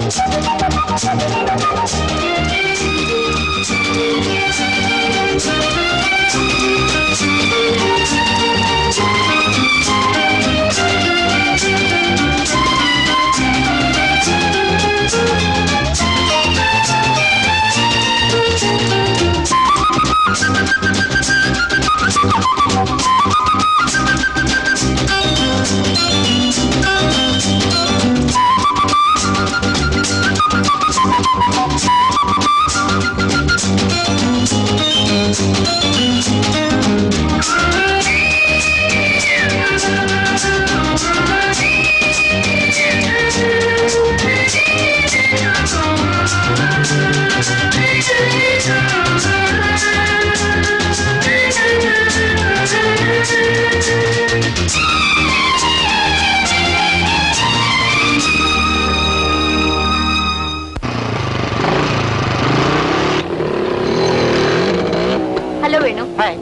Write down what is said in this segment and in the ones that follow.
Hello Venu hi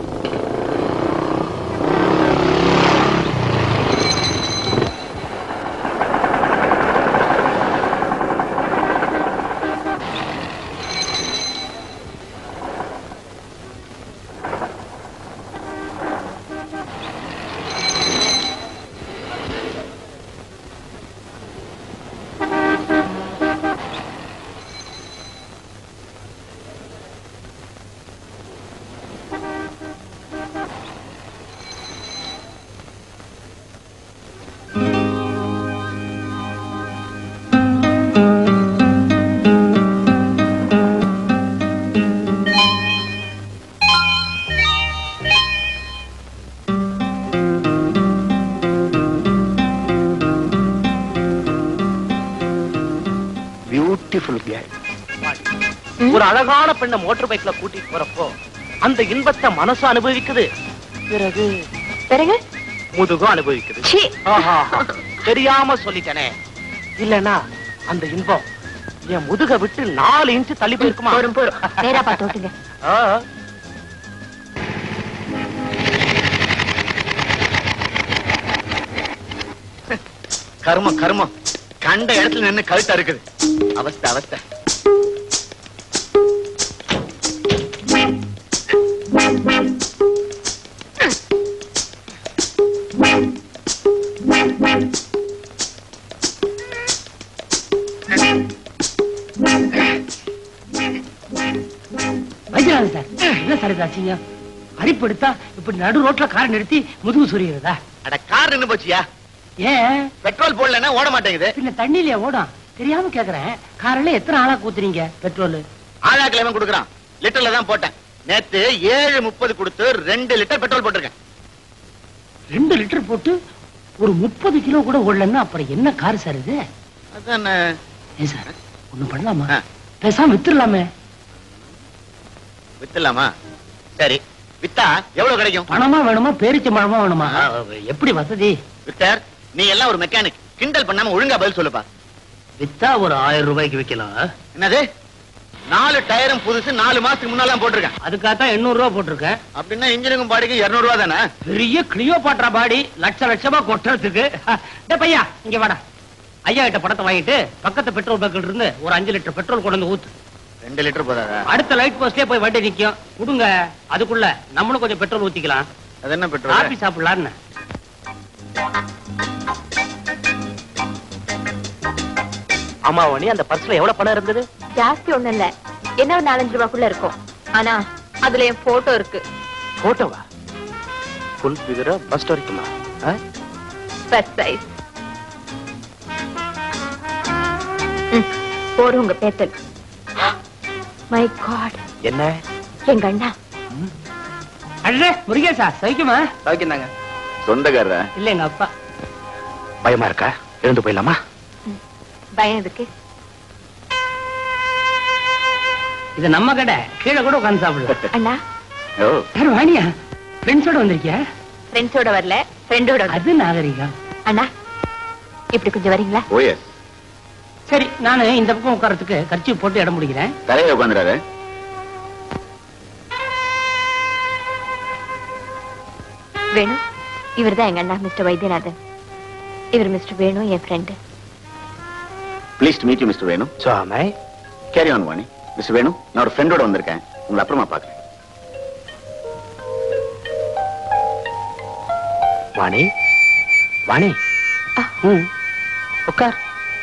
beautiful girl ஒரு அழகான பெண்ணை மோட்டார் பைக்ல கூட்டிட்டு போறப்போ அந்த இன்பத்தை மனசு அனுபவிக்குது பிறகு பிறகு முதுகும் அனுபவிக்குது சீ. ஆஹா, தெரியாம சொல்லிட்டேனே இல்லனா அந்த இன்பம் என் முதுக விட்டு நாலு இன்ச்சு தள்ளி போயிருக்குமா போரும் போரும் நேரா பார்த்து ஓட்டுங்க ஆ. கர்மம் கர்மம் கண்ட இடத்துல நின்னு கழுத்தா இருக்குது அவஸ்தை அவஸ்தை வைத்தியநாதன் சார் என்ன சார் இதாச்சுங்க அரிப்பு எடுத்தா இப்படி நடு ரோட்ல கார் நிறுத்தி முதுகு சொரியுறதா அட கார் நின்னு போச்சியா ஏன் பெட்ரோல் போடலன்னா ஓட மாட்டேங்குது பின்ன தண்ணியில ஓடும் தெரியாம கேக்குறேன் காரில் எத்தனை ஆளா கூத்துறீங்க பெட்ரோல் ஆழா கிழமை கொடுக்குறான் லிட்டர்ல தான் போட்டேன் நேத்து ஏழு முப்பது கொடுத்து ரெண்டு லிட்டர் பெட்ரோல் போட்டிருக்கேன் ரெண்டு லிட்டர் போட்டு ஒரு முப்பது கிலோ கூட ஓடலன்னா அப்புறம் என்ன கார் சார் இது அதான் ஏன் சார் ஒண்ணு பண்ணலாமா ஆ. பேசாம வித்துடலாமே வித்துலாமா சரி வித்தா எவ்வளவு கிடைக்கும் பணமா வேணுமா பேரிச்ச பழமா வேணுமா எப்படி வசதி விக்டர் நீ எல்லாம் ஒரு மெக்கானிக் கிண்டல் பண்ணாம ஒழுங்கா பதில் சொல்லுப்பா வித்தா ஒரு ஆயிரம் ரூபாய்க்கு விக்கலாம் என்னது நாலு டயரும் புதுசு நாலு மாசத்துக்கு முன்னாலாம் போட்டிருக்கேன் அதுக்காகத்தான் எண்ணூறு ரூபா போட்டிருக்கேன் அப்படின்னா இன்ஜினுக்கும் பாடிக்கும் இருநூறு ரூபா தானே பெரிய கிளியோ பாட்ரா பாடி லட்ச லட்சமா கொட்டுறதுக்கு டேய் பையா இங்க வாடா ஐயா கிட்ட படத்தை வாங்கிட்டு பக்கத்து பெட்ரோல் பங்க்ல இருந்து ஒரு அஞ்சு லிட்டர் பெட்ரோல் கொண்டு வந்து ஊத்து ரெண்டு லிட்டர் போதாதா அடுத்த லைட் போஸ்ட்லயே போய் வண்டி நிக்கும் கொடுங்க அதுக்குள்ள நம்மளும் கொஞ்சம் பெட்ரோல் ஊத்திக்கலாம் அது என்ன காபி பெட்ரோல் சாப்பிடலான்னு ஆமா வனி அந்த பர்ஸ்ல எவ்வளவு பணம் இருந்தது ஜாஸ்தி ஒண்ணும் இல்ல என்ன ஒரு நாலஞ்சு ரூபாய்க்குள்ள இருக்கும் ஆனா அதுல என் போட்டோ இருக்கு போட்டோவா ஃபுல் ஃபிகரா பஸ்ட் வரைக்குமா ஆ? ஃபர்ஸ்ட் சைஸ் போரும் உங்க பேத்தல் மை காட் என்ன எங்க அண்ணா அண்ணே முருகேசா சைக்குமா சௌக்கியந்தாங்க சொந்தக்காரரா இல்ல எங்க அப்பா பயமா இருக்கா எழுந்து போயிடலாமா பயம் எதுக்கு இது நம்ம கடை கீழே கூட உட்காந்து சாப்பிடலாம் அண்ணா ஓ யார் வாணியா ஃப்ரெண்ட்ஸோட வந்திருக்கியா ஃப்ரெண்ட்ஸோட வரல ஃப்ரெண்டோட அது நாகரிகம் அண்ணா இப்படி கொஞ்சம் வரீங்களா ஓ எஸ் சரி நானு இந்த பக்கம் உட்கார்றதுக்கு கர்ச்சி போட்டு இடம் முடிக்கிறேன் தலையில உட்காந்துறாரு வேணு இவர்தான் எங்க அண்ணா மிஸ்டர் வைத்தியநாதன் இவர் மிஸ்டர் வேணு என் friend please meet you mister Venu Swami carry on Vani mister Venu நான் ஒரு ஃப்ரெண்டோட வந்திருக்கேன் உங்களை அப்புறமா பார்க்குறேன் வாணி வாணி ம், உட்கார்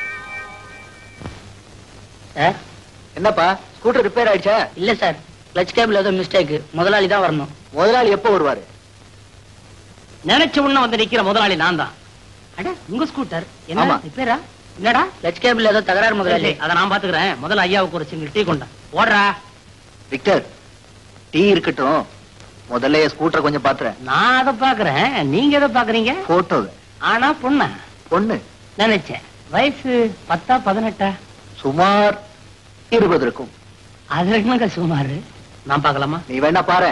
சார் என்னப்பா ஸ்கூட்டர் ரிப்பேர் ஆயிடுச்சா இல்ல சார் கிளச் கேபிள் ஏதோ மிஸ்டேக் முதலாளி தான் வரணும் முதலாளி எப்போ வருவாரு நினைச்ச உடனே வந்து நிக்கிற முதலாளி நான் தான் அட உங்க ஸ்கூட்டர் என்ன ஆமா. ரிப்பேரா என்னடா கிளச் கேபிள் ஏதோ தகராறு முதலாளி அதை நான் பாத்துக்கிறேன் முதல்ல ஐயாவுக்கு ஒரு சிங்கிள் டீ கொண்டா ஓடுறா விக்டர் டீ இருக்கட்டும் முதல்ல என் ஸ்கூட்டரை கொஞ்சம் பாத்துறேன் நான் அதை பாக்குறேன் நீங்க எதை பாக்குறீங்க போட்டோ ஆனா பொண்ணா பொண்ணு நினைச்சேன் வயசு பத்தா பதினெட்டா சுமார் இருபது இருக்கும் அது என்னங்க சுமாரு நான் பார்க்கலாமா நீ வேணா பாரு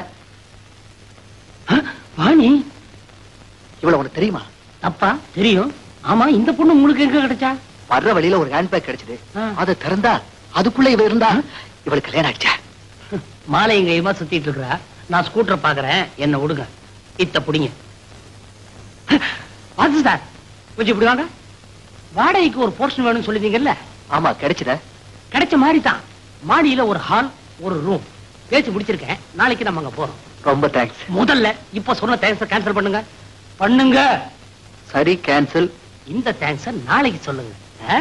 வாணி இவ்வளவு உனக்கு தெரியுமா தப்பா தெரியும் ஆமா இந்த பொண்ணு உங்களுக்கு எங்க கிடைச்சா வர்ற வழியில ஒரு ஹேண்ட்பேக் கிடைச்சது ஆ. அதை திறந்தா அதுக்குள்ள இவ இருந்தா இவளுக்கு கல்யாணம் ஆயிடுச்சா மாலை எங்கேயுமா சுத்திட்டு இருக்கா நான் ஸ்கூட்டரை பாக்குறேன் என்ன விடுங்க இத்த புடிங்க வாசு சார் கொஞ்சம் இப்படி வாங்க வாடகைக்கு ஒரு போர்ஷன் வேணும்னு சொல்லிருந்தீங்கல்ல ஆமா கிடைச்சத கிடைச்ச மாதிரி தான் மாடியில ஒரு ஹால் ஒரு ரூம் பேசி முடிச்சிருக்கேன் நாளைக்கு நம்ம அங்க போறோம் ரொம்ப தேங்க்ஸ் முதல்ல இப்ப சொன்ன தேங்க்ஸ் கேன்சல் பண்ணுங்க பண்ணுங்க சரி கேன்சல் இந்த தேங்க்ஸ் நாளைக்கு சொல்லுங்க ஆ?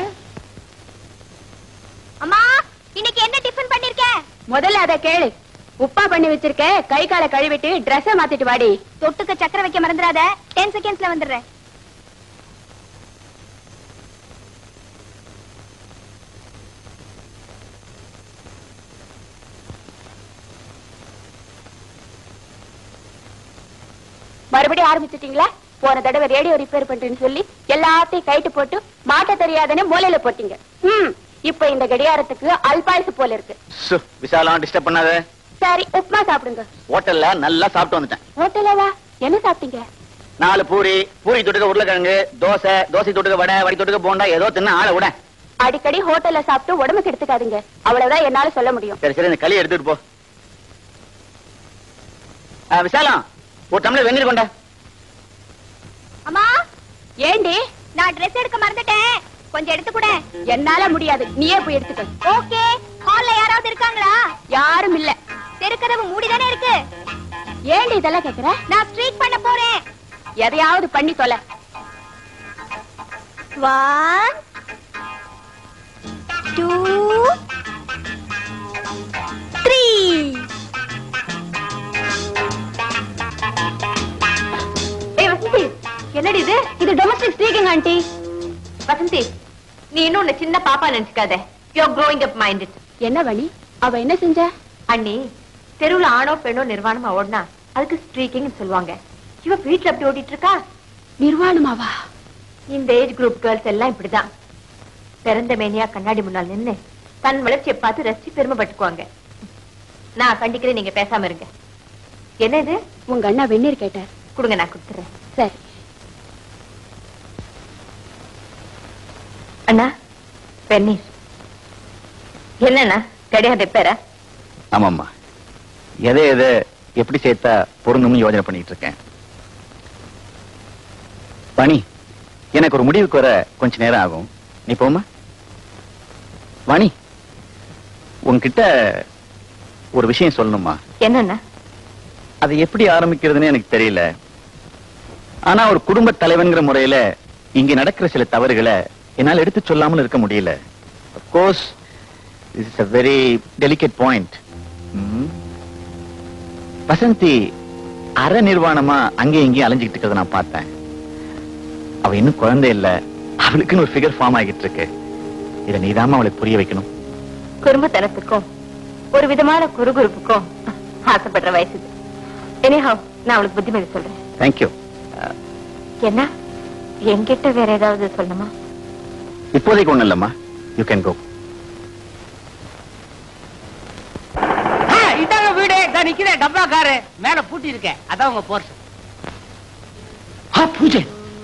அம்மா இன்னைக்கு என்ன டிஃபன் பண்ணிருக்க முதல்ல அத கேளு உப்பா பண்ணி வச்சிருக்க கை காலை கழுவிட்டு Dress மாத்திட்டு வாடி தொட்டுக்க சக்கர வைக்க மறந்துடாத டென் செகண்ட்ஸ்ல வந்துடுறேன் மறுபடியும் ஆரம்பிச்சிட்டீங்களா போன தடவை ரேடியோ ரிப்பேர் பண்றேன்னு சொல்லி எல்லாத்தையும் கைட்டு போட்டு மாட்ட தெரியாதுன்னு மூலையில போட்டீங்க ம் இப்ப இந்த கடியாரத்துக்கு அல்பாயுசு போல இருக்கு சு, விசாலம் டிஸ்டர்ப் பண்ணாத சரி உப்புமா சாப்பிடுங்க ஹோட்டல்ல நல்லா சாப்பிட்டு வந்துட்டேன் ஹோட்டலாவா என்ன சாப்பிட்டீங்க நாலு பூரி பூரி தொட்டுக்க உருளைக்கிழங்கு தோசை தோசை தொட்டுக்க வடை வடை தொட்டுக்க போண்டா ஏதோ தின்ன ஆளை விட அடிக்கடி ஹோட்டல்ல சாப்பிட்டு உடம்பு கெடுத்துக்காதீங்க அவ்வளவுதான் என்னால சொல்ல முடியும் சரி சரி இந்த களி எடுத்துட்டு போ ஆ, விசாலம் ஒரு டம்ளர் வெந்நீர் கொண்டா அம்மா ஏண்டி நான் Dress எடுக்க மறந்துட்டேன் கொஞ்சம் எடுத்து கூட என்னால முடியாது நீயே போய் எடுத்துக்க ஓகே ஹால்ல யாராவது இருக்காங்களா யாரும் இல்ல தெருக்கதவு மூடி தானே இருக்கு ஏண்டி இதெல்லாம் கேக்குற நான் ஸ்ட்ரீட் பண்ண போறேன் எதையாவது பண்ணி தொலை ஒன் டூ த்ரீ ஏய் வசந்தி என்னடி இது இது டொமஸ்டிக் ஸ்பீக்கிங் ஆண்டி வசந்தி நீ இன்னும் உன்னை சின்ன பாப்பா நினைச்சுக்காத யூ க்ரோயிங் அப் மைண்டட் என்ன வழி அவ என்ன செஞ்ச அண்ணி தெருவுல ஆணோ பெண்ணோ நிர்வாணமா ஓடினா அதுக்கு ஸ்ட்ரீக்கிங் சொல்லுவாங்க இவ வீட்ல அப்படி ஓடிட்டு இருக்கா நிர்வாணமாவா இந்த ஏஜ் குரூப் கேர்ள்ஸ் எல்லாம் இப்படிதான் பிறந்த மேனியா கண்ணாடி முன்னால் நின்னு தன் வளர்ச்சியை பார்த்து ரசிச்சு பெருமைப்பட்டுக்குவாங்க நான் கண்டிக்கிறேன் நீங்க பேசாம இருங்க என்ன இது உங்க அண்ணா வெந்நீர் கேட்டார் கொடுங்க நான் கொடுத்துறேன் சரி அண்ணா பெண்ணீர் என்னண்ணா கிடையாது ரிப்பேரா ஆமாம்மா எதை எதை எப்படி சேர்த்தா பொருந்தும்னு யோசனை பண்ணிட்டு இருக்கேன் வாணி எனக்கு ஒரு முடிவுக்கு வர கொஞ்ச நேரம் ஆகும் நீ போமா வாணி உன்கிட்ட ஒரு விஷயம் சொல்லணுமா என்னண்ணா அது எப்படி ஆரம்பிக்கிறதுன்னு எனக்கு தெரியல ஆனா ஒரு குடும்ப தலைவன்கிற முறையில இங்க நடக்கிற சில தவறுகளை என்னால எடுத்து சொல்லாமல் இருக்க முடியல course is a very delicate point Vasanthi அரை நிர்வாணமா அங்கேயும் இங்கேயும் அலைஞ்சுக்கிட்டு இருக்கிறத நான் பார்த்தேன் அவ இன்னும் குழந்தை இல்ல அவளுக்குன்னு ஒரு ஃபிகர் ஃபார்ம் ஆகிட்டு இருக்கு இதை நீதாம்மா அவளுக்கு புரிய வைக்கணும் குடும்பத்தனத்துக்கும் ஒரு விதமான குறுகுறுப்புக்கும் ஆசைப்படுற வயசு இது எனிஹாவ் நான் அவளுக்கு புத்திமதி சொல்றேன் தேங்க்யூ என்ன என்கிட்ட வேற ஏதாவது சொல்லணுமா இப்போதைக்கு ஒண்ணும் இல்லம்மா யூ கேன் கோ ஆ, இதாங்க வீடு இதா நிக்கிறேன் டப்பா காரு மேல பூட்டி இருக்கேன் அதான் உங்க போர்ஸ் பூஜை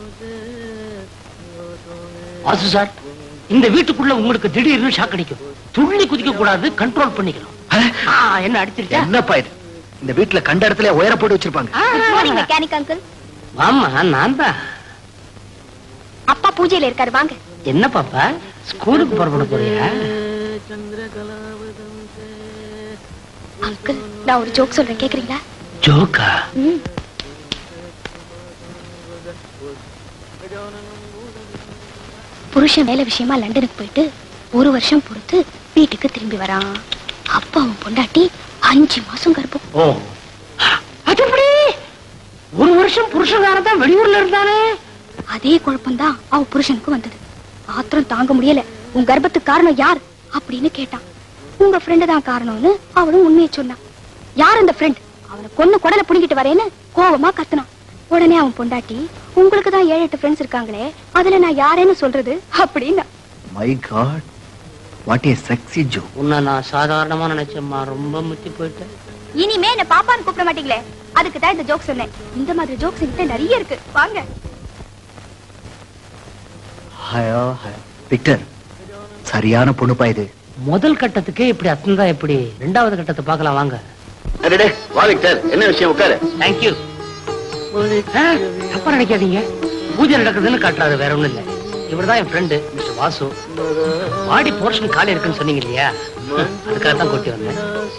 வாசு சார் இந்த வீட்டுக்குள்ள உங்களுக்கு திடீர்னு ஷாக் அடிக்கும் துள்ளி குதிக்க கூடாது கண்ட்ரோல் பண்ணிக்கணும் ஆ, என்ன அடிச்சிருச்சா என்னப்பா இது இந்த வீட்டுல கண்ட இடத்துல உயர போட்டு வச்சிருப்பாங்க குட் மார்னிங் மெக்கானிக் அங்கிள் ஆமா நான் தான் அப்பா பூஜையில இருக்காரு வாங்க என்ன பாப்பா ஸ்கூலுக்கு புறப்பட போறியா அங்கிள் நான் ஒரு ஜோக் சொல்றேன் கேக்குறீங்களா ஜோக்கா ம். புருஷன் வேலை விஷயமா லண்டனுக்கு போயிட்டு ஒரு வருஷம் பொறுத்து வீட்டுக்கு திரும்பி வரான் அப்ப அவன் பொண்டாட்டி அஞ்சு மாசம் கர்ப்பம் ஓ அது எப்படி ஒரு வருஷம் புருஷனார தான் வெளியூர்ல இருந்தானே அதே குழப்பம்தான் அவ புருஷனுக்கு வந்தது ஆத்திரம் தாங்க முடியல உன் கர்ப்பத்துக்கு காரணம் யார் அப்படின்னு கேட்டான் உங்க ஃப்ரெண்டு தான் காரணம்னு அவளும் உண்மையை சொன்னான் யார் அந்த ஃப்ரெண்ட் அவனை கொன்னு குடலை புடிங்கிட்டு வரேன்னு கோவமா கத்துனான் உடனே அவன் பொண்டாட்டி உங்களுக்கு தான் ஏழு எட்டு ஃப்ரெண்ட்ஸ் இருக்காங்களே அதுல நான் யாரேன்னு சொல்றது அப்படின்னா my god what a sexy ஜோ உன்னை நான் சாதாரணமா நினைச்சேம்மா ரொம்ப முத்தி போயிட்டேன் இனிமே என்ன பாப்பான்னு கூப்பிட மாட்டீங்களே அதுக்கு தான் இந்த ஜோக் சொன்னேன் இந்த மாதிரி ஜோக்ஸ் என்கிட்ட நிறைய இருக்கு வாங்க ஹயோ விக்டர் சரியான பொண்ணுப்பா இது முதல் கட்டத்துக்கே இப்படி அத்தந்தா எப்படி ரெண்டாவது கட்டத்தை பார்க்கலாம் வாங்க அடடே, வா விக்டர் என்ன விஷயம் உட்காரு தேங்க்யூ தப்பா நினைக்காதீங்க பூஜை நடக்குதுன்னு காட்டுறாரு வேற ஒண்ணும் இல்ல இவர்தான் என் friend mister Vasu body portion காலி இருக்குன்னு சொன்னீங்க இல்லையா அதுக்காக தான் கொட்டி வந்தேன்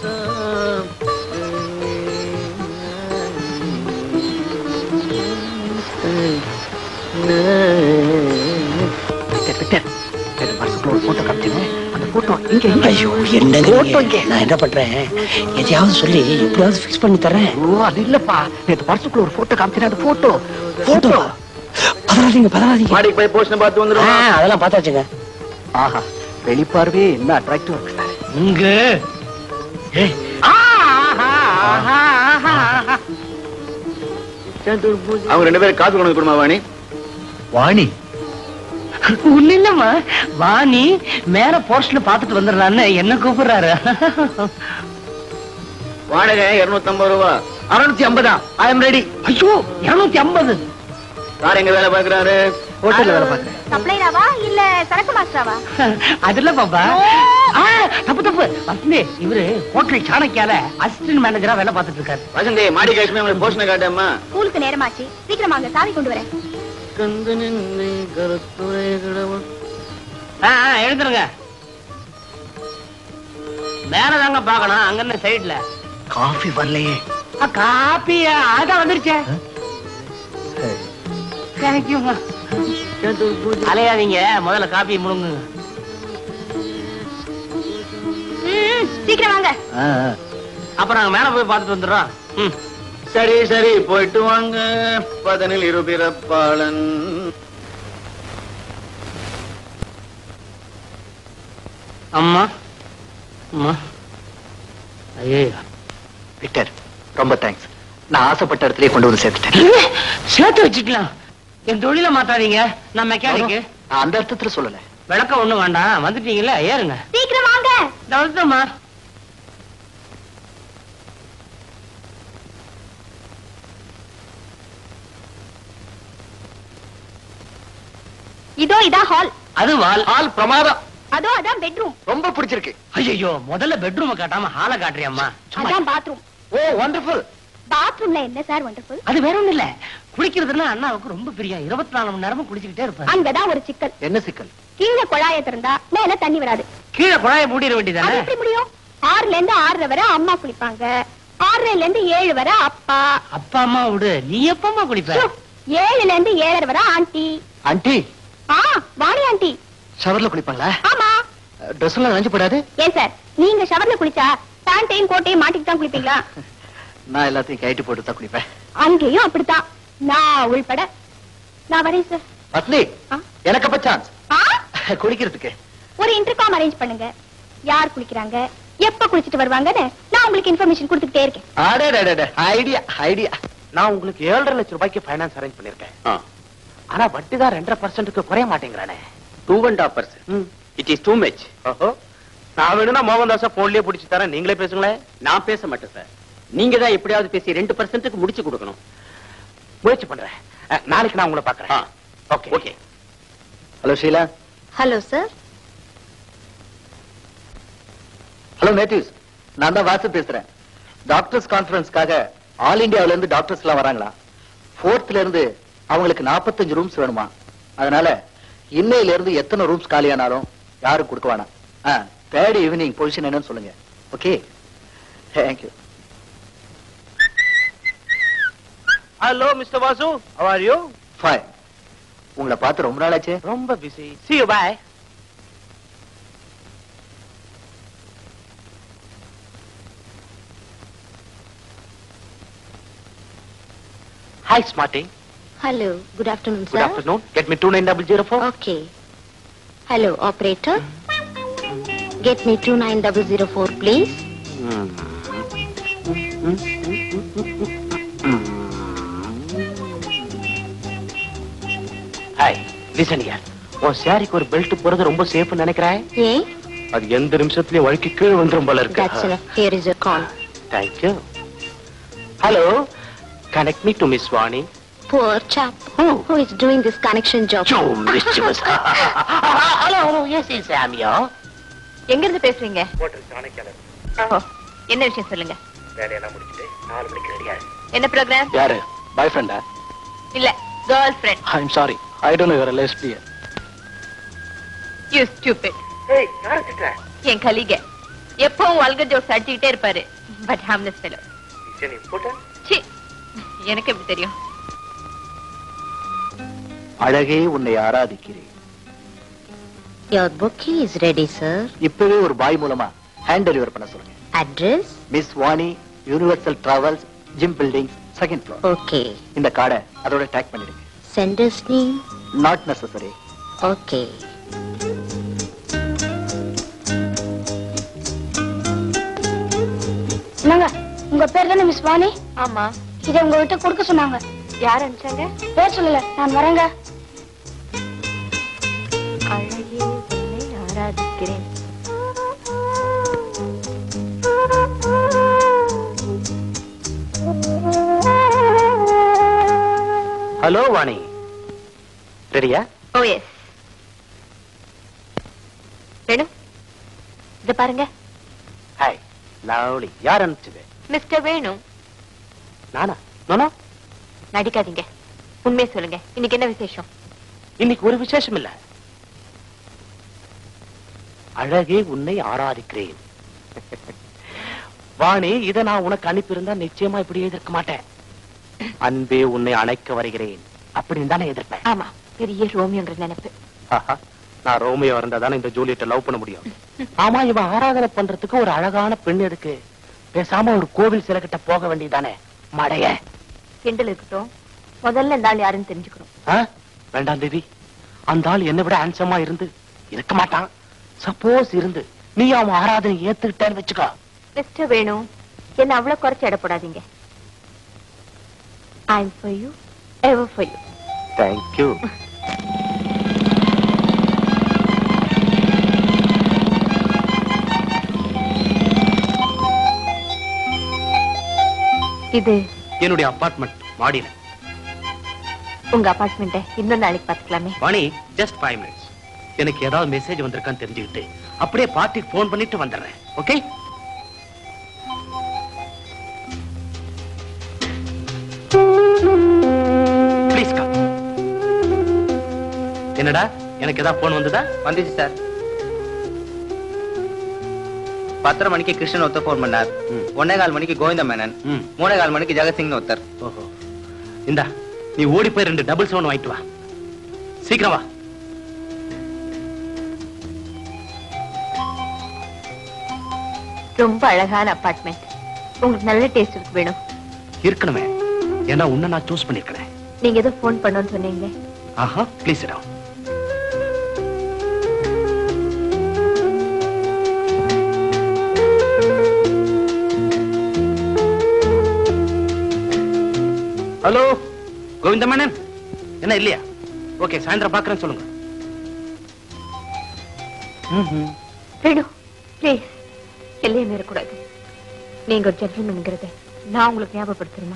விக்டர் விக்டர் நேத்து பர்சுக்குள்ள ஒரு போட்டோ காமிச்சேன் அந்த போட்டோ இங்க இங்க ஐயோ என்னங்க நான் என்ன பண்றேன் எதையாவது சொல்லி எப்படியாவது ஃபிக்ஸ் பண்ணி தரேன் ஓ அது இல்லப்பா நேத்து பர்சுக்குள்ள ஒரு போட்டோ காமிச்சேன் அந்த போட்டோ போட்டோ பதறாதீங்க பதறாதீங்க மாடிக்கு போய் போஷன் பார்த்து ஆ, வந்துடும் அதெல்லாம் பார்த்தாச்சுங்க ஆஹா வெளிப்பார்வே என்ன அட்ராக்டிவ் இருக்கு சார் இங்க ஏய். ஆ, ஆஹா, ஆஹா, ஆஹா, ஆஹா. அவங்க ரெண்டு பேரும் காசு கொண்டு வந்து கொடுமா வாணி வாணி ஒண்ணு இல்லம்மா வாணி மேல போர்ஷன் பாத்துட்டு வந்துடலான்னு என்ன கூப்பிடுறாரு வாடகை இருநூத்தி ஐம்பது ரூபா அறுநூத்தி ஐம்பதா ஐ எம் ரெடி ஐயோ இருநூத்தி ஐம்பது யார் எங்க வேலை பாக்குறாரு ஹோட்டல்ல வேலை பார்க்கறேன் சப்ளைராவா இல்ல சரக்கு மாஸ்டராவா அதுல பாப்பா ஆ, தப்பு தப்பு வசந்தி இவரு ஹோட்டல் சாணக்கியால அசிஸ்டன்ட் மேனேஜரா வேலை பார்த்துட்டு இருக்காரு வசந்தி மாடி கேஷ்மே உங்களுக்கு போஷனை காட்டேம்மா ஸ்கூலுக்கு நேரமாச்சு சீக்கிரமா அங்க சாவி கொண்டு வரேன் ஆ, ஆ, எழுந்துருங்க மேலதாங்க பாக்கணும் அங்க சைடுல காஃபி வரலையே காப்பி அதான் வந்துருச்சே தேங்க்யூங்க அலையாதீங்க முதல்ல காப்பி முழுங்குங்க ம், சீக்கிரம் வாங்க ஆ, ஆ. அப்ப நாங்க மேல போய் பார்த்துட்டு வந்துடுறோம் ம். சரி சரி போயிட்டு வாங்க பதனில் இருபிறப்பாளன் அம்மா அம்மா ஐயோ விக்டர் ரொம்ப தேங்க்ஸ் நான் ஆசைப்பட்ட இடத்துலயே கொண்டு வந்து சேர்த்துட்டேன் சேர்த்து வச்சுக்கலாம் என் தொழில மாத்தாதீங்க நான் மெக்கானிக்கு நான் அந்த அர்த்தத்துல சொல்லல விளக்கம் ஒண்ணும் வேண்டாம் வந்துட்டீங்களா ஏறுங்க சீக்கிரம் வாங்க இந்த வந்துட்டோம்மா இதோ இதான் ஹால் அது வால் ஆள் பிரமாதம் அதோ அதான் பெட்ரூம் ரொம்ப பிடிச்சிருக்கு ஐயோ முதல்ல பெட்ரூம் காட்டாம ஹால காட்டுறியம்மா சும்மா அதான் பாத்ரூம் ஓ வண்டர்ஃபுல் பாத்ரூம்ல என்ன சார் வண்டர்ஃபுல் அது வேற ஒண்ணும் இல்ல குளிக்கிறதுன்னா அண்ணாவுக்கு ரொம்ப பிரியம் இருபத்தி நாலு மணி நேரமும் குளிச்சுக்கிட்டே இருப்பாரு அங்கதான் ஒரு சிக்கல் என்ன சிக்கல் கீழே குழாய திறந்தா மேல தண்ணி வராது கீழே குழாய மூடிட அது வேண்டியதானே எப்படி முடியும் ஆறுல இருந்து ஆறரை வரை அம்மா குளிப்பாங்க ஆறரைல இருந்து ஏழு வரை அப்பா அப்பா அம்மா விடு நீ எப்பமா குளிப்ப ச்சோ, ஏழுல இருந்து ஏழரை வரை ஆண்டி ஆண்டி ஆ வாணி ஆண்டி ஷவர்ல குளிப்பாங்களா ஆமா ட்ரெஸ் எல்லாம் நனைஞ்சு போடாது ஏன் சார் நீங்க ஷவர்ல குளிச்சா பேண்டையும் கோட்டையும் மாட்டிட்டு தான் குளிப்பீங்களா நான் எல்லாத்தையும் கைட்டு போட்டு தான் குளிப்பேன் அங்கேயும் அப்படித்தான் நான் உள்பட நான் வரேன் சார் வசந்தி ஆ? எனக்கு அப்ப சான்ஸ் ஆ? குளிக்கிறதுக்கு ஒரு இன்டர்காம் அரேஞ்ச் பண்ணுங்க யார் குளிக்கிறாங்க எப்ப குளிச்சிட்டு வருவாங்கன்னு நான் உங்களுக்கு இன்ஃபர்மேஷன் கொடுத்துட்டே இருக்கேன் அடே ஐடியா ஐடியா நான் உங்களுக்கு ஏழரை லட்சம் ரூபாய்க்கு ஃபைனான்ஸ் அரேஞ்ச் பண்ணிருக்கேன் ஆனா வட்டி தான் ரெண்டரை பர்சன்ட்டுக்கு குறைய மாட்டேங்கிறானே two and half percent it is too much ஓஹோ நான் வேணும்னா மோகன்தாஸ போன்லயே பிடிச்சி தரேன் நீங்களே பேசுங்களேன் நான் பேச மாட்டேன் சார் நீங்க தான் எப்படியாவது பேசி ரெண்டு பர்சன்ட்டுக்கு முடிச்சு கொடுக்கணும் முயற்சி பண்றேன் அஹ், நாளைக்கு நான் உங்களை பாக்குறேன் okay okay hello Sheela hello sir hello natives நான் தான் வாசு பேசுறேன் டாக்டர்ஸ் கான்ஃபரன்ஸ்க்காக ஆல் இந்தியாவுல இருந்து டாக்டர்ஸ் எல்லாம் வராங்களா ஃபோர்த்ல இருந்து அவங்களுக்கு 45 ரூம்ஸ் வேணுமா அதனால இன்னையில இருந்து எத்தனை ரூம்ஸ் காலியானாலும் யாரும் கொடுக்க வேணாம் தேர்ட் ஈவினிங் பொசிஷன் என்னன்னு சொல்லுங்க okay thank you hello mister Vasu how are you fine உங்களை பார்த்து ரொம்ப நாள் ஆச்சே ரொம்ப busy see you bye Hi, Smarty. Hello, good afternoon, Good afternoon. Get me 29004. Okay. Hello, operator. Get me 29004, please. Hi listen here உன் சாரிக்கு ஒரு பெல்ட் போறது ரொம்ப சேஃப்னு நினைக்கிறேன் ஏன் அது எந்த நிமிஷத்துலயும் வழுக்கி கீழே வந்துரும் போல இருக்கு That's enough. Here is your call. Thank you. Hello. Connect me to Miss Vani. Poor chap. Who? Who is doing this connection job? Joe mischievous. hello, hello. Yes, yes, I'm here. எங்க இருந்து பேசுறீங்க hotel சாணக்கியாளர் ஓ, என்ன விஷயம் சொல்லுங்க வேலையெல்லாம் முடிச்சுட்டு நாலு மணிக்கு ரெடியா என்ன ப்ரோக்ராம் யாரு பாய் ஃப்ரெண்டா இல்ல girlfriend I am sorry I don't know your lesbian you stupid ஏய் யாரை திட்டுற என் கலிக எப்பவும் வல்கர் ஜோக்ஸ் அடிச்சுக்கிட்டே இருப்பாரு but harmless fellow Is it important? சி எனக்கு எப்படி தெரியும் அழகே உன்னை ஆராதிக்கிறேன் Your booking is ready, sir. இப்பவே ஒரு பாய் மூலமா ஹேண்ட் டெலிவர் பண்ண சொல்லுங்க Address? Miss Vani universal travels gym building second floor Okay. இந்த கார்டை அதோட டேக் பண்ணிடுங்க Sender's name? Not necessary Okay. என்னங்க உங்க பேர் தானே மிஸ் வாணி ஆமா இதை உங்ககிட்ட கொடுக்க சொன்னாங்க யார் அனுப்பிச்சாங்க பேர் சொல்லல நான் வரேங்க அழகே உன்னை ஆராதிக்கிறேன் ஹலோ வாணி ரெடியா ஓ எஸ் வேணும் இத பாருங்க ஹாய் லவ்லி யார் அனுப்பிச்சது மிஸ்டர் வேணும் நானா நானா நடிக்காதீங்க உண்மையை சொல்லுங்க இன்னைக்கு என்ன விசேஷம் இன்னைக்கு ஒரு விசேஷம் இல்ல அழகே உன்னை ஆராதிக்கிறேன் வாணி இத நான் உனக்கு அனுப்பியிருந்தா நிச்சயமா இப்படி எதிர்க்க மாட்டேன் அன்பே உன்னை அணைக்க வருகிறேன் அப்படின்னு தானே எதிர்ப்பேன் ஆமா பெரிய ரோமியோங்கிற நினைப்பு ஆஹா, நான் ரோமியோ இருந்தா தானே இந்த ஜூலியட்டை லவ் பண்ண முடியும் ஆமா இவன் ஆராதனை பண்றதுக்கு ஒரு அழகான பெண் எதுக்கு பேசாம ஒரு கோவில் சிலை கிட்ட போக வேண்டியதானே மடைய கிண்டல் இருக்கட்டும் முதல்ல இந்த ஆள் யாருன்னு தெரிஞ்சுக்கணும் ஆ? வேண்டாம் தேவி அந்த ஆள் என்னை விட ஹேண்ட்ஸமா இருந்து இருக்க மாட்டான் சப்போஸ் இருந்து நீ அவன் ஆராதனை ஏத்துக்கிட்டேன்னு வச்சுக்கோ மிஸ்டர் வேணும் என்ன அவ்வளவு குறைச்சு எடப்படாதீங்க I am for you ever for you thank you இது என்னுடைய அபார்ட்மெண்ட் மாடியில உங்க அபார்ட்மெண்ட்டை இன்னொரு நாளைக்கு பாத்துக்கலாமே மணி ஜஸ்ட் ஃபைவ் மினிட்ஸ் எனக்கு ஏதாவது மெசேஜ் வந்திருக்கான்னு தெரிஞ்சுக்கிட்டு அப்படியே பார்ட்டிக்கு ஃபோன் பண்ணிட்டு வந்துடுறேன் ஓகே ப்ளீஸ் கம் என்னடா எனக்கு ஏதாவது ஃபோன் வந்ததா வந்துச்சு சார் பத்தரை மணிக்கு கிருஷ்ணன் ஒருத்தர் ஃபோன் பண்ணார் ம். ஒன்னே கால் மணிக்கு கோவிந்த மேனன் ம் மூணே கால் மணிக்கு ஜெகத்சிங்னு ஒருத்தர் ஓஹோ இந்தா நீ ஓடி போய் ரெண்டு டபுள் செவன் வாங்கிட்டு வா சீக்கிரம் வா ரொம்ப அழகான அபார்ட்மெண்ட் உங்களுக்கு நல்ல டேஸ்ட் இருக்கு வேணும் இருக்கணுமே ஏன்னா உன்னை நான் சூஸ் பண்ணிருக்கிறேன் நீங்க ஏதோ ஃபோன் பண்ணணும்னு சொன்னீங்களே ஆஹா ப்ளீஸ் இடம் ஹலோ கோவிந்த மேனன் என்ன இல்லையா ஓகே சாயந்தரம் பாக்குறேன்னு சொல்லுங்க ம்ஹும். வேணும் ப்ளீஸ் எல்லையை மீறக்கூடாது நீங்க ஒரு ஜென்டில்மேன்ங்கிறத நான் உங்களுக்கு ஞாபகப்படுத்தணுமா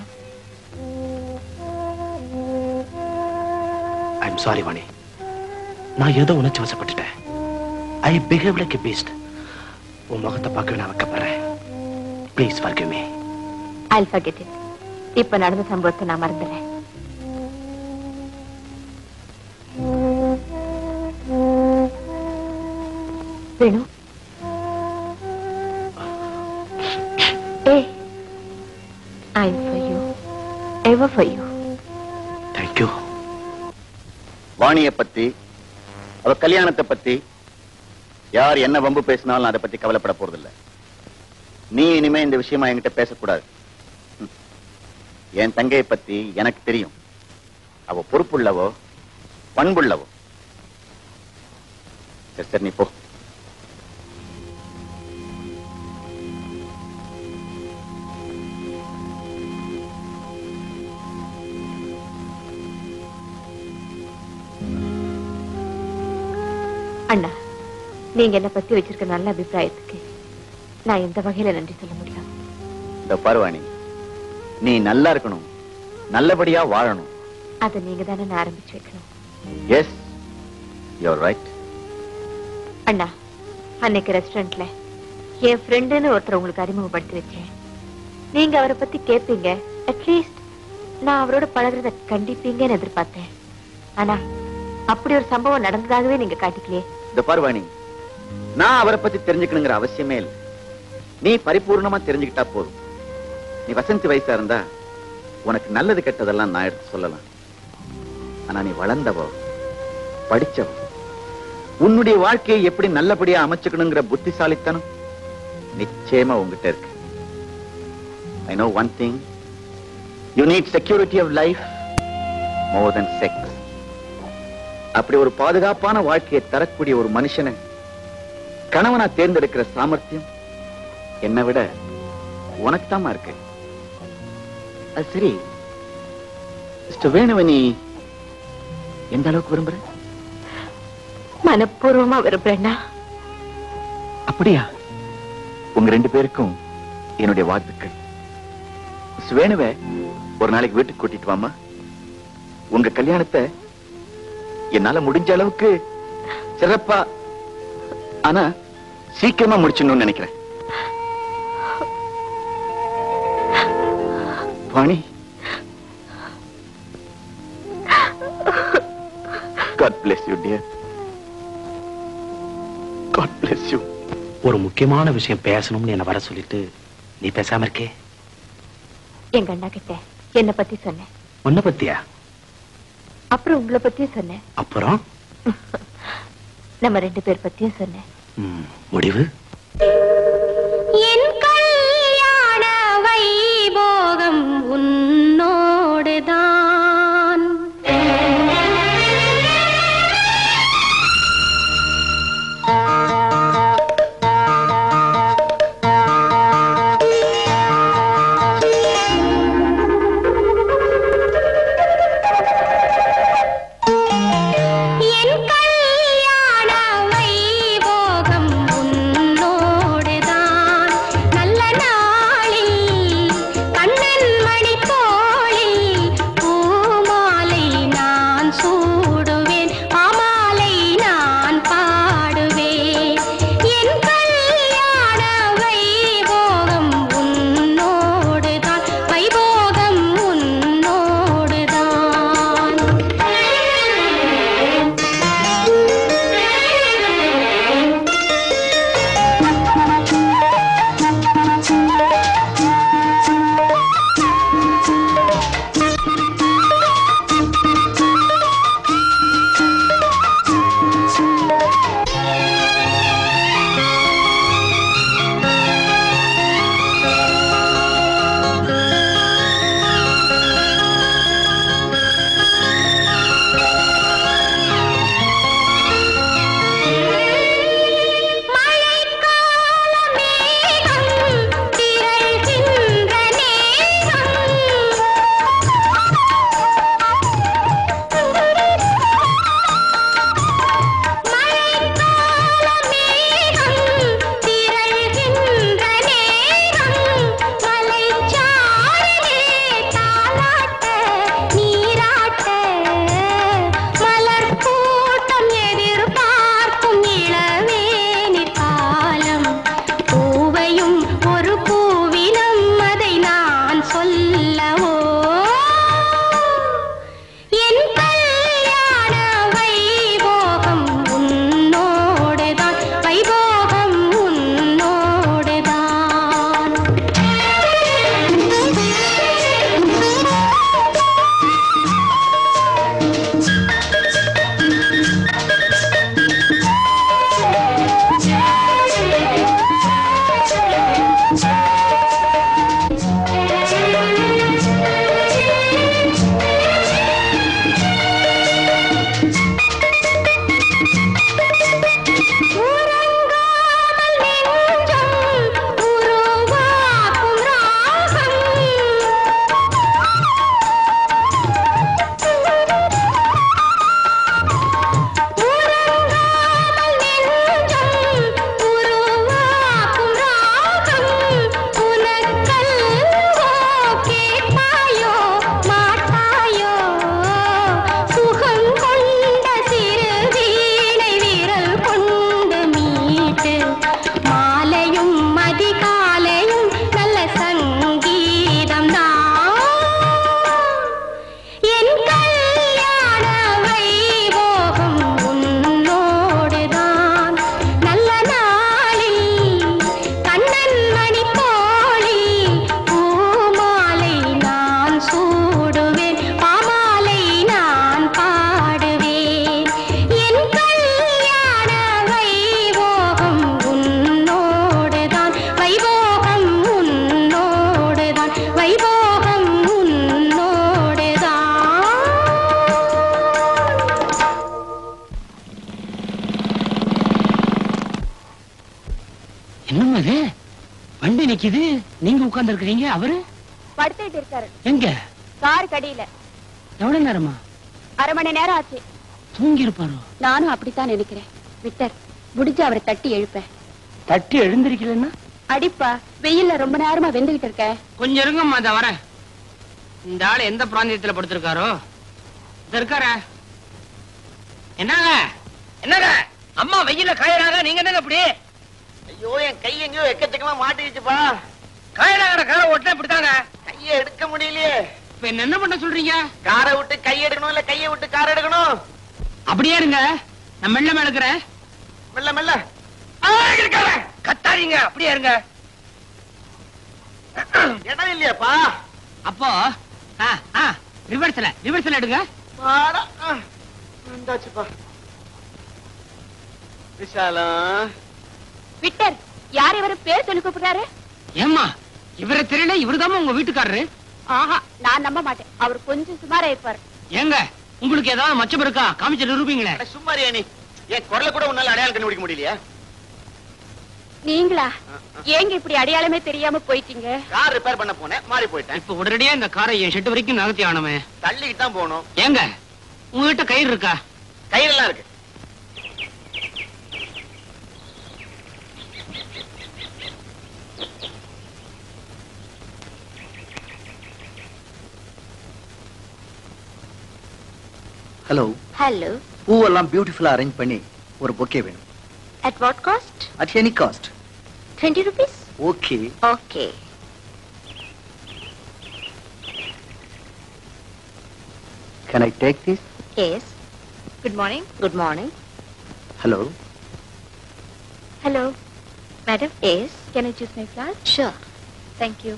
ஐம் சாரி வாணி நான் ஏதோ உணர்ச்சி வசப்பட்டுட்டேன் ஐ பிஹேவ் லைக் பீஸ்ட் உன் முகத்தை பார்க்கவே நான் வைக்கப்படுறேன் please forgive me I'll forget it இப்ப நடந்த சம்பவத்தை நான் மறந்துடுறேன் வேணு ஏ I for you ever for you thank you வாணிய பத்தி அவ கல்யாணத்தை பத்தி யார் என்ன வம்பு பேசினாலும் நான் அதை பத்தி கவலைப்பட போறதில்ல நீ இனிமே இந்த விஷயமா என்கிட்ட பேசக்கூடாது ம். என் தங்கையை பத்தி எனக்கு தெரியும் அவ பொறுப்புள்ளவோ பண்புள்ளவோ சரி சரி நீ போ அண்ணா நீங்க என்ன பத்தி வச்சிருக்க நல்ல அபிப்பிராயத்துக்கு நான் எந்த வகையில நன்றி சொல்ல முடியும் இந்த பரவாணி நீ நல்லா இருக்கணும் நல்லபடியா வாழணும் அதை நீங்க தானே நான் ஆரம்பிச்சு வைக்கணும் எஸ் யூர் ரைட் அண்ணா அன்னைக்கு ரெஸ்டாரண்ட்ல என் ஃப்ரெண்டுன்னு ஒருத்தர் உங்களுக்கு அறிமுகப்படுத்தி வச்சேன் நீங்க அவரை பத்தி கேட்பீங்க அட்லீஸ்ட் நான் அவரோட பழகுறத கண்டிப்பீங்கன்னு எதிர்பார்த்தேன் ஆனா அப்படி ஒரு சம்பவம் நடந்ததாகவே நீங்க காட்டிக்கலையே இந்த பரவாணி நான் அவரை பத்தி தெரிஞ்சுக்கணுங்கிற அவசியமே இல்லை நீ பரிபூர்ணமா தெரிஞ்சுக்கிட்டா போதும் நீ வசந்தி வயசா இருந்தா உனக்கு நல்லது கெட்டதெல்லாம் நான் எடுத்து சொல்லலாம் ஆனா நீ வளர்ந்தவோ படிச்சவ உன்னுடைய வாழ்க்கையை எப்படி நல்லபடியா அமைச்சுக்கணுங்கிற புத்திசாலித்தனம் நிச்சயமா உங்ககிட்ட இருக்கு I know one thing you need security of life more then sex அப்படி ஒரு பாதுகாப்பான வாழ்க்கையை தரக்கூடிய ஒரு மனுஷனை கணவனா தேர்ந்தெடுக்கிற சாமர்த்தியம் என்னை விட உனக்கு தாமா இருக்கு அது சரி மிஸ்டர் வேணுவை நீ எந்த அளவுக்கு விரும்புற மனப்பூர்வமா விரும்புறேன்னா அப்படியா உங்க ரெண்டு பேருக்கும் என்னுடைய வாழ்த்துக்கள் மிஸ் வேணுவை ஒரு நாளைக்கு வீட்டுக்கு கூட்டிட்டு வாமா உங்க கல்யாணத்தை என்னால முடிஞ்ச அளவுக்கு சிறப்பா ஆனா சீக்கிரமா முடிச்சிடணும்னு நினைக்கிறேன் Vani God bless you, dear. God bless you. ஒரு முக்கியமான விஷயம் பேசணும்னு என்ன வர சொல்லிட்டு நீ பேசாம இருக்கே எங்க அண்ணா கிட்ட என்ன பத்தி சொன்னேன் உன்னை பத்தியா அப்புறம் உங்களை பத்தியும் சொன்னேன் அப்புறம் நம்ம ரெண்டு பேர் பத்தியும் சொன்னேன் ம், முடிவு என் கல்யாண வைபோகம் உன்னோடுதான் என் கல்யாண வைபோகம் உன்னோடுதான் என்னங்க அது வண்டி நிக்குது நீங்க உட்கார்ந்து இருக்கிறீங்க அவரு படுத்துட்டு இருக்காரு எங்க கார் கடியில எவ்வளவு நேரமா அரை மணி நேரம் ஆச்சு தூங்கி இருப்பாரோ நானும் அப்படித்தான் நினைக்கிறேன் விட்டர் முடிஞ்சு அவரை தட்டி எழுப்பேன் தட்டி எழுந்திருக்கலன்னா அடிப்பா வெயில்ல ரொம்ப நேரமா வெந்துகிட்டு இருக்க கொஞ்சம் இருங்கம்மா அத வரேன் இந்த ஆள் எந்த பிராந்தியத்துல படுத்திருக்காரோ இது இருக்கார என்னங்க என்னங்க அம்மா வெயில காயறாங்க நீங்க என்னங்க அப்படி ஐயோ என் கை எங்கேயோ எக்கச்சக்கமா மாட்டிக்கிச்சுப்பா காயறாங்க காரை ஓட்டினா இப்படித்தாங்க கையை எடுக்க முடியலையே இப்ப என்ன என்ன பண்ண சொல்றீங்க காரை விட்டு கை எடுக்கணும் இல்ல கையை விட்டு கார் எடுக்கணும் அப்படியே இருங்க நான் மெல்ல மேல இருக்கிறேன் மெல்ல மெல்ல ஆ, இருக்காரு. கத்தாதீங்க அப்படியே இருங்க இடம் இல்லையாப்பா அப்போ ஆ, ஆ, ரிவர்ஸ்ல ரிவர்ஸ்ல எடுங்க பாடா ஆ, வந்தாச்சுப்பா விஷாலம் விட்டர் யார் இவரு பேர் சொல்லி கூப்பிடுறாரு ஏம்மா இவரை தெரியல இவருதாம்மா உங்க வீட்டுக்காரரு ஆஹா நான் நம்ப மாட்டேன் அவர் கொஞ்சம் சுமாரா இருப்பாரு ஏங்க உங்களுக்கு ஏதாவது மச்சம் இருக்கா காமிச்சு நிரூபிங்களே அட, சும்மா இரு நீ என் குரலை கூட உன்னால அடையாளம் கண்டுபிடிக்க முடியலையா நீங்களா ஏங்க இப்படி அடையாளமே தெரியாம போயிட்டீங்க கார் ரிப்பேர் பண்ண போனேன் மாறி போயிட்டேன் இப்ப உடனடியா இந்த காரை என் ஷெட்டு வரைக்கும் நகர்த்தி ஆனமே தள்ளிக்கிட்டு தான் போகணும் ஏங்க உங்ககிட்ட கயிறு இருக்கா கையிலெல்லாம் இருக்கு ஹலோ ஹலோ பூவெல்லாம் பியூட்டிஃபுல்லா அரேஞ்ச் பண்ணி ஒரு பொக்கே வேணும் at what cost at any cost twenty rupees okay okay can I take this yes good morning good morning hello hello madam yes can I choose my glass sure thank you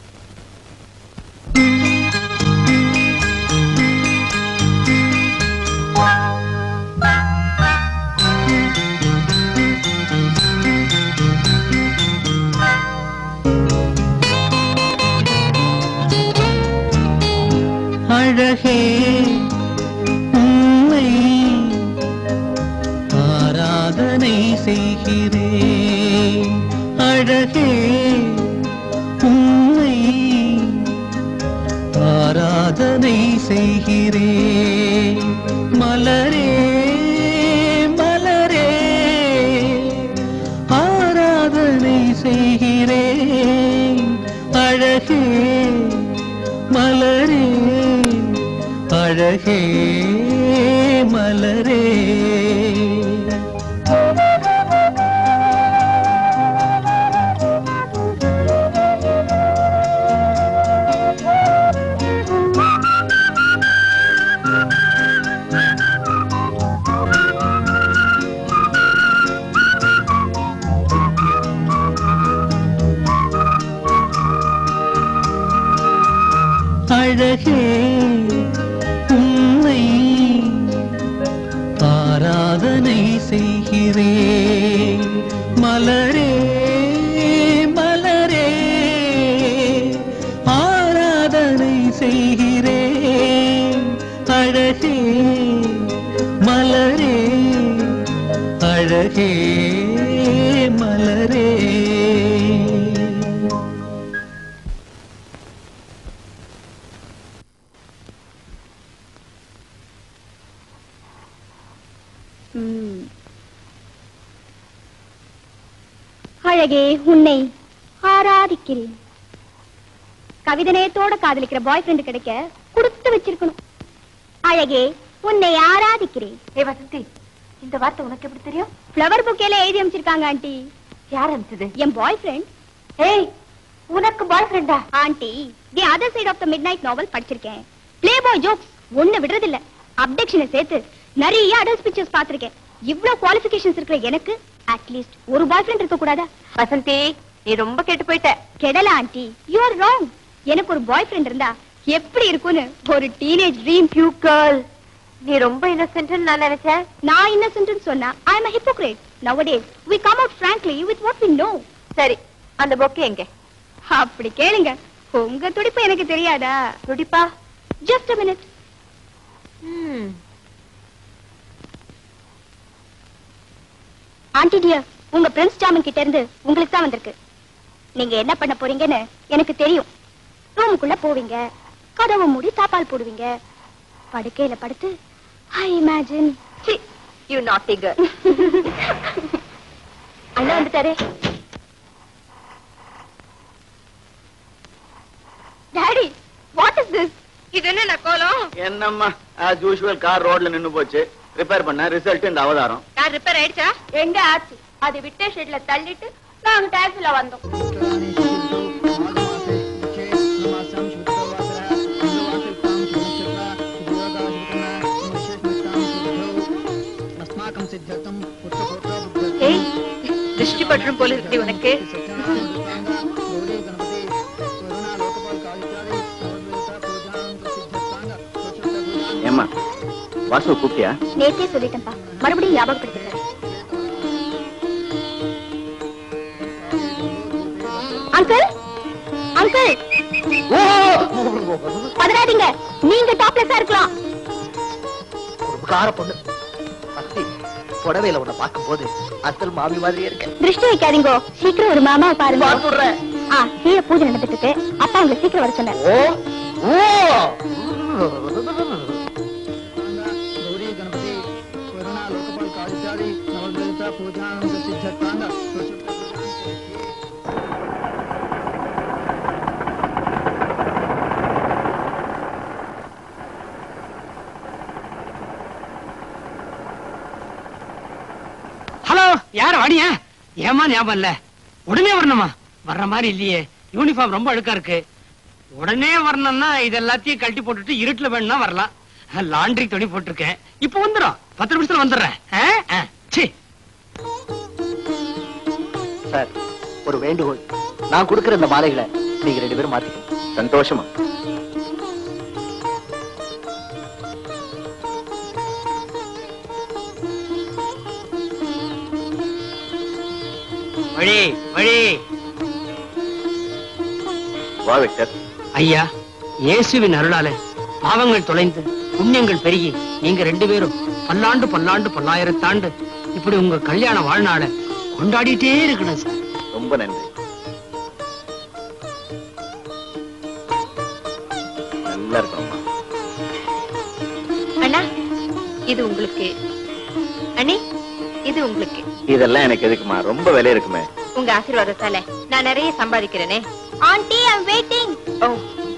அழகே உன்னை ஆராதனை செய்கிறேன் அழகே உன்னை ஆராதனை செய்கிறேன் மலரே மலரே ஆராதனை செய்கிறேன் அழகே மலரே அழகே மலரே அழகே உன்னை ஆராதனை செய்கிறேன் மலரே மலரே ஆராதனை செய்கிறேன் அழகே மலரே அழகே மலரே அழகே உன்னை ஆராதிக்கிறேன் கவிதை நேயத்தோட காதலிக்கிற பாய் ஃப்ரெண்ட் கிடைக்க கொடுத்து வச்சிருக்கணும் அழகே உன்னை ஆராதிக்கிறேன் ஏ வசந்தி இந்த வார்த்தை உனக்கு எப்படி தெரியும் ஃப்ளவர் புக்கேல எழுதி அமைச்சிருக்காங்க ஆண்டி யார் அமைச்சது என் பாய் ஃப்ரெண்ட் ஏய் உனக்கு பாய் ஃப்ரெண்டா aunty the other side of the midnight novel படிச்சிருக்கேன் பிளே பாய் ஜோக்ஸ் ஒண்ணு விடுறது இல்ல அப்டேஷனை சேர்த்து நிறைய அடல்ட் பிக்சர்ஸ் பார்த்திருக்கேன் இவ்ளோ குவாலிஃபிகேஷன்ஸ் இருக்கிற எனக்கு அட்லீஸ்ட் ஒரு பாய் ஃப்ரெண்ட் இருக்க கூடாதா வசந்தி நீ ரொம்ப கெட்டு போயிட்ட கெடல ஆண்டி யூ ஆர் ராங் எனக்கு ஒரு பாய் ஃப்ரெண்ட் இருந்தா எப்படி இருக்கும்னு ஒரு டீனேஜ் ட்ரீம் யூ கேர்ள் நீ ரொம்ப இன்னசென்ட் நான் நினைச்சேன் நான் இன்னசென்ட் சொன்னா ஐ அம் a hypocrite nowadays we come out frankly with what we know சரி அந்த பொக்கே எங்க அப்படி கேளுங்க உங்க துடிப்பு எனக்கு தெரியாதா துடிப்பா just a minute aunty dear உங்க பிரின்ஸ் ஜாமன் கிட்ட இருந்து உங்களுக்கு தான் வந்திருக்கு நீங்க என்ன பண்ண போறீங்கன்னு எனக்கு தெரியும் ரூமுக்குள்ள போவீங்க கதவை மூடி தாப்பால் போடுவீங்க படுக்கையில படுத்து I imagine you not girl அண்ணா வந்துட்டாரே டாடி வாட் இஸ் திஸ் இது என்ன கோலம் என்னம்மா ஆஸ் யூஷுவல் கார் ரோட்ல நின்னு போச்சு ரிப்பேர் பண்ண ரிசல்ட் இந்த அவதாரம் கார் ரிப்பேர் ஆயிடுச்சா எங்க ஆச்சு அது விட்ட ஷெட்ல தள்ளிட்டு நாங்க டாக்ஸில வந்தோம் ஏய் திருஷ்டி பற்றும் போல இருக்கு உனக்கு ஏம்மா வாசு கூப்பிட்டியா நேத்தே சொல்லிட்டேன்ப்பா மறுபடியும் ஞாபகப்படுத்துறேன் அங்கிள் அங்கிள் பதறாதீங்க நீங்க டாப்லெஸ்ஸா இருக்கலாம் ஒரு கார பொண்ணு பத்தி புடவையில உன்னை பார்க்கும்போது அசல் மாமி மாதிரியே இருக்க திருஷ்டி வைக்காதீங்க சீக்கிரம் ஒரு மாமாவை பாருங்க பார்த்துடுறேன். ஆ கீழே பூஜை நடந்துட்டு இருக்கு அப்பா உங்களை சீக்கிரம் வர சொன்னார் ஓ ஓ ஹலோ யார் வாடியா ஏமா ஞாபகம் இல்ல உடனே வரணுமா வர்ற மாதிரி இல்லையே யூனிஃபார்ம் ரொம்ப அழுக்கா இருக்கு உடனே வரணும்னா இது எல்லாத்தையும் கழட்டி போட்டுட்டு இருட்டுல வேணும்னா வரலாம் லாண்ட்ரி துணி போட்டிருக்கேன் இப்போ வந்துடும் பத்து நிமிஷத்துல வந்துடுறேன் ஆ? ஆ, சீ. சார் ஒரு வேண்டுகோள் நான் கொடுக்கிற இந்த மாலைகளை நீங்க ரெண்டு பேரும் மாத்திக்கணும் சந்தோஷமா வழி வழி வா விக்டர் ஐயா இயேசுவின் அருளால பாவங்கள் தொலைந்து புண்ணியங்கள் பெருகி நீங்க ரெண்டு பேரும் பல்லாண்டு பல்லாண்டு பல்லாயிரத்தாண்டு இப்படி உங்க கல்யாண வாழ்நாள கொண்டாடிட்டே இருக்கணும் சார் ரொம்ப நன்றி நல்லா இருக்கணும்மா அண்ணா இது உங்களுக்கு அண்ணி இது உங்களுக்கு இதெல்லாம் எனக்கு எதுக்குமா ரொம்ப விலை இருக்குமே உங்க ஆசீர்வாதத்தால நான் நிறைய சம்பாதிக்கிறேனே aunty I waiting oh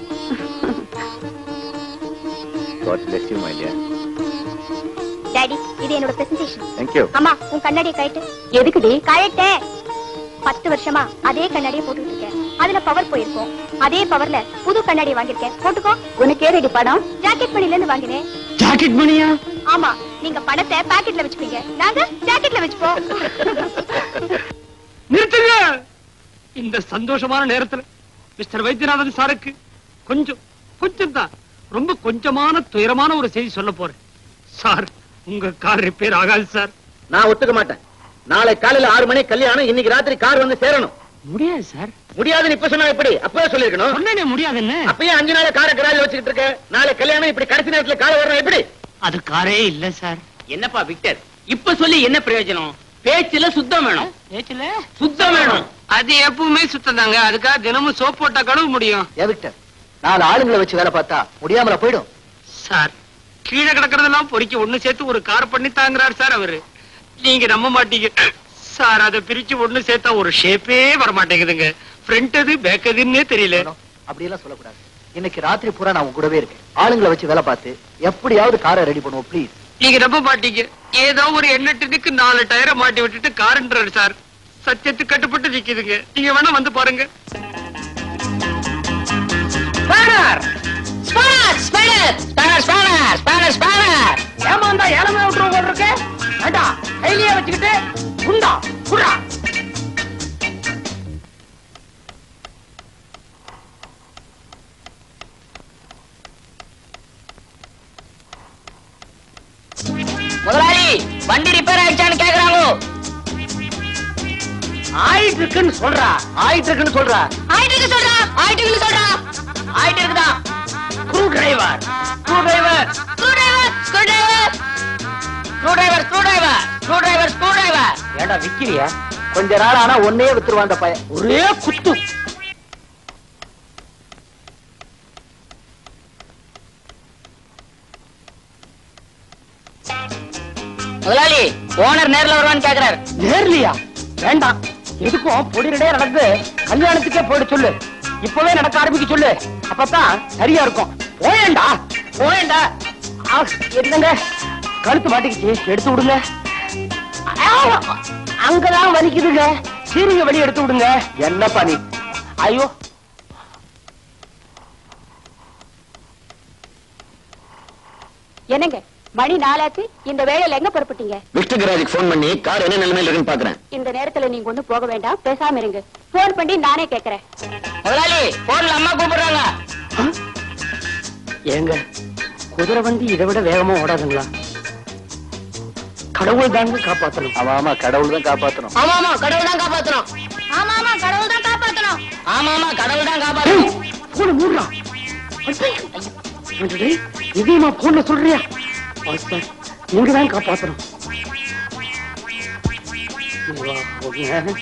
god bless you my dear daddy இது என்னோட பிரசன்டேஷன் thank you அம்மா உன் கண்ணாடியை கழட்டு எதுக்குடி கழட்ட பத்து வருஷமா அதே கண்ணாடியை போட்டுட்டு இருக்கேன் அதுல பவர் போயிருக்கும் அதே பவர்ல புது கண்ணாடி வாங்கியிருக்கேன் போட்டுக்கோ உனக்கு ஏறடி பணம் ஜாக்கெட் மணில இருந்து வாங்கினேன் ஜாக்கெட் மணியா ஆமா நீங்க பணத்தை பாக்கெட்ல வச்சுப்பீங்க நாங்க ஜாக்கெட்ல வச்சுப்போம் நிறுத்துங்க இந்த சந்தோஷமான நேரத்துல மிஸ்டர் வைத்தியநாதன் சாருக்கு கொஞ்சம் கொஞ்சம் தான் ரொம்ப கொஞ்சமான துயரமான ஒரு செய்தி சொல்ல போறேன் சார் உங்க கார் ரிப்பேர் ஆகாது சார் நான் ஒத்துக்க மாட்டேன் நாளை காலையில ஆறு மணி கல்யாணம் இன்னைக்கு ராத்திரி கார் வந்து சேரணும் முடியாது சார் முடியாதுன்னு இப்ப சொன்னா எப்படி அப்பவே சொல்லிருக்கணும் சொன்னேனே முடியாதுன்னு அப்பயே அஞ்சு நாள் காரை கராஜ் வச்சுக்கிட்டு இருக்க நாளை கல்யாணம் இப்படி கடைசி நேரத்துல காரை வரணும் எப்படி அது காரே இல்ல சார் என்னப்பா விக்டர் இப்ப சொல்லி என்ன பிரயோஜனம் பேச்சுல சுத்தம் வேணும் ஏச்சுல சுத்தம் வேணும் அது எப்பவுமே சுத்தம் தாங்க அதுக்காக தினமும் சோப் போட்டா கழுவ முடியும் ஏன் விக்டர் நாலு ஆளுங்களை வச்சு வேலை பார்த்தா முடியாமல போயிடும் சார் கீழே கிடக்கிறதெல்லாம் பொறுக்கி ஒண்ணு சேர்த்து ஒரு கார் பண்ணி தாங்குறாரு சார் அவரு நீங்க நம்ப மாட்டீங்க சார் அதை பிரிச்சு ஒண்ணு சேர்த்தா ஒரு ஷேப்பே வர மாட்டேங்குதுங்க ஃப்ரண்ட் எது பேக் எதுன்னே தெரியல அப்படியெல்லாம் சொல்லக்கூடாது இன்னைக்கு ராத்திரி பூரா நான் உன் கூடவே இருக்கேன் ஆளுங்களை வச்சு வேலை பார்த்து எப்படியாவது காரை ரெடி பண்ணுவோம் ப்ளீஸ் நீங்க நம்ப மாட்டீங்க ஏதோ ஒரு எண்ணெட்டுக்கு நாலு டயரை மாட்டி விட்டுட்டு காருன்றாரு சார் சத்தியத்துக்கு கட்டுப்பட்டு நிக்குதுங்க நீங்க வேணா வந்து பாருங்க ஏமாந்தா ஏழமே விட்டுருவோம் போல இருக்கு வேண்டாம் கையிலேயே வச்சுக்கிட்டு குண்டா குடா முதலாளி வண்டி ரிப்பேர் ஆயிடுச்சான்னு கேக்குறாங்க ஆயிட்டு இருக்குன்னு சொல்றா ஆயிட்டு இருக்குன்னு சொல்றா ஆயிட்டு இருக்கு சொல்றா ஆயிட்டு இருக்கு சொல்றா ஆயிட்டு இருக்குதா screwdriver screwdriver screwdriver screwdriver screwdriver screwdriver screwdriver screwdriver ஏடா விக்கிறியா கொஞ்ச நாள் ஆனா ஒன்னே வித்துருவான் அந்த பையன் ஒரே குத்து முதலாளி ஓனர் நேர்ல வருவான்னு கேக்குறாரு நேர்லியா வேண்டாம் எதுக்கும் பொடிநடே நடந்து கல்யாணத்துக்கே போயிட சொல்லு இப்பவே நடக்க ஆரம்பிக்க சொல்லு அப்பதான் சரியா இருக்கும் போயேண்டா போயேண்டா ஆ, என்னங்க கழுத்து மாட்டிக்கிச்சு எடுத்து விடுங்க ஆ, அங்கதான் வலிக்குதுங்க சீருங்க வெளியே எடுத்து விடுங்க என்னப்பா நீ ஐயோ என்னங்க மணி நாலாச்சு இந்த வேலையில எங்க புறப்பட்டீங்க விஷ்ணு கராஜுக்கு ஃபோன் பண்ணி கார் என்ன நிலைமையில இருக்குன்னு பாக்குறேன் இந்த நேரத்துல நீங்க ஒண்ணும் போக வேண்டாம் பேசாம இருங்க போன் பண்ணி நானே கேக்குறேன் முதலாளி போன்ல அம்மா கூப்பிடுறாங்க ஏங்க குதிரை வண்டி இதை விட வேகமா ஓடாதுங்களா கடவுள் தாங்க காப்பாத்தணும் ஆமா ஆமா கடவுள் தான் காப்பாத்தணும் ஆமா ஆமா கடவுள் தான் காப்பாத்தணும் ஆமா ஆமா கடவுள் தான் காப்பாத்தணும் ஆமா ஆமா கடவுள் தான் காப்பாத்தணும் போன மூடுறா இதையுமா போன்ல சொல்றியா சார் நீங்க தான் காப்பாத்தணும் வா, போங்க.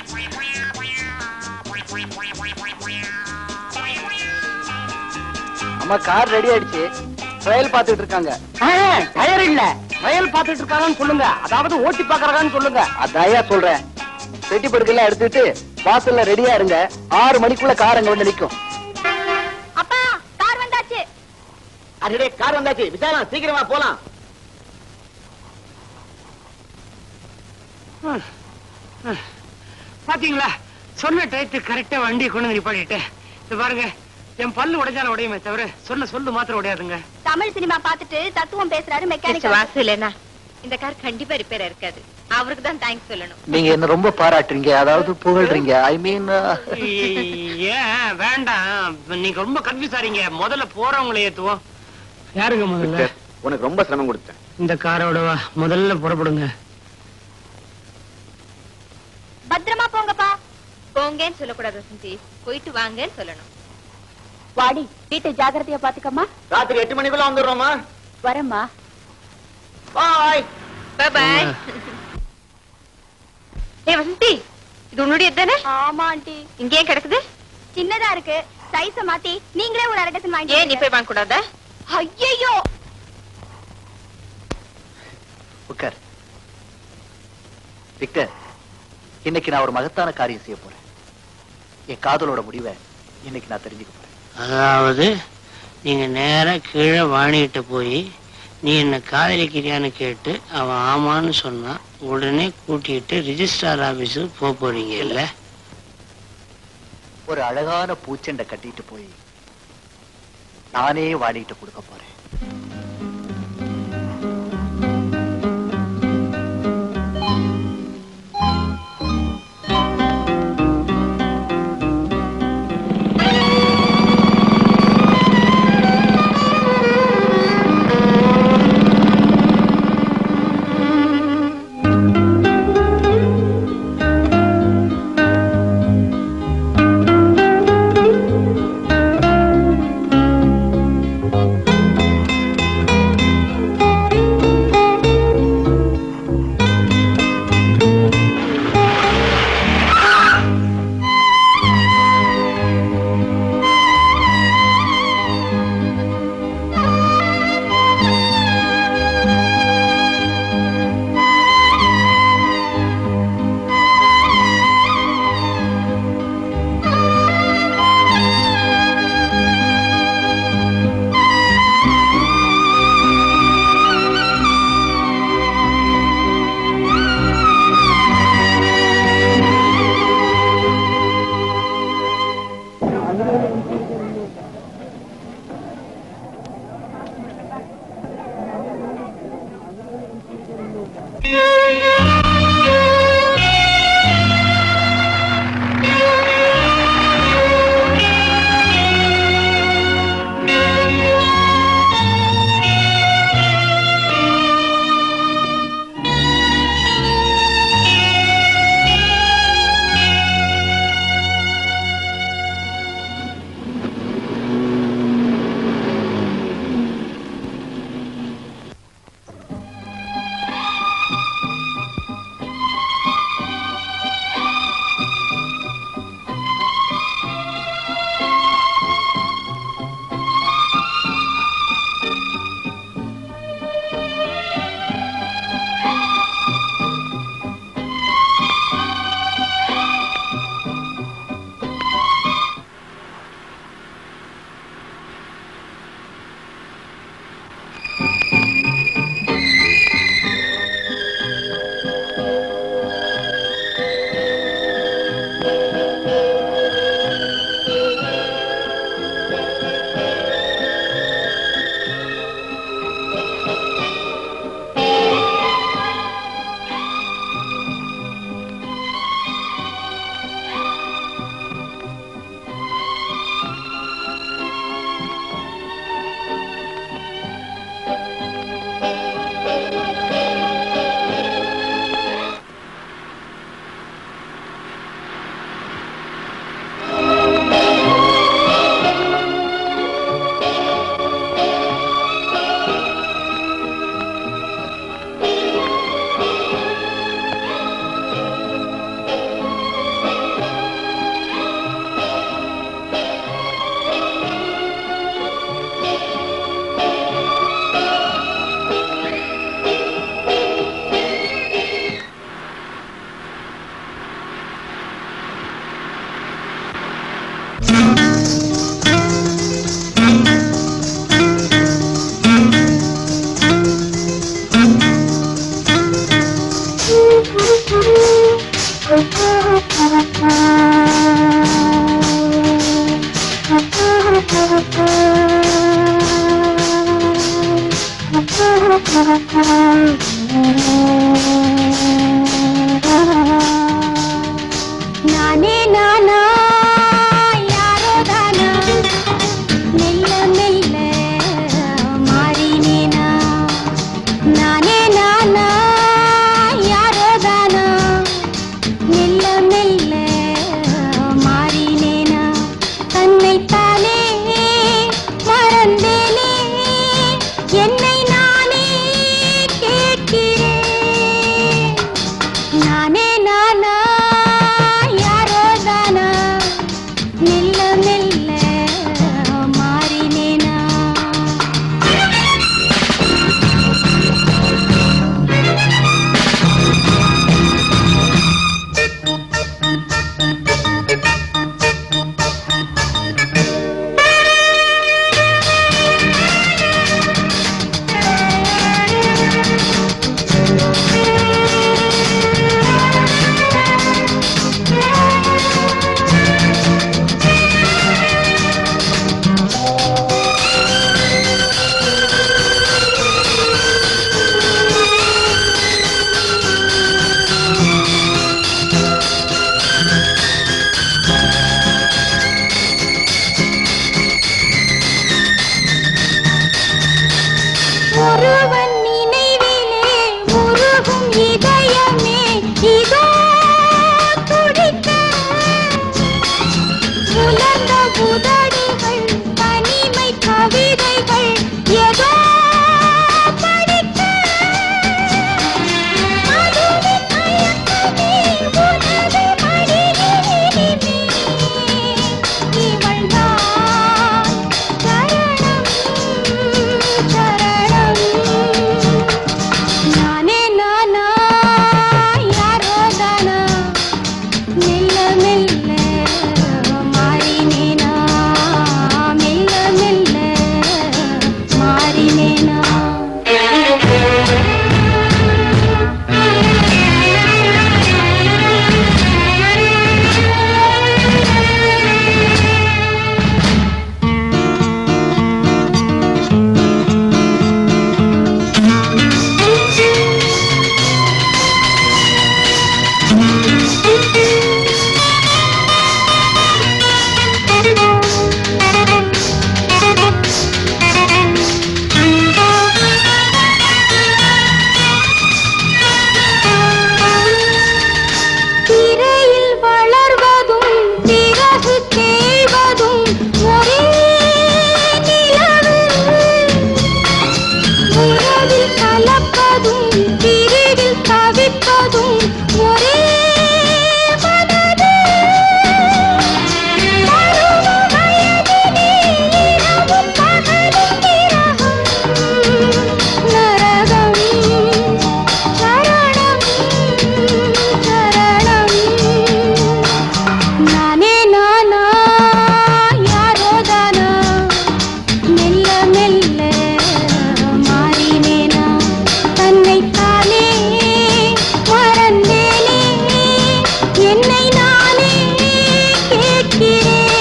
அம்மா கார் ரெடி ஆயிடுச்சு ட்ரையல் பாத்துட்டு இருக்காங்க ஆ, டயர் இல்ல வயல் பாத்துட்டு இருக்காங்கன்னு சொல்லுங்க அதாவது ஓட்டி பாக்குறாங்கன்னு சொல்லுங்க அதாயா சொல்றேன் பெட்டி படுக்கெல்லாம் எடுத்துட்டு வாசல்ல ரெடியா இருங்க ஆறு மணிக்குள்ள கார் அங்க வந்து நிக்கும் அப்பா கார் வந்தாச்சு அடடே கார் வந்தாச்சு விசாலம் சீக்கிரமா போலாம் பாத்தீங்களா சொன்ன டயத்துக்கு கரெக்டா வண்டியை கொண்டு வந்து நிப்பாட்டிட்டேன் இது பாருங்க என் பல்லு உடைஞ்சாலும் உடையுமே தவிர சொன்ன சொல்லு மாத்திரம் உடையாதுங்க தமிழ் சினிமா பார்த்துட்டு தத்துவம் பேசுறாரு மெக்கானிக் வாசு இல்லனா இந்த கார் கண்டிப்பா ரிப்பேர் இருக்காது அவருக்கு தான் தேங்க்ஸ் சொல்லணும் நீங்க என்ன ரொம்ப பாராட்டுறீங்க அதாவது புகழ்றீங்க ஐ மீன் ஏன் வேண்டாம் நீங்க ரொம்ப கன்ஃபியூஸ் ஆறீங்க முதல்ல போறவங்களை ஏத்துவோம் யாருங்க முதல்ல உனக்கு ரொம்ப சிரமம் கொடுத்தேன் இந்த காரோட வா முதல்ல புறப்படுங்க பத்திரமா போங்கப்பா போங்கன்னு சொல்லக்கூடாது வசந்தி போயிட்டு வாங்கன்னு சொல்லணும் வாடி வீட்டை ஜாக்கிரதையா பாத்துக்கம்மா ராத்திரி எட்டு மணிக்குள்ள வந்துடுறோமா வரம்மா பாய் பாய் ஏ வசந்தி இது உன்னுடைய தானே ஆமா ஆண்டி இங்கேயே கிடக்குது சின்னதா இருக்கு சைஸ மாத்தி நீங்களே ஒரு அரை டசன் வாங்கி ஏன் நீ போய் வாங்க கூடாதா ஐயோ உட்கார் விக்டர் இன்னைக்கு நான் ஒரு மகத்தான காரியம் செய்ய போறேன் என் காதலோட முடிவை இன்னைக்கு நான் தெரிஞ்சுக்க போறேன் அதாவது நீங்க நேரா கீழே வாணிகிட்ட போய் நீ என்ன காதலிக்கிறியான்னு கேட்டு அவன் ஆமான்னு சொன்னா உடனே கூட்டிட்டு ரிஜிஸ்ட்ரார் ஆபீஸுக்கு போக போறீங்க இல்ல ஒரு அழகான பூச்செண்டை கட்டிட்டு போய் நானே வாடிட்டு கொடுக்க போறேன் இதயமே இதோ துடிக்க உலர்ந்த உதடுகள் தனிமை கவிதைகள் ஏதோ படிக்க மதுவின் மயக்கமே உனது மடியினிலே இவள்தான் சரணம் சரணம் நானே நானா யாரோ தானா மெல்ல மெல்ல மாறினேனா மெல்ல மெல்ல மாறினேனா திரையில் வளர்வதும் பிறகு தேய்வதும் ஒரே நிலவு உறவில் கலப்பதும் பிரிவில் தவிப்பதும் ஒரே மனது பருவ வயதிலே இரவும் பகலும் விரகம் நரகம் சரணம் சரணம் நானே நானா யாரோ தானா மெல்ல மெல்ல மாறினேனா தன்னைத்தானே மறந்தேனே என்னை நானே கேட்கிறேன்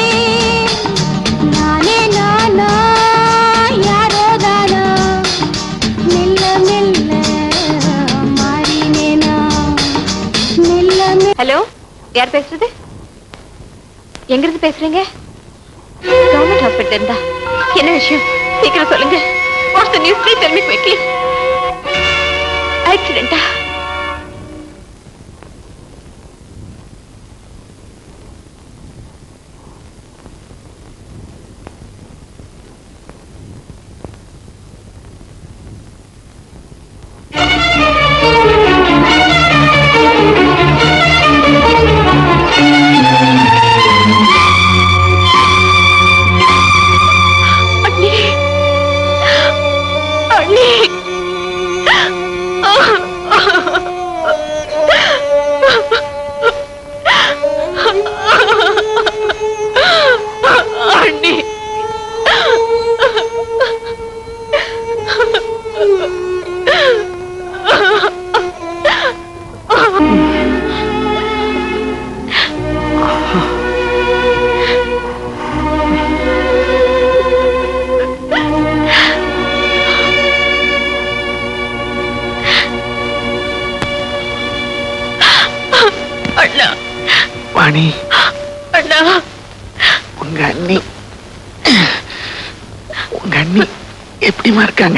நானே நானா யாரோ தானா மெல்ல மெல்ல மாறினேனா மெல்ல மெல்ல ஹலோ யார் பேசுறது எங்க இருந்து பேசுறீங்க கவர்மெண்ட் ஹாஸ்பிட்டல் இருந்தா என்ன விஷயம் சீக்கிரம் சொல்லுங்க what's the news please tell me quickly ஆக்சிடென்ட்டா அண்ணி அண்ணி அண்ணி அண்ணா வாணி அண்ணா உங்க அண்ணி உங்க அண்ணி எப்படிமா இருக்காங்க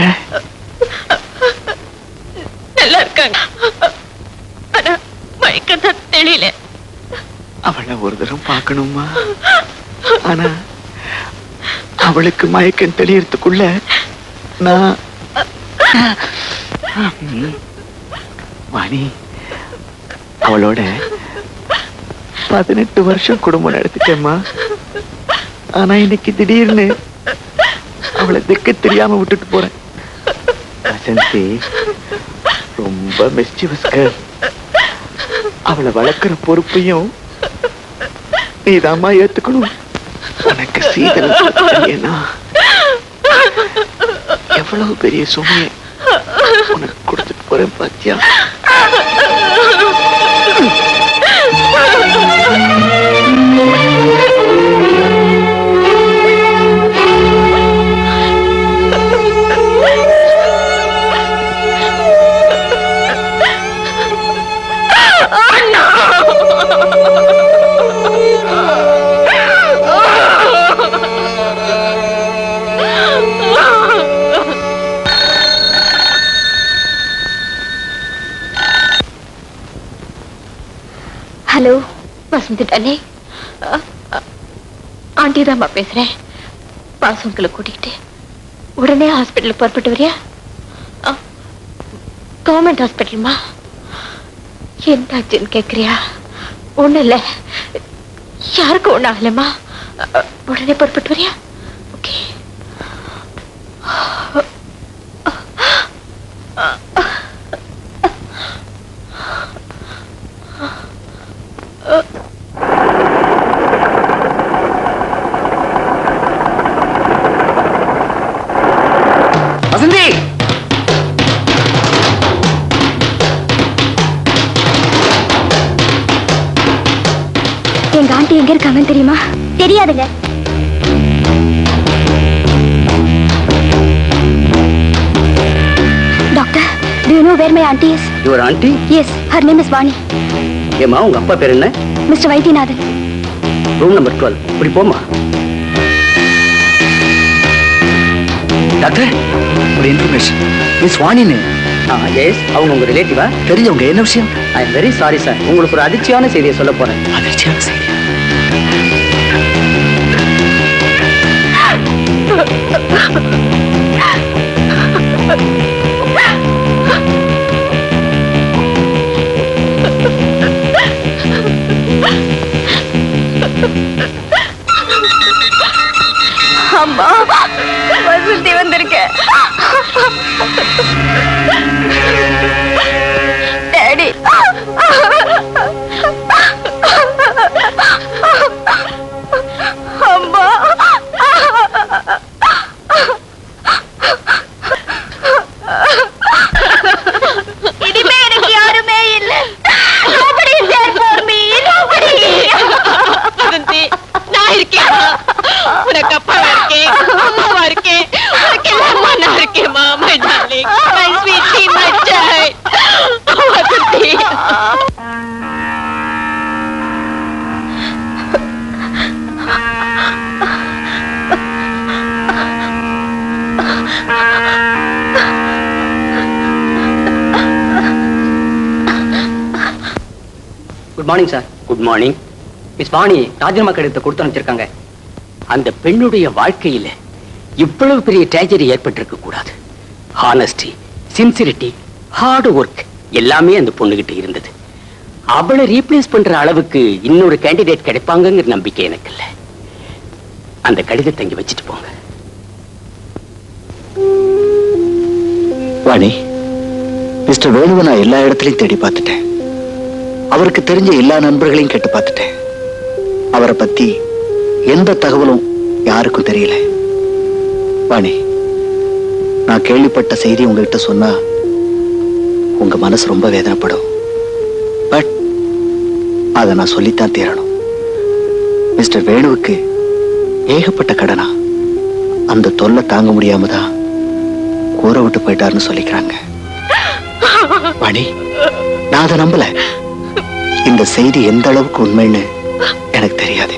நல்லா இருக்காங்க ஆனா மயக்கம் தான் தெரியல அவளை ஒரு தரம் பார்க்கணுமா ஆனா அவளுக்கு மயக்கம் தெளியறதுக்குள்ள நான் ம். வாணி அவளோட பதினெட்டு வருஷம் குடும்பம் நடத்திட்டேம்மா ஆனா இன்னைக்கு திடீர்னு அவளை திக்க தெரியாம விட்டுட்டு போறேன் வசந்தி ரொம்ப மிஸ்டிவஸ் கேர்ள் அவளை வளர்க்கிற பொறுப்பையும் நீதாம்மா ஏத்துக்கணும் உனக்கு சீதனம் ஏன்னா எவ்வளவு பெரிய சுமையை உனக்கு கொடுத்துட்டு போறேன் பாத்தியா ஹலோ வசந்தி டாலே ஆண்டி தான்மா பேசுறேன் பாசங்களை கூட்டிக்கிட்டு உடனே ஹாஸ்பிட்டலுக்கு புறப்பட்டு வரியா கவர்மெண்ட் ஹாஸ்பிட்டலுமா என்னாச்சுன்னு கேக்குறியா ஒண்ணும் இல்ல யாருக்கும் ஒண்ணும் ஆகலம்மா அ, உடனே புறப்பட்டு வரியா ஓகே வசந்தி எங்க ஆண்டி எங்க இருக்காங்கன்னு தெரியுமா தெரியாதுங்க doctor do you know where my auntie is your aunty yes her name is Vani ஏமா உங்க அப்பா பேர் என்ன mister Vaidyanathan room number twelve இப்படி போமா டாக்டர் ஒரு இன்ஃபர்மேஷன் மிஸ் வாணின்னு எஸ் அவங்க உங்க ரிலேட்டிவா தெரிஞ்சவங்க என்ன விஷயம் I am very sorry sir உங்களுக்கு ஒரு அதிர்ச்சியான செய்தியை சொல்ல போறேன் அதிர்ச்சியான செய்தி அம்மா வசந்தி வந்திருக்கேன் டேடி அம்மா இனிமே எனக்கு யாருமே இல்ல nobody is there for me nobody Vasanthi நான் இருக்கேன் உனக்கு அப்பாவா இருக்கேன் அம்மாவா இருக்கேன் உனக்கு எல்லாமா நான் இருக்கேன்மா my darling my sweetie my child Vasanthi good morning sir good morning miss Vani ராஜினாமா கடிதத்தை கொடுத்து அனுப்பிச்சிருக்காங்க அந்த பெண்ணுடைய வாழ்க்கையில இவ்வளவு பெரிய tragedy ஏற்பட்டிருக்க கூடாது ஹானஸ்டி சின்சிரிட்டி ஹார்ட் ஒர்க் எல்லாமே அந்த பொண்ணுகிட்ட இருந்தது அவளை ரீப்ளேஸ் பண்ற அளவுக்கு இன்னொரு கேண்டிடேட் கிடைப்பாங்கங்கிற நம்பிக்கை எனக்கு இல்ல அந்த கடிதத்தை இங்க வச்சுட்டு போங்க வாணி மிஸ்டர் வேணுவை நான் எல்லா இடத்துலயும் தேடி பார்த்துட்டேன் அவருக்கு தெரிஞ்ச எல்லா நண்பர்களையும் கேட்டு பார்த்துட்டேன் அவரை பத்தி எந்த தகவலும் யாருக்கும் தெரியல வாணி நான் கேள்விப்பட்ட செய்தி உங்ககிட்ட சொன்னா உங்க மனசு ரொம்ப வேதனைப்படும் பட் அதை நான் சொல்லித்தான் தீரணும் மிஸ்டர் வேணுவுக்கு ஏகப்பட்ட கடனா அந்த தொல்லை தாங்க முடியாம தான் கூரை விட்டு போயிட்டாருன்னு சொல்லிக்கிறாங்க வாணி நான் அதை நம்பல இந்த செய்தி எந்த அளவுக்கு உண்மைன்னு எனக்கு தெரியாது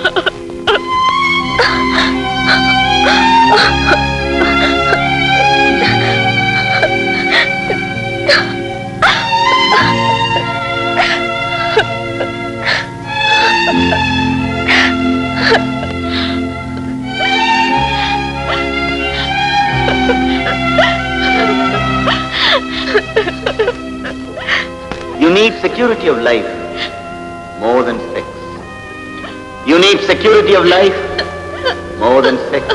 You need security of life more than sex. You need security of life more than sex.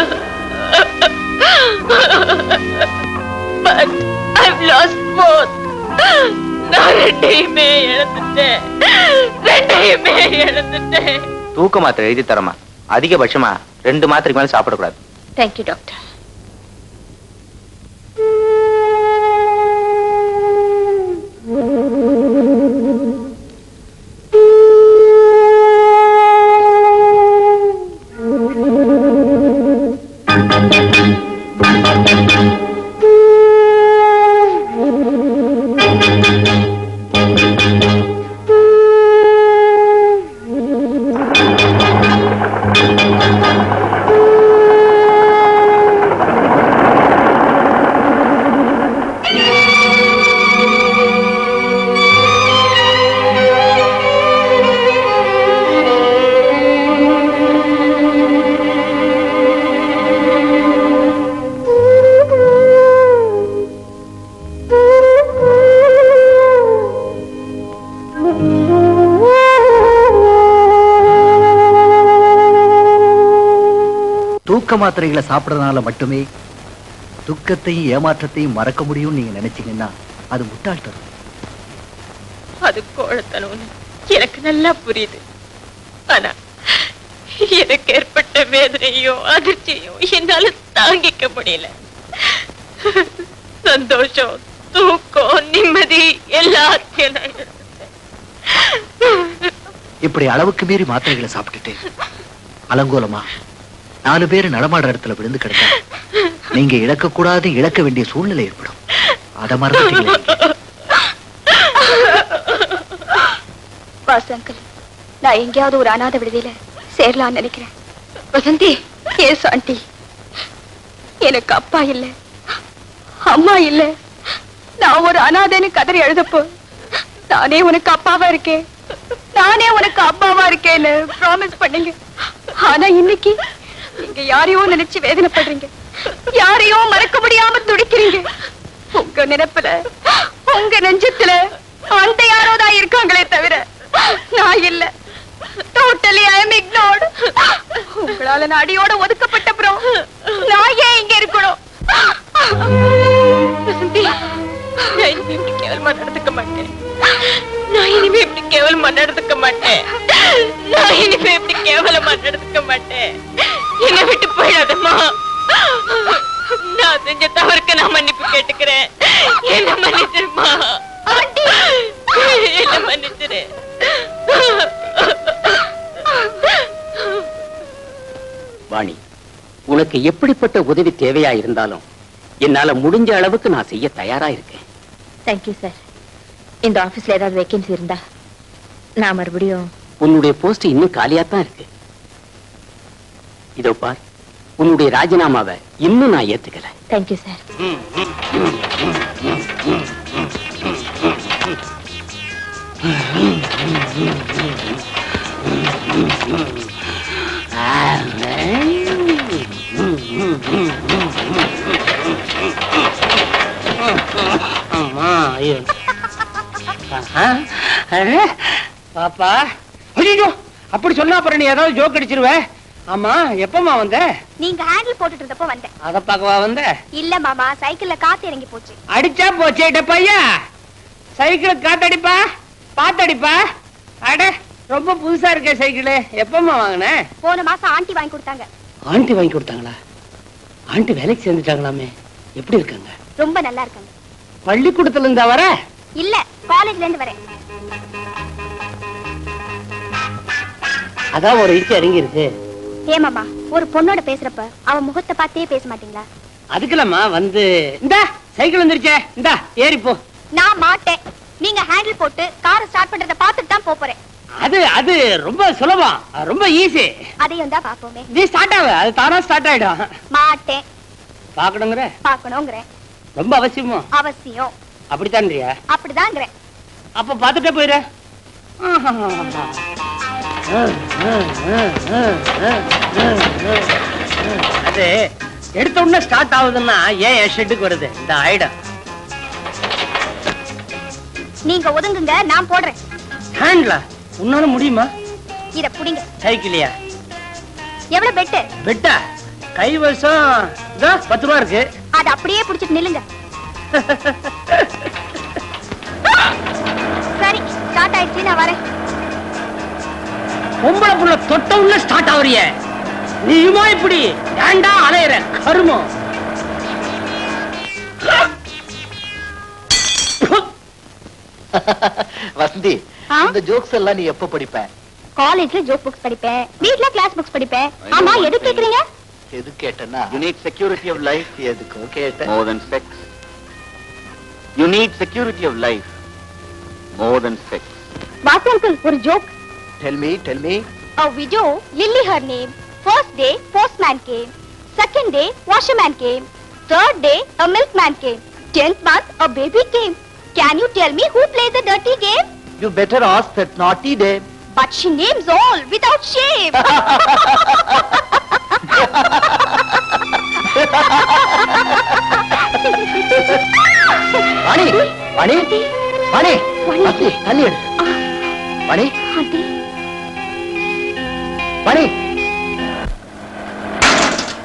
But I've lost both. நான் ரெண்டையுமே இழந்துட்டேன் ரெண்டையுமே இழந்துட்டேன் தூக்க மாத்திரை எழுதி தரமா அதிகபட்சமா ரெண்டு மாத்திரைக்கு மேல சாப்பிடக்கூடாது தேங்க்யூ டாக்டர் தூக்க மாத்திரைகளை சாப்பிடறதுனால மட்டுமே துக்கத்தையும் ஏமாற்றத்தையும் மறக்க முடியும்னு நீங்க நினைச்சீங்கன்னா அது முட்டாள்தனம் அது கோழத்தனம்னு எனக்கு நல்லா புரியுது ஆனா எனக்கு ஏற்பட்ட வேதனையும் அதிர்ச்சியும் என்னால தாங்கிக்க முடியல சந்தோஷம் தூக்கம் நிம்மதி எல்லாத்தையும் நான் இழந்துட்டேன். இப்படி அளவுக்கு மீறி மாத்திரைகளை சாப்பிட்டுட்டு அலங்கோலமா நாலு பேர் நடமாடுற இடத்துல விழுந்து கிடந்தா நீங்க இழக்கக்கூடாது இழக்க வேண்டிய சூழ்நிலை ஏற்படும் அத மறந்துட்டீங்களே வாசு அங்கிள் நான் எங்கேயாவது ஒரு அனாதை விடுதியில சேரலாம்னு நினைக்கிறேன் வசந்தி ஏஸ் ஆண்டி எனக்கு அப்பா இல்ல அம்மா இல்ல நான் ஒரு அனாதைன்னு கதறி எழுதப்போ நானே உனக்கு அப்பாவா இருக்கேன் நானே உனக்கு அப்பாவா இருக்கேன்னு ப்ராமிஸ் பண்ணீங்க ஆனா இன்னைக்கு நீங்க யாரையோ நினைச்சு வேதனைப்படுறீங்க யாரையோ மறக்க முடியாம துடிக்கிறீங்க உங்க நினைப்புல உங்க நெஞ்சத்துல அந்த யாரோதான் இருக்காங்களே தவிர நான் இல்ல டோட்டலி ஐ எம் இக்னோர்ட் உங்களால நான் அடியோட ஒதுக்கப்பட்ட அப்புறம் நான் ஏன் இங்க இருக்கணும் வசந்தி, நான் இனிமே இப்படி கேவலமா நடந்துக்க மாட்டேன் நான் இனிமே இப்படி கேவலமா நடந்துக்க மாட்டேன் நான் இனிமே இப்படி கேவலமா நடந்துக்க மாட்டேன் என்னை விட்டு போயிடாதம்மா நான் செஞ்ச தவறுக்கு நான் மன்னிப்பு கேட்டுக்கிறேன் என்ன மன்னிச்சிருமா என்ன மன்னிச்சிரு வாணி உனக்கு எப்படிப்பட்ட உதவி தேவையா இருந்தாலும் என்னால முடிஞ்ச அளவுக்கு நான் செய்ய தயாரா இருக்கேன் தேங்க்யூ சார் இந்த ஆபீஸ்ல ஏதாவது வேகன்சி இருந்தா நான் மறுபடியும் உன்னுடைய போஸ்ட் இன்னும் காலியா தான் இருக்கு இதோ பார் உன்னுடைய ராஜினாமாவை இன்னும் நான் ஏத்துக்கல தேங்க்யூ சார் அம்மா ஐயோ ஆஹா, அடே, பாப்பா ஐயோ அப்படி சொன்னா அப்புறம் நீ ஏதாவது ஜோக் அடிச்சிருவ ஆமா எப்பமா வந்த நீங்க ஹேண்டில் போட்டுட்டு இருந்தப்போ வந்தேன் அத பாக்கவா வந்த இல்ல மாமா சைக்கிள்ல காத்து இறங்கி போச்சு அடிச்சா போச்சேட்ட பையா சைக்கிள் காத்தடிப்பா பாத்தடிப்பா அட ரொம்ப புதுசா இருக்க சைக்கிள் எப்பமா வாங்கின போன மாசம் ஆண்டி வாங்கி கொடுத்தாங்க ஆண்டி வாங்கி கொடுத்தாங்களா ஆண்டி வேலைக்கு சேர்ந்துட்டாங்களாமே எப்படி இருக்காங்க ரொம்ப நல்லா இருக்காங்க பள்ளிக்கூடத்துல இருந்தா வர இல்ல காலேஜ்ல இருந்து வரேன் அதான் ஒரு இன்ச்சு இறங்கி இருக்கு ஏ மாமா ஒரு பொண்ணோட பேசுறப்ப அவ முகத்தை பார்த்தே பேச மாட்டீங்களா அதுக்குலம்மா வந்து இந்த சைக்கிள் வந்துருச்சே இந்த ஏறி போ நான் மாட்டேன் நீங்க ஹேண்டில் போட்டு காரை ஸ்டார்ட் பண்றத பார்த்துட்டு தான் போப் போறேன் அது அது ரொம்ப சுலபம் ரொம்ப ஈஸி அதையும் தான் பாப்போமே நீ ஸ்டார்ட் ஆகு அது தானா ஸ்டார்ட் ஆயிடும் மாட்டேன் பாக்கணுங்கிற பார்க்கணுங்கிறேன் ரொம்ப அவசியமோ அவசியம் அப்படித்தான்றியா அப்படிதாங்கிறேன் அப்ப பாத்துட்டே போயிரு அது எடுத்த உடனே ஸ்டார்ட் ஆகுதுன்னா ஏன் என் ஷெட்டுக்கு வருது இந்த ஐடம் நீங்க ஒதுங்குங்க நான் போடுறேன் ஹேண்ட்ல உன்னால முடியுமா இத புடிங்க சைக்கிளியா எவ்வளவு பெட்டு பெட்டா கைவசம் இதோ பத்து ரூபா இருக்கு அது அப்படியே புடிச்சிட்டு நில்லுங்க சரி ஸ்டார்ட் ஆயிடுச்சு நான் வரேன் பொம்பளை புள்ள தொட்ட உள்ள ஸ்டார்ட் ஆகுறிய நீயுமா இப்படி ஏண்டா அலையிற கருமம் வசந்தி ஆ? இந்த ஜோக்ஸ் எல்லாம் நீ எப்ப படிப்ப காலேஜ்ல ஜோக் புக்ஸ் படிப்பேன் வீட்ல கிளாஸ் புக்ஸ் படிப்பேன் ஆமா எது கேக்குறீங்க எது கேட்டனா You need security of life எதுக்கோ கேட்டேன் more than sex. You need security of life more than sex. Vasi uncle ஒரு joke tell me tell me A widow, Lily her name. First day, postman came. Second day, washerman came. Third day, a milkman came. Tenth month, a baby came. Can you tell me who plays the dirty game? You better ask that naughty day But she names all without shame. Vani Vani Vani Vasanthi தண்ணி எடு Vani Auntie, Vani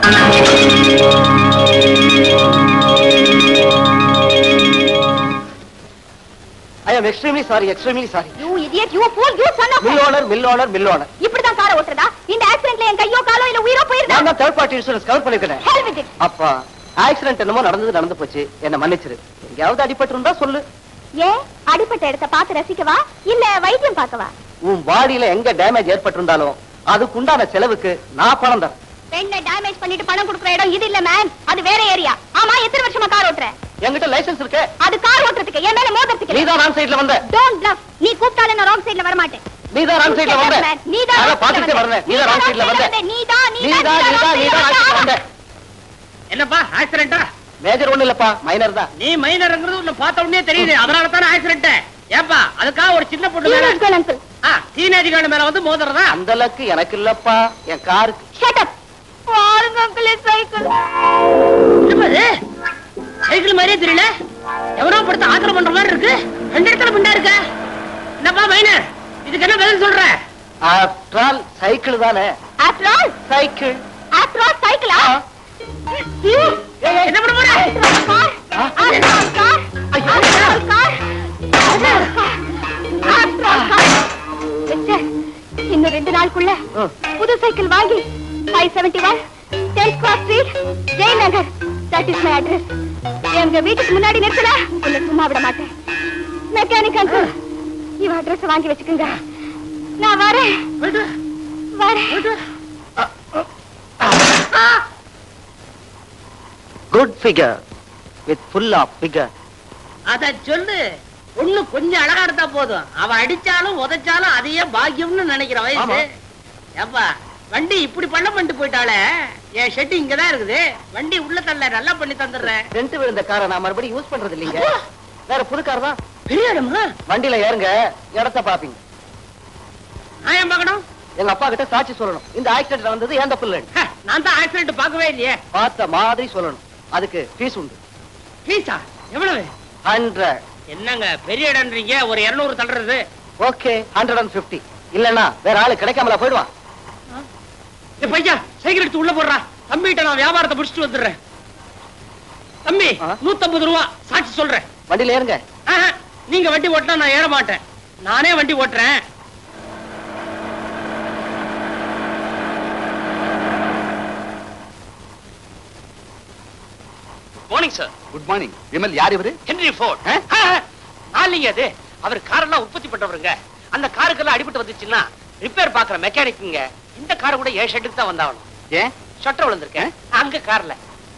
I am extremely sorry extremely sorry you idiot you fool you son of mill owner mill owner mill owner இப்படிதான் காரை ஓட்டுறதா இந்த ஆக்சிடென்ட்ல என் கையோ காலோ இல்ல உயிரோ போயிருந்தா நான் தான் தேர்ட் பார்ட்டி இன்சூரன்ஸ் கவர் பண்ணிருக்கேன் ஹெல் வித் இட் அப்பா ஆக்சிடென்ட் என்னமோ நடந்தது நடந்து போச்சு என்ன மன்னிச்சிரு எங்கேயாவது அடிபட்டு இருந்தா சொல்லு ஏன் அடிப்பட்ட இடத்த பார்த்து ரசிக்கவா இல்ல வைத்தியம் பார்க்கவா உன் பாடியில எங்க டேமேஜ் ஏற்பட்டிருந்தாலும் அதுக்குண்டான செலவுக்கு நான் பணம் தரேன் பெண்ணை டேமேஜ் பண்ணிட்டு பணம் கொடுக்குற இடம் இது இல்ல மேன் அது வேற ஏரியா ஆமா எத்தனை வருஷமா கார் ஓட்டுற என்கிட்ட லைசென்ஸ் இருக்கு அது கார் ஓட்டுறதுக்கு என் மேல மோதுறதுக்கு நீ தான் ராங் சைடுல வந்த டோன்ட் பிளஃப் நீ கூப்பிட்டாலே நான் ராங் சைடுல வர மாட்டேன் நீ தான் ராங் சைடுல வந்த நீ தான் அத பாத்துட்டே வரேன் நீ தான் ராங் சைடுல வந்த நீ தான் நீ நீ தான் நீ தான் நீ தான் ராங் சைடுல வந்த என்னப்பா ஆக்சிடென்டா மேஜர் ஒண்ணு இல்லப்பா மைனர் தான் நீ மைனர்ங்கிறது உன்னை பார்த்த உடனே தெரியுது அதனால தானே ஆக்சிடென்ட் ஏப்பா அதுக்காக ஒரு சின்ன பொண்ணு மேல Teenage girl, uncle. டீனேஜ் கார்டு மேல வந்து மோதுறதா அந்த அளவுக்கு எனக்கு இல்லப்பா என் காருக்கு Shut up. பாருங்க uncle, என் சைக்கிள் என்னது சைக்கிள் மாதிரியே தெரியல எவனோ படுத்து ஆத்திரம் பண்ற மாதிரி இருக்கு ரெண்டு இடத்துல பிண்டா இருக்க என்னப்பா மைனர் இதுக்கு என்ன பதில் சொல்ற ஆஃப்டர் ஆல் சைக்கிள் தானே After all, cycle after all, cycle ஆ? என்ன பண்ண போற After all, car. After all, car. After all, car. After all, car. After all, car. Mister, இன்னும் ரெண்டு நாளுக்குள்ள புது சைக்கிள் வாங்கி five seventy one tenth cross street Jayanagar that is my address எங்க வீட்டுக்கு முன்னாடி நிறுத்தல உன்னை சும்மா விட மாட்டேன் மெக்கானிக் அங்கிள் இவ அட்ரஸ் வாங்கி வச்சுக்கோங்க நான் வரேன் வரேன் good figure with full of figure அத சொல்லு ஒண்ணு கொஞ்சம் அழகா எடுத்தா போதும் அவ அடிச்சாலும் உதைச்சாலும் அதையே பாக்கியம்னு நினைக்கிற வயசு ஆமா. ஏப்பா வண்டி இப்படி பண்ண பண்ணிட்டு போயிட்டாலே என் ஷெட் இங்கதான் இருக்குது வண்டி உள்ள தள்ள நல்லா பண்ணி தந்துடுறேன் ரெண்டு விழுந்த காரை நான் மறுபடியும் யூஸ் பண்றது இல்லைங்க வேற புது கார் தான் பெரிய இடமா வண்டியில ஏறுங்க இடத்த பாப்பீங்க நான் ஏன் பார்க்கணும் எங்க அப்பா கிட்ட சாட்சி சொல்லணும் இந்த ஆக்சிடென்ட் வந்தது ஏன் தப்பு இல்லைன்னு ஹ, நான் தான் ஆக்சிடென்ட் பார்க்கவே இல்லையே பார்த்த மாதிரி சொல்லணும் அதுக்கு ஃபீஸ் உண்டு பீஸா எவ்வளவு ஹண்ட்ரட் என்னங்க பெரிய இடம்ன்றீங்க ஒரு இருநூறு தள்ளுறது ஓகே ஹண்ட்ரட் அண்ட் பிப்டி இல்லன்னா வேற ஆளு கிடைக்காமல போயிடுவான் ஏ பையா சைக்கிள் எடுத்து உள்ள போடுறா தம்பிகிட்ட நான் வியாபாரத்தை முடிச்சுட்டு வந்துடுறேன் தம்பி ஆ? நூத்தம்பது ரூபா சாட்சி சொல்றேன் வண்டியில ஏறுங்க ஆஹா, நீங்க வண்டி ஓட்டினா நான் ஏற மாட்டேன் நானே வண்டி ஓட்டுறேன் morning sir good morning Vimal யார் இவரு ஹென்ரி ஃபோர்ட் நாளைங்க அது அவர் காரெல்லாம் உற்பத்தி பண்றவருங்க அந்த காருக்கெல்லாம் அடிபட்டு வந்துச்சுன்னா ரிப்பேர் பாக்குற மெக்கானிக்குங்க இந்த கார் கூட ஏன் ஷெட்டுக்கு தான் வந்தாகணும் ஏன் ஷட்டர் விழுந்திருக்கேன் அங்க கார்ல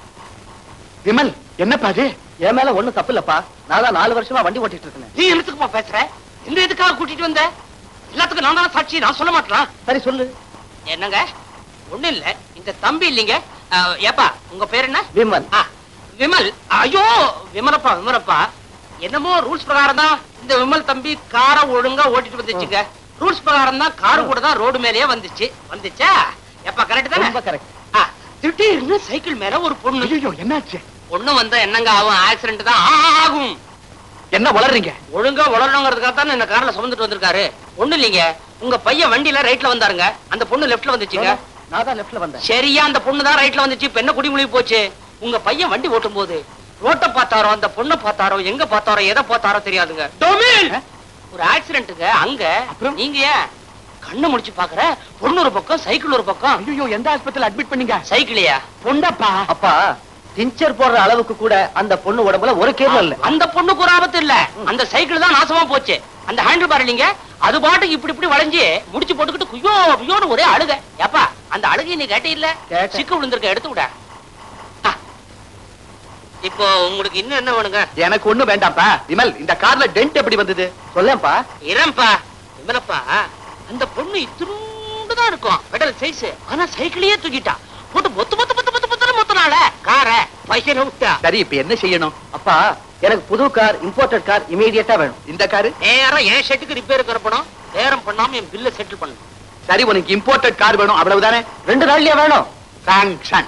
விமல் என்னப்பா அது என் மேல ஒண்ணும் தப்பு இல்லப்பா நான் தான் நாலு வருஷமா வண்டி ஓட்டிட்டு இருக்கேன் நீ என்னத்துக்குமா பேசுற இந்த இதுக்காக கூட்டிட்டு வந்த எல்லாத்துக்கும் நான் தான் சாட்சி நான் சொல்ல மாட்டேன் சரி சொல்லு என்னங்க ஒண்ணு இல்ல இந்த தம்பி இல்லைங்க அஹ், ஏப்பா உங்க பேர் என்ன விமல் ஆ, விமல் ஐயோ விமலப்பா விமலப்பா என்னமோ ரூல்ஸ் பிரகாரம் தான் இந்த விமல் தம்பி காரை ஒழுங்கா ஓட்டிட்டு வந்துச்சுங்க ரூல்ஸ் பிரகாரம் தான் காரு கூட தான் ரோடு மேலேயே வந்துச்சு வந்துச்சா எப்பா கரெக்ட் தானே ரொம்ப கரெக்ட் ஆ, திடீர்னு சைக்கிள் மேல ஒரு பொண்ணு ஐயோ என்னாச்சு பொண்ணு வந்தா என்னங்க ஆகும் ஆக்சிடென்ட் தான் ஆகும் என்ன வளர்றீங்க ஒழுங்கா வளரணுங்கிறதுக்காக தான் இந்த கார்ல சுமந்துட்டு வந்திருக்காரு ஒண்ணு இல்லைங்க உங்க பையன் வண்டியில ரைட்ல வந்தாருங்க அந்த பொண்ணு லெஃப்ட்ல வந்துச்சுங்க நான் தான் லெஃப்ட்ல வந்தேன் சரியா அந்த பொண்ணு தான் ரைட்ல வந்துச்சு இப்ப என்ன குடிமொழி போச்சு உங்க பையன் வண்டி ஓட்டும் போது ரோட்ட பார்த்தாரோ அந்த பொண்ணை பார்த்தாரோ எங்க பார்த்தாரோ எதை பார்த்தாரோ தெரியாதுங்க டொமில்! ஒரு ஆக்சிடென்ட்டுங்க அங்க அப்புறம்? நீங்க ஏன் கண்ணு முடிச்சு பாக்குற பொண்ணு ஒரு பக்கம் சைக்கிள் ஒரு பக்கம் ஐயோ எந்த ஆஸ்பத்திரியில அட்மிட் பண்ணீங்க சைக்கிளையா பொண்டப்பா அப்பா டிஞ்சர் போடுற அளவுக்கு கூட அந்த பொண்ணு உடம்புல ஒரு கேரளம் இல்ல அந்த பொண்ணுக்கு ஒரு ஆபத்து இல்ல அந்த சைக்கிள் தான் நாசமா போச்சு அந்த ஹேண்டில் பார் இல்லைங்க அது பாட்டுக்கு இப்படி இப்படி வளைஞ்சு முடிச்சு போட்டுக்கிட்டு குய்யோ குய்யோன்னு ஒரே அழுக ஏப்பா அந்த அழுகை நீ கேட்டே இல்ல கேட்டேன். சிக்கு விழுந்திருக்க எடுத்து விட ஆ. இப்போ உங்களுக்கு இன்னும் என்ன வேணுங்க எனக்கு ஒண்ணு வேண்டாம்ப்பா விமல் இந்த கார்ல டென்ட் எப்படி வந்தது சொல்லேன்ப்பா இரம்பா விமலப்பா அந்த பொண்ணு இத்திருண்டு தான் இருக்கும் பெடல் சைஸ் ஆனா சைக்கிளையே தூக்கிட்டா போட்டு மொத்த மொத்த மொத்த மொத்த மொத்த மொத்தனால கார பைசனை விட்டா சரி இப்ப என்ன செய்யணும் அப்பா எனக்கு புது கார் இம்போர்ட்டட் கார் இமீடியட்டா வேணும் இந்த காரு நேரம் என் ஷெட்டுக்கு ரிப்பேர் கரப்பணும் நேரம் பண்ணாம என் பில்ல செட்டில் பண்ணணும் சரி உனக்கு இம்போர்ட்டட் கார் வேணும் அவ்வளவுதானே ரெண்டு நாள்லயே வேணும் சாங்ஷன்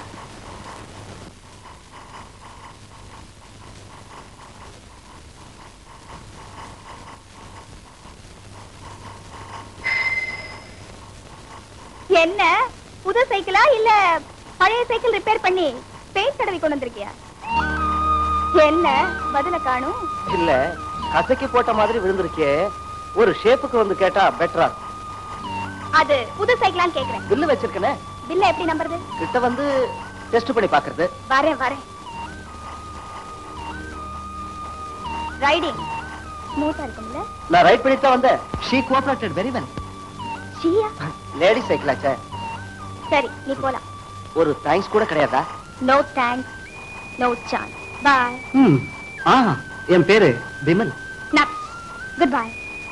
என்ன புது சைக்கிளா இல்ல பழைய சைக்கிள் ரிப்பேர் பண்ணி பெயிண்ட் தடவி கொண்டு வந்திருக்கியா என்ன பதில காணும் இல்ல கசக்கி போட்ட மாதிரி விழுந்திருக்கே ஒரு ஷேப்புக்கு வந்து கேட்டா பெட்டரா அது புது சைக்கிளான்னு கேக்குறேன் பில்லு வச்சிருக்கனே பில்ல எப்படி நம்புறது கிட்ட வந்து டெஸ்ட் பண்ணி பாக்குறது வரேன் வரேன் ரைடிங் ஸ்மூத்தா இருக்கும்ல நான் ரைட் பண்ணி தான் வந்தேன் ஷீ கோஆபரேட்டட் வெரி வெல் ஷியா லேடி சைக்கிள் ஆச்சே சரி நீ போலாம் ஒரு தேங்க்ஸ் கூட கிடையாதா no thanks no chance bye ம் ஆ என் பேரு Vimal nuts good bye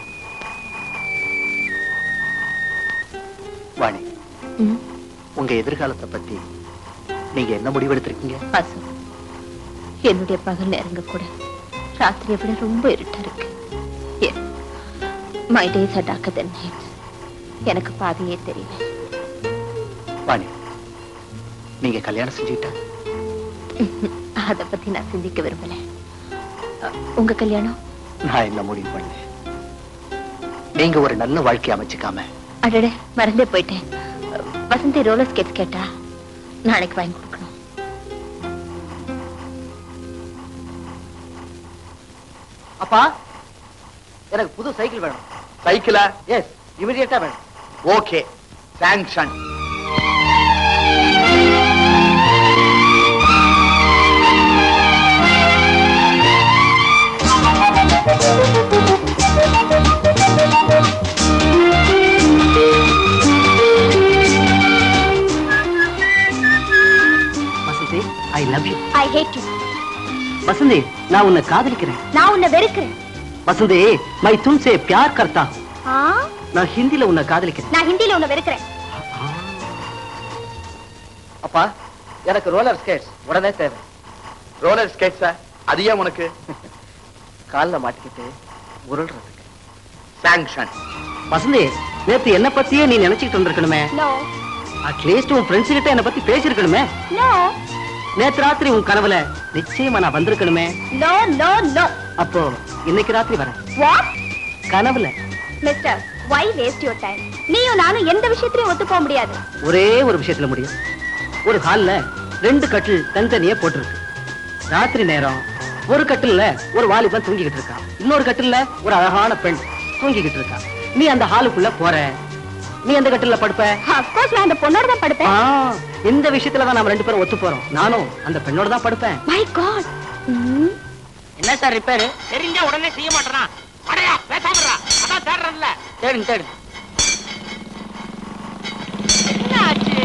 Vani உங்க எதிர்காலத்தை பத்தி நீங்க என்ன முடிவெடுத்திருக்கீங்க பசு என்னுடைய பகல் நேரங்க கூட ராத்திரியை விட ரொம்ப இருட்டா இருக்கு my days are darker then nights எனக்கு பாதையே தெரியல வாணி நீங்க கல்யாணம் செஞ்சுக்கிட்டா அத பத்தி நான் சிந்திக்க விரும்பல அ, உங்க கல்யாணம் நான் என்ன முடிவு பண்ணேன் நீங்க ஒரு நல்ல வாழ்க்கை அமைச்சுக்காம அடட மறந்தே போயிட்டேன் வசந்தி ரோலர் ஸ்கேட்ஸ் கேட்டா நாளைக்கு வாங்கி கொடுக்கணும் அப்பா எனக்கு புது சைக்கிள் வேணும் சைக்கிளா எஸ் இமிடியேட்டா வேணும் okay sanction Vasanthi I love you I hate you Vasanthi நான் உன்னை காதலிக்கிறேன் நான் உன்னை வெறுக்கிறேன் வசந்தி மை தும்சே பியார் கர்த்தா ஆ நான் ஹிந்தில உன்னை காதலிக்கிறேன் நான் ஹிந்தில உன்னை வெறுக்கிறேன் அப்பா எனக்கு ரோலர் ஸ்கேட்ஸ் உடனே தேவை ரோலர் ஸ்கேட்ஸா அது ஏன் உனக்கு கால்ல மாட்டிக்கிட்டு உருள்றதுக்கு சாங்ஷன் வசந்தி நேத்து என்ன பத்தியே நீ நினைச்சுக்கிட்டு வந்திருக்கணுமே நோ அட்லீஸ்ட் உன் ஃப்ரெண்ட்ஸ் கிட்ட என்ன பத்தி பேசிருக்கணுமே நோ நேத்து ராத்திரி உன் கனவுல நிச்சயமா நான் வந்திருக்கணுமே நோ நோ நோ அப்போ இன்னைக்கு ராத்திரி வரேன் வாட் கனவுல mister why waste your time நீயும் நானும் எந்த விஷயத்திலையும் ஒத்து போக முடியாது ஒரே ஒரு விஷயத்துல முடியும் ஒரு ஹால்ல ரெண்டு கட்டில் தனித்தனியே போட்டிருக்கு ராத்திரி நேரம் ஒரு கட்டில்ல ஒரு வாலிபன் தூங்கிக்கிட்டு இருக்கான் இன்னொரு கட்டில்ல ஒரு அழகான பெண் தூங்கிக்கிட்டு இருக்கா நீ அந்த ஹாலுக்குள்ள போற நீ அந்த கட்டில்ல படுப்ப அப்கோர்ஸ் நான் அந்த பொண்ணோட தான் ஆ, படுப்பேன் இந்த விஷயத்துல தான் நாம ரெண்டு பேரும் ஒத்து போறோம் நானும் அந்த பெண்ணோட தான் படுப்பேன் மை காட் என்ன சார் ரிப்பேரு தெரிஞ்சா உடனே செய்ய மாட்டேனா அடையா பேசாமறா அதான் தேடுறேன்ல தேடுங்க தேடுங்க என்ன ஆச்சு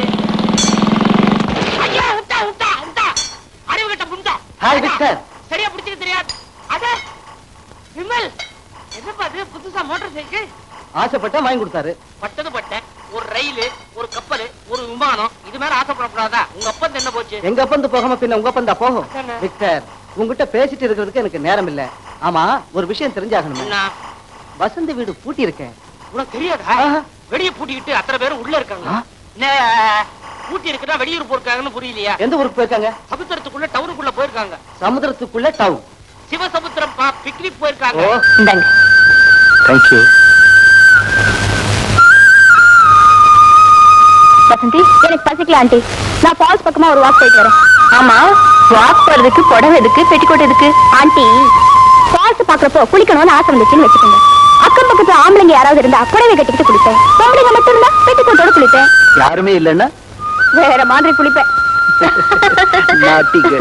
ஐயா உண்டா உண்டா உண்டா அறிவு கிட்ட புண்டா ஹாய் மிஸ்டர் சரியா பிடிச்சிக்க தெரியாது அட விமல் என்னப்பா அது புதுசா மோட்டார் சைக்கிள் ஆசைப்பட்டா வாங்கி கொடுத்தாரு பட்டது பட்டேன் ஒரு ரயில் ஒரு கப்பல் ஒரு விமானம் இது மேல ஆசைப்படக்கூடாதா உங்க அப்பா என்ன போச்சு எங்க அப்பந்து போகாம பின்ன உங்க அப்பந்தா போகும் அதானே. மிஸ்டர் உங்ககிட்ட பேசிட்டு இருக்கிறதுக்கு எனக்கு நேரம் இல்ல ஆமா ஒரு விஷயம் தெரிஞ்சாகணுமே என்ன வசந்தி வீடு பூட்டி இருக்கேன் உனக்கு தெரியாதா ஆஹா. வெளிய பூட்டிக்கிட்டு அத்தனை பேரும் உள்ள இருக்காங்க ஆ? என்ன பூட்டி இருக்குதா வெளியூர் போயிருக்காங்கன்னு புரியலையா எந்த ஊருக்கு போயிருக்காங்க சமுத்திரத்துக்குள்ள டவுனுக்குள்ள போயிருக்காங்க சமுத்திரத்துக்குள்ள டவுன் சிவசமுத்திரம் பா பிக்னிக் போயிருக்காங்க ஓ இந்தாங்க தேங்க்யூ வசந்தி எனக்கு பசிக்கல ஆண்டி நான் ஃபால்ஸ் பக்கமா ஒரு வாக் போயிட்டு வரேன் ஆமா வாக் போறதுக்கு புடவை எதுக்கு பெட்டிக்கோட் எதுக்கு ஆண்டி ஃபால்ஸ் பாக்குறப்போ குளிக்கணும்னு ஆசை வந்துச்சுன்னு வச்சுக்கோங்க அக்கம் பக்கத்துல ஆம்பளைங்க யாராவது இருந்தா புடவை கட்டிக்கிட்டு குளிப்பேன் பொம்பளைங்க மட்டும் இருந்தா பெட்டிக்கோட்டோட குளிப்பேன் யாருமே இல்லைன்னா வேற மாதிரி குளிப்பேன் Naughty girl.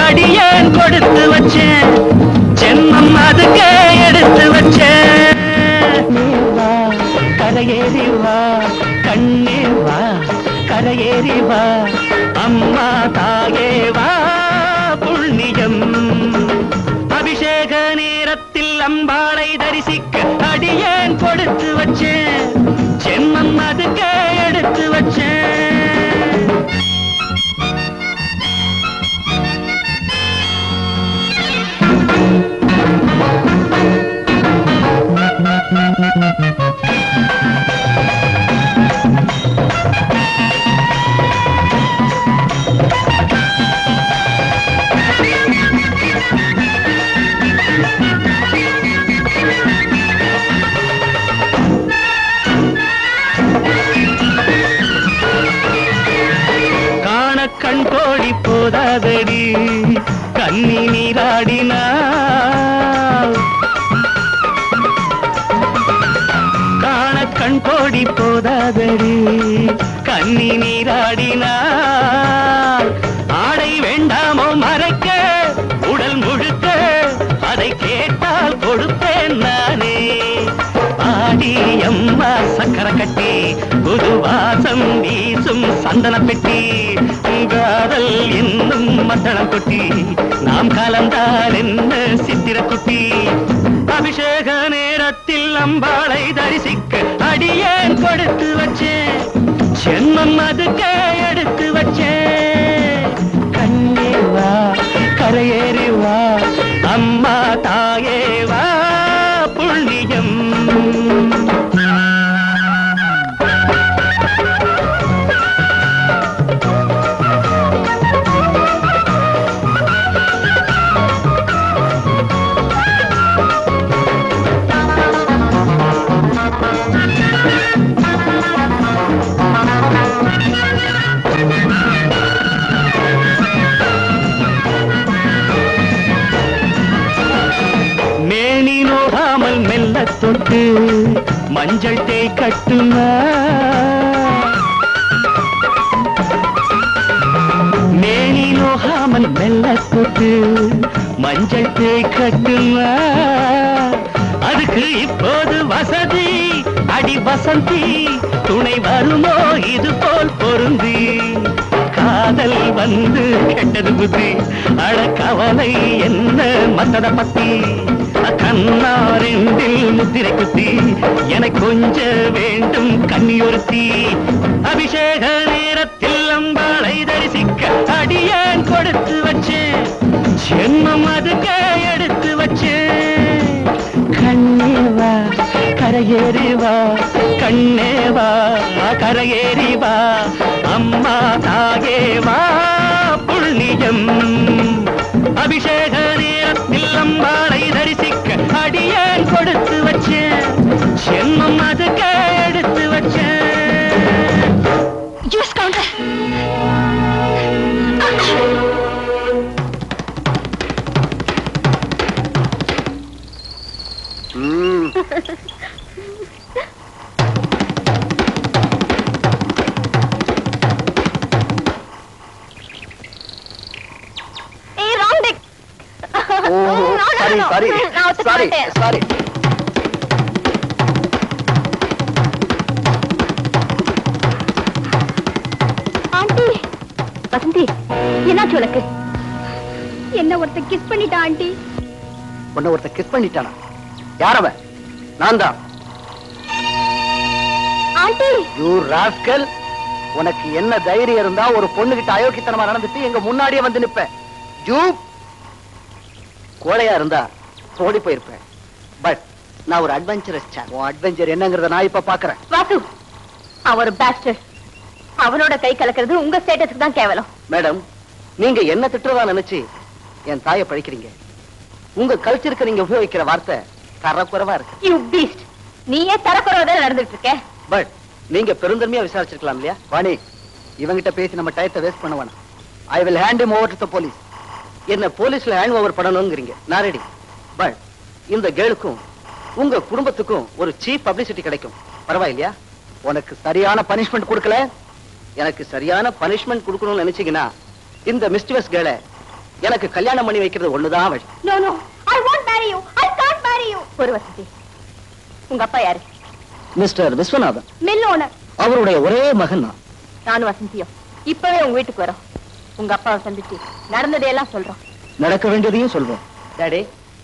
அடியேன் கொடுத்து வச்சேன் ஜென்மம் அதுக்கே எடுத்து வச்சேன் நீ வா கரையேறி வா கண்ணே வா கரையேறி வா அம்மா தாயே வா புண்ணியம் அபிஷேக நேரத்தில் அம்பாளை தரிசிக்க அடியேன் கொடுத்து வச்சேன் ஜென்மம் அதுக்கே எடுத்து வச்சேன் காண கண் கோழி போதாதடி கண்ணி நீராடினா காண கண் கோடி போதாதடி கண்ணி நீராடினா ஆடை வேண்டாமோ மறைக்க உடல் முழுக்க அதை கேட்டால் கொடுப்பேன் நானே ஆடி அம்மா சக்கர கட்டி புது வாசம் வீசும் சந்தன பெட்டி காதல் இன்னும் மத்தளம் கொட்டி நாம் கலந்தால் என்ன சித்திர குட்டி அபிஷேக நேரத்தில் அம்பாளை தரிசிக்க அடியேன் கொடுத்து வச்சேன் சென்மம் அதுக்கே எடுத்து வச்சேன் கண்ணே வா கரையேறி வா அம்மா தாயே வா புண்ணியம் மேனி நோகாமல் மெல்ல தொட்டு மஞ்சள் தேய் கட்டுமா மேனி நோகாமல் மெல்ல தொட்டு மஞ்சள் தேய் கட்டுமா அதுக்கு இப்போது வசதி அடி வசந்தி துணை வருமோ இது போல் பொருந்தி காதல் வந்து கெட்டது புத்தி அழ கவலை என்ன மத்தத பத்தி கண்ணாரெண்டில் முத்திரை குத்தி எனக்கு கொஞ்ச வேண்டும் கன்னியொருத்தி அபிஷேக நேரத்தில் அம்பாளை தரிசிக்க அடியேன் கொடுத்து வச்சேன் ஜென்மம் அதுக்கே எடுத்து வச்சேன் கண்ணே வா கரையேறி வா கண்ணே வா கரையேறி வா அம்மா தாயே வா புண்ணியம் அபிஷேக நேரத்தில் அம்பாளை தரிசிக்க அடியேன் கொடுத்து வச்சேன் ஜென்மம் அதுக்கே எடுத்து வச்சேன் ஜூஸ் கவுண்டர் ஏய் ராங் டெக் சாரி சாரி நான் ஒத்துக்க சாரி மாட்டேன். சாரி ஆண்டி வசந்தி என்னாச்சு உனக்கு என்ன ஒருத்தன் கிஸ் பண்ணிட்டா ஆண்டி உன்னை ஒருத்த கிஸ் பண்ணிட்டானா யார் அவன் நான் தான் ஆண்டி யூ ராஸ்கல் உனக்கு என்ன தைரியம் இருந்தா ஒரு பொண்ணுகிட்ட அயோக்கியத்தனமா நடந்துட்டு எங்க முன்னாடியே வந்து நிப்ப ஜூ கோழையா இருந்தா ஓடி போயிருப்பேன் பட் நான் ஒரு அட்வென்ச்சரஸ் சான் உன் அட்வென்ச்சர் என்னங்கறத நான் இப்ப பாக்குறேன் வாசு அவன் ஒரு பேஸ்டர் அவனோட கை கலக்கிறது உங்க ஸ்டேட்டஸ்க்கு தான் கேவலம் மேடம் நீங்க என்ன திட்டுறதா நினைச்சு என் தாயை பழிக்கிறீங்க உங்க கல்ச்சருக்கு நீங்க உபயோகிக்கிற வார்த்தை தரக்குறைவா இருக்கு யூ பீஸ்ட் நீயே தரக்குறவதான் நடந்துட்டு இருக்க பட் நீங்க பெருந்தன்மையா விசாரிச்சிருக்கலாம் இல்லையா வாணி இவங்கிட்ட பேசி நம்ம டயத்தை வேஸ்ட் பண்ண வேணாம் I will hand him over to the police என்ன போலீஸ்ல ஹேண்ட் ஓவர் பண்ணணுங்கிறீங்க நான் ரெடி பட் இந்த கேளுக்கும் உங்க குடும்பத்துக்கும் ஒரு சீப் பப்ளிசிட்டி கிடைக்கும் பரவாயில்லையா உனக்கு சரியான பனிஷ்மெண்ட் கொடுக்கல எனக்கு சரியான பனிஷ்மெண்ட் கொடுக்கணும்னு நினைச்சீங்கன்னா இந்த மிஸ்டிவஸ் கேளை எனக்கு கல்யாணம் பண்ணி வைக்கிறது ஒண்ணுதான் வழி No, no. I won't marry you. I can't marry you. ஒரு வசந்தி உங்க அப்பா யாரு மிஸ்டர் விஸ்வநாதன் Mill owner. அவருடைய ஒரே மகன் தான் நானும் வசந்தியும் இப்பவே உங்க வீட்டுக்கு வரோம் உங்க அப்பாவை சந்திச்சு நடந்ததையெல்லாம் சொல்றோம் நடக்க வேண்டியதையும் சொல்றோம் டாடி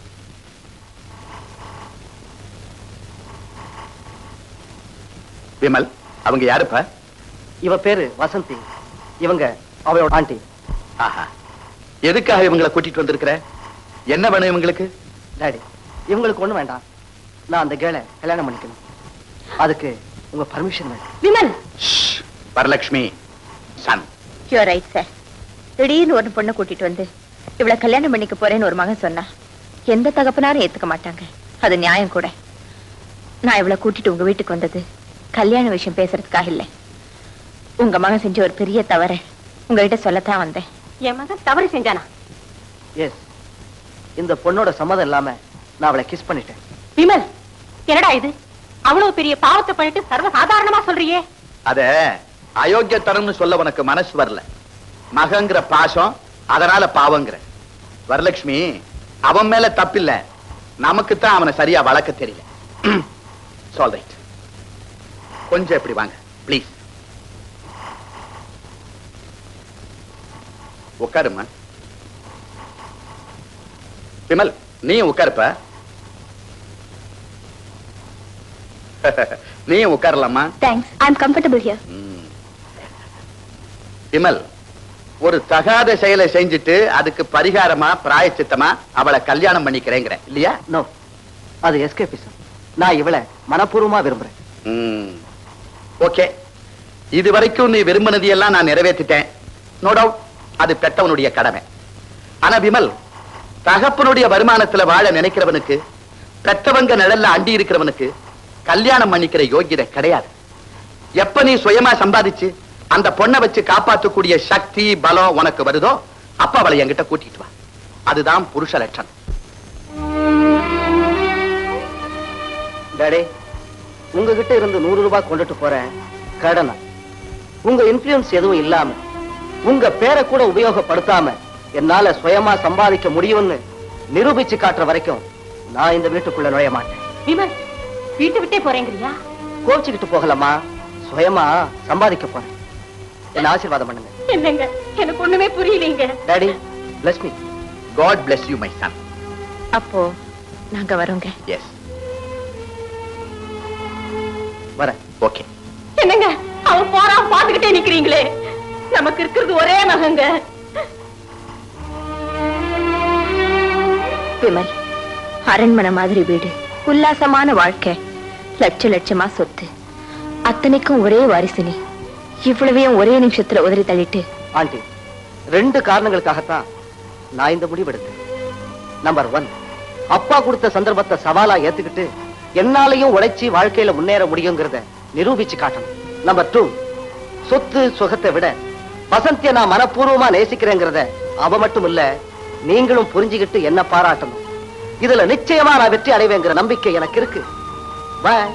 விமல் அவங்க யாருப்பா இவ பேரு வசந்தி இவங்க அவளோட ஆண்டி ஆஹா எதுக்காக இவங்களை கூட்டிட்டு வந்திருக்கிற என்ன வேணும் இவங்களுக்கு டாடி இவங்களுக்கு ஒண்ணு வேண்டாம் நான் அந்த கேளை கல்யாணம் பண்ணிக்கணும் அதுக்கு உங்க பர்மிஷன் வேணும் Vimal Varalakshmi son you're right sir திடீர்னு ஒரு பொண்ணை கூட்டிட்டு வந்து இவளை கல்யாணம் பண்ணிக்க போறேன்னு ஒரு மகன் சொன்னா எந்த தகப்பனாரும் ஏத்துக்க மாட்டாங்க அது நியாயம் கூட நான் இவளை கூட்டிட்டு உங்க வீட்டுக்கு வந்தது கல்யாண விஷயம் பேசுறதுக்காக இல்ல உங்க மகன் செஞ்ச ஒரு பெரிய தவற உங்ககிட்ட சொல்லத்தான் வந்தேன் என் மகன் தவறு செஞ்சானா எஸ் இந்த பொண்ணோட சம்மதம் இல்லாம நான் அவளை கிஸ் பண்ணிட்டேன் விமல் என்னடா இது அவ்வளவு பெரிய பாவத்தை பண்ணிட்டு சர்வ சாதாரணமா சொல்றியே அத அயோக்கியத்தனம்னு சொல்ல உனக்கு மனசு வரல மகங்கிற பாசம் அதனால பாவங்கிற வரலட்சுமி அவன் மேல தப்பில்ல நமக்கு தான் அவனை சரியா வளர்க்க தெரியல சால் ரைட் கொஞ்சம் இப்படி வாங்க ப்ளீஸ் உட்காருமா விமல் நீ உட்காருப்ப நீ உட்காரலாமா Thanks. I'm comfortable here. Vimal ஒரு தகாத செயலை செஞ்சுட்டு அதுக்கு பரிகாரமா பிராயச்சித்தமா அவளை கல்யாணம் பண்ணிக்கிறேங்கிற இல்லையா நோ அது எஸ்கேபிசம் நான் இவளை மனப்பூர்வமா விரும்புறேன் ஓகே இது வரைக்கும் நீ விரும்பினதையெல்லாம் நான் நிறைவேற்றிட்டேன் நோ டவுட் அது பெற்றவனுடைய கடமை ஆனா விமல் தகப்பனுடைய வருமானத்துல வாழ நினைக்கிறவனுக்கு பெற்றவங்க நிழல்ல அண்டி இருக்கிறவனுக்கு கல்யாணம் பண்ணிக்கிற யோகியதை கிடையாது எப்ப நீ சுயமா சம்பாதிச்சு அந்த பொண்ணை வச்சு காப்பாற்றக்கூடிய சக்தி பலம் உனக்கு வருதோ அப்ப அவளை என்கிட்ட கூட்டிட்டு வா அதுதான் புருஷ லட்சணம் டாடி உங்ககிட்ட இருந்து நூறு ரூபாய் கொண்டுட்டு போறேன் கடனா உங்க இன்ஃபுளுன்ஸ் எதுவும் இல்லாம உங்க பேரை கூட உபயோகப்படுத்தாம என்னால சுயமா சம்பாதிக்க முடியும்னு நிரூபிச்சு காட்டுற வரைக்கும் நான் இந்த வீட்டுக்குள்ள நுழைய மாட்டேன் விமல் வீட்டு விட்டே போறேங்கிறியா கோவிச்சுக்கிட்டு போகலாமா சுயமா சம்பாதிக்க போறேன் என்ன ஆசீர்வாதம் பண்ணுங்க என்னங்க எனக்கு ஒண்ணுமே புரியலீங்க daddy bless me God bless you my son அப்போ நாங்க வரோங்க எஸ் வரேன் ஓகே என்னங்க அவன் போறான் பாத்துக்கிட்டே நிக்கிறீங்களே நமக்கு இருக்கிறது ஒரே மகங்க விமல் அரண்மனை மாதிரி வீடு உல்லாசமான வாழ்க்கை லட்ச லட்சமா சொத்து அத்தனைக்கும் ஒரே வாரிசுனி இவ்வளவையும் ஒரே நிமிஷத்துல உதறி தள்ளிட்டு ஆண்டி ரெண்டு காரணங்களுக்காகத்தான் நான் இந்த முடிவெடுத்தேன் நம்பர் ஒன் அப்பா கொடுத்த சந்தர்ப்பத்தை சவாலா ஏத்துக்கிட்டு என்னாலையும் உழைச்சி வாழ்க்கையில முன்னேற முடியுங்கிறத நிரூபிச்சு காட்டணும் நம்பர் டூ சொத்து சுகத்தை விட வசந்திய நான் மனப்பூர்வமா நேசிக்கிறேங்கிறத அவ மட்டும் இல்ல நீங்களும் புரிஞ்சுக்கிட்டு என்ன பாராட்டணும் இதுல நிச்சயமா நான் வெற்றி அடைவேங்கிற நம்பிக்கை எனக்கு இருக்கு பாய்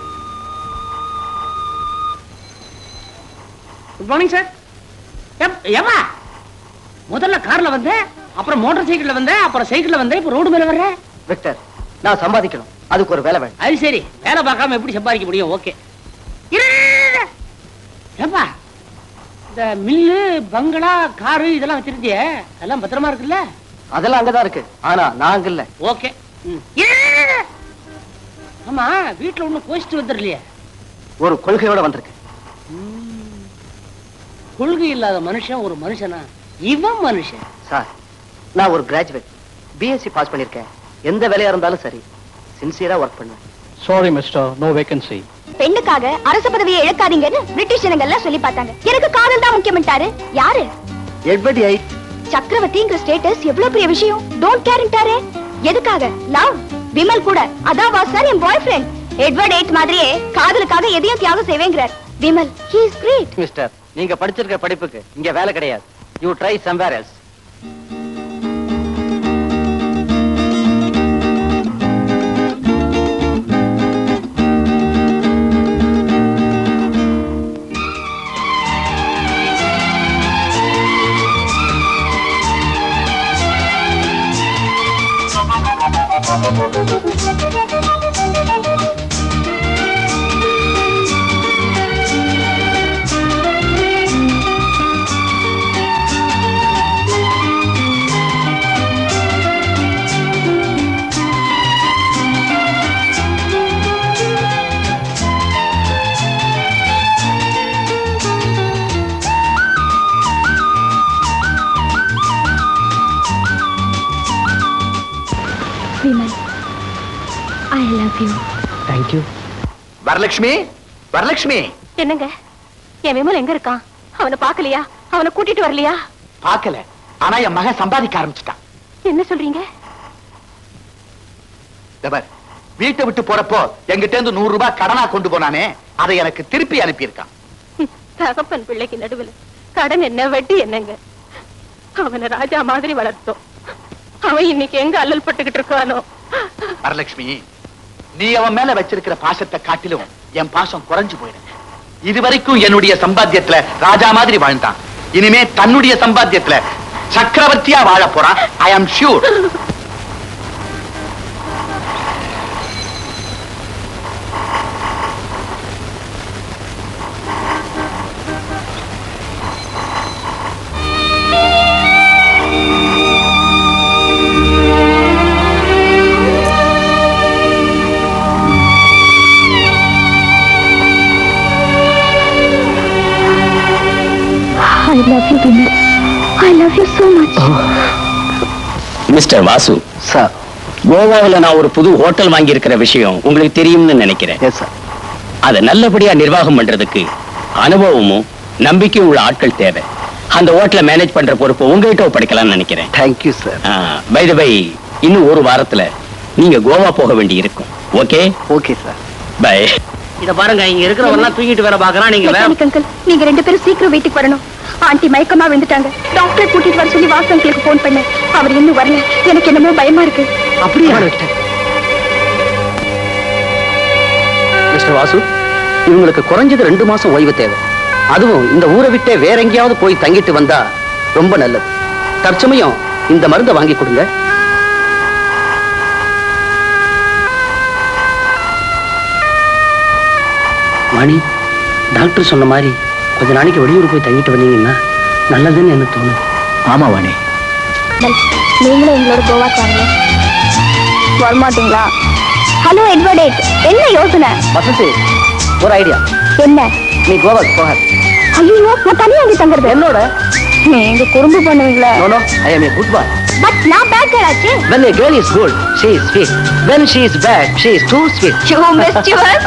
குட் மார்னிங் சார் ஏமா முதல்ல கார்ல வந்தேன் அப்புறம் மோட்டார் சைக்கிள்ல வந்தேன் அப்புறம் சைக்கிள்ல வந்தேன் இப்ப ரோடு மேல வர்றேன் விக்டர் நான் சம்பாதிக்கணும் அதுக்கு ஒரு வேலை வேணும் அது சரி வேலை பார்க்காம எப்படி சம்பாதிக்க முடியும் ஓகே ஏப்பா இந்த மில்லு பங்களா காரு இதெல்லாம் வச்சிருந்தியே அதெல்லாம் பத்திரமா இருக்குல்ல அதெல்லாம் அங்கதான் இருக்கு ஆனா நான் அங்க இல்ல ஓகே ஆமா வீட்டுல ஒண்ணும் கோச்சிட்டு வந்துடலையே ஒரு கொள்கையோட வந்திருக்கு கொள்கை இல்லாத மனுஷன் ஒரு மனுஷனா இவன் மனுஷன் சார் நான் ஒரு கிராஜுவேட் பிஎஸ்சி பாஸ் பண்ணிருக்கேன் எந்த வேலையா இருந்தாலும் சரி சின்சியரா ஒர்க் பண்ணுவேன் சாரி மிஸ்டர் நோ வேகன்சி பெண்ணுக்காக அரச பதவியை இழக்காதீங்கன்னு பிரிட்டிஷ் ஜனங்கள்லாம் சொல்லி பார்த்தாங்க எனக்கு காதல் தான் முக்கியம்ட்டாரு யாரு எட்வர்ட் எயிட் சக்கரவர்த்திங்கிற ஸ்டேட்டஸ் எவ்வளவு பெரிய விஷயம் டோன்ட் கேர்ன்ட்டாரே எதுக்காக லவ் விமல் கூட அதான் வாஸ் சார் என் பாய் ஃப்ரெண்ட் எட்வர்ட் எயிட் மாதிரியே காதலுக்காக எதையும் தியாகம் செய்வேங்கிறார் Vimal he is great mister நீங்க படிச்சிருக்க படிப்புக்கு இங்க வேலை கிடையாது you try somewhere else Vimal I love you thank you Varalakshmi Varalakshmi என்னங்க என் விமல் எங்க இருக்கான் அவனை பார்க்கலையா அவனை கூட்டிட்டு வரலையா பார்க்கல ஆனா என் மகன் சம்பாதிக்க ஆரம்பிச்சிட்டான் என்ன சொல்றீங்க இதோ பாரு, வீட்டை விட்டு போறப்போ எங்கிட்ட இருந்து நூறு ரூபாய் கடனா கொண்டு போனானே அதை எனக்கு திருப்பி அனுப்பியிருக்கான் தகப்பன் பிள்ளைக்கு நடுவுல கடன் என்ன வட்டி என்னங்க அவனை ராஜா மாதிரி வளர்த்தோம் அவன் இன்னைக்கு எங்க அல்லல் பட்டுக்கிட்டு இருக்கானோ வரலட்சுமி நீ அவன் மேல வச்சிருக்கிற பாசத்தை காட்டிலும் என் பாசம் குறைஞ்சு போயிடும் இதுவரைக்கும் என்னுடைய சம்பாத்தியத்துல ராஜா மாதிரி வாழ்ந்தான் இனிமே தன்னுடைய சம்பாத்தியத்துல சக்கரவர்த்தியா வாழ போறான் I am sure I love you Vimal I love you so much mister Vasu sir கோவாவில் நான் ஒரு புது ஹோட்டல் வாங்கி இருக்கிற விஷயம் உங்களுக்கு தெரியும்னு நினைக்கிறேன் எஸ் சார் அதை நல்லபடியா நிர்வாகம் பண்றதுக்கு அனுபவமும் நம்பிக்கையும் உள்ள ஆட்கள் தேவை அந்த ஹோட்டலை மேனேஜ் பண்ற பொறுப்பு உங்ககிட்ட ஒப்படைக்கலாம்னு நினைக்கிறேன் thank you sir by the by இன்னும் ஒரு வாரத்துல நீங்க கோவா போக வேண்டி இருக்கும் ஓகே ஓகே சார் பை இத பாருங்க இங்க இருக்கிறவங்க தூங்கிட்டு வேற பாக்குறான் நீங்க வேற மெக்கானிக் அங்கிள் நீங்க ரெண்டு பேரும் சீக்கிரம் வீட்டுக்கு வரணும் ஆண்டி மயக்கமா விழுந்துட்டாங்க டாக்டர் கூட்டிட்டு வர சொல்லி வாசு அங்கிளுக்கு போன் பண்ணேன் அவர் இன்னும் வரல எனக்கு என்னமோ பயமா இருக்கு அப்படியே மிஸ்டர் வாசு இவங்களுக்கு குறைஞ்சது ரெண்டு மாசம் ஓய்வு தேவை அதுவும் இந்த ஊரை விட்டே வேற எங்கேயாவது போய் தங்கிட்டு வந்தா ரொம்ப நல்லது தற்சமயம் இந்த மருந்தை வாங்கி கொடுங்க மணி டாக்டர் சொன்ன மாதிரி கொஞ்ச நாளைக்கு வெளியூர் போய் தங்கிட்டு வந்தீங்கன்னா நல்லதுன்னு எனக்கு தோணுது ஆமா வாணி நீங்களும் எங்களோட கோவாக்கு வாங்க வரமாட்டீங்களா ஹலோ எட்வர்டேட் என்ன யோசனை வசந்தி ஒரு ஐடியா என்ன நீ கோவாக்கு போகாது ஐயோ நான் தனியா அங்கே தங்குறது என்னோட நீங்க குறும்பு பண்ணுவீங்களா no no I am a good boy but நான் பேட் கேர்ள் ஆச்சு When a girl is good, she is sweet. When she is bad, she is too sweet. You mischievous.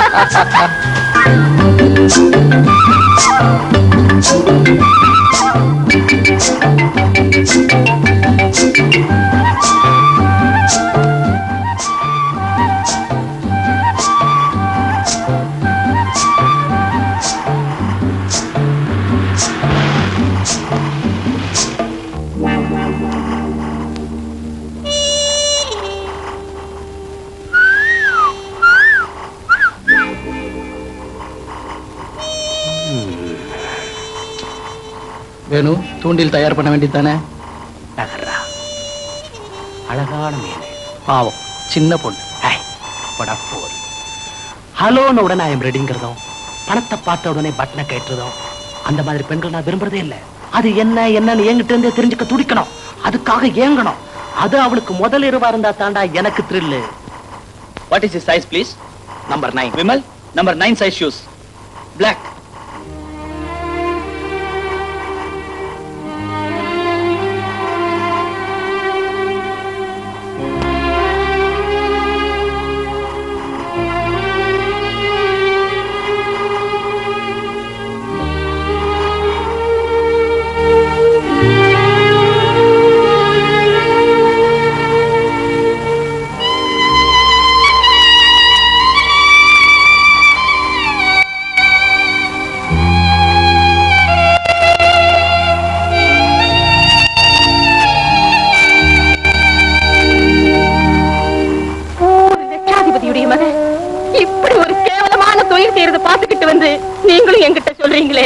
Venu தூண்டில் தயார் பண்ண வேண்டியது தானே நகர்றா அழகான மீன் பாவம் சின்ன பொண்ணு ஹாய் படப்போர் ஹலோன்னு உடனே ஐம் ரெடிங்கிறதும் பணத்தை பார்த்த உடனே பட்டனை கேட்டுறதும் அந்த மாதிரி பெண்கள் நான் விரும்புறதே இல்லை அது என்ன என்னன்னு என்கிட்ட இருந்தே தெரிஞ்சுக்க துடிக்கணும் அதுக்காக ஏங்கணும் அது அவளுக்கு முதல் இரவா இருந்தா தாண்டா எனக்கு thrill what is size please number nine Vimal number nine size shoes black ஒரு லட்சாதிபதியுடைய மகன் இப்படி ஒரு கேவலமான தொழில் செய்யறத பாத்துக்கிட்டு வந்து நீங்களும் என்கிட்ட சொல்றீங்களே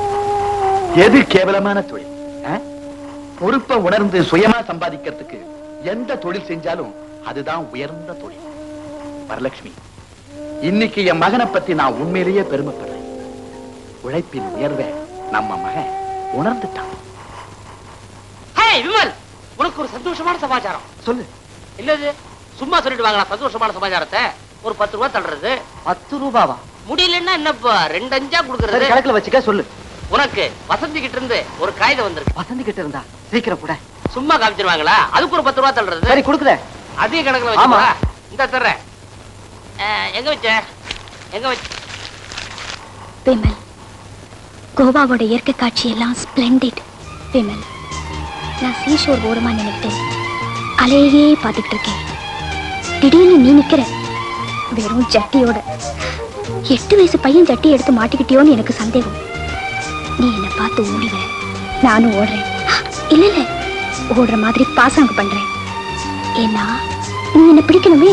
எது கேவலமான தொழில் ஆ? பொறுப்பை உணர்ந்து சுயமா சம்பாதிக்கிறதுக்கு எந்த தொழில் செஞ்சாலும் அதுதான் உயர்ந்த தொழில் வரலட்சுமி இன்னைக்கு என் மகனை பத்தி நான் உண்மையிலேயே பெருமைப்படுறேன் உழைப்பின் உயர்வை நம்ம மகன் உணர்ந்துட்டான் ஹே விமல் உனக்கு ஒரு சந்தோஷமான சமாச்சாரம் சொல்லு இல்லது சும்மா சொல்லிட்டு வாங்கலாம் சந்தோஷமான சமாச்சாரத்தை ஒரு பத்து ரூபா தள்ளுறது பத்து ரூபாவா முடியலன்னா என்னப்பா ரெண்டு அஞ்சா சரி கொடுக்கறது கணக்குல வச்சுக்க சொல்லு உனக்கு வசந்தி கிட்ட இருந்து ஒரு காகிதம் வந்திருக்கு வசந்தி கிட்ட இருந்தா சீக்கிரம் கூட சும்மா காமிச்சிருவாங்களா அதுக்கு ஒரு பத்து ரூபா தள்ளுறது சரி கொடுக்குற அதே கணக்குல ஆமா. வச்சுக்கா இந்த தர்றேன் அஹ், எங்க வச்ச எங்க வச்ச விமல் கோவாவோட இயற்கை காட்சி எல்லாம் ஸ்பிளெண்டிட் விமல் நான் சீஷோர் ஓரமா நின்னுட்டு அலையே பார்த்துக்கிட்டு இருக்கேன் திடீர்னு நீ நிக்கிற வெறும் ஜட்டியோட எட்டு வயசு பையன் ஜட்டி எடுத்து மாட்டிக்கிட்டியோன்னு எனக்கு சந்தேகம் நீ என்னை பார்த்து ஓடிவ நானும் ஓடுறேன் இல்ல இல்ல ஓடுற மாதிரி பாசங்க பண்றேன் ஏன்னா நீ என்ன பிடிக்கணுமே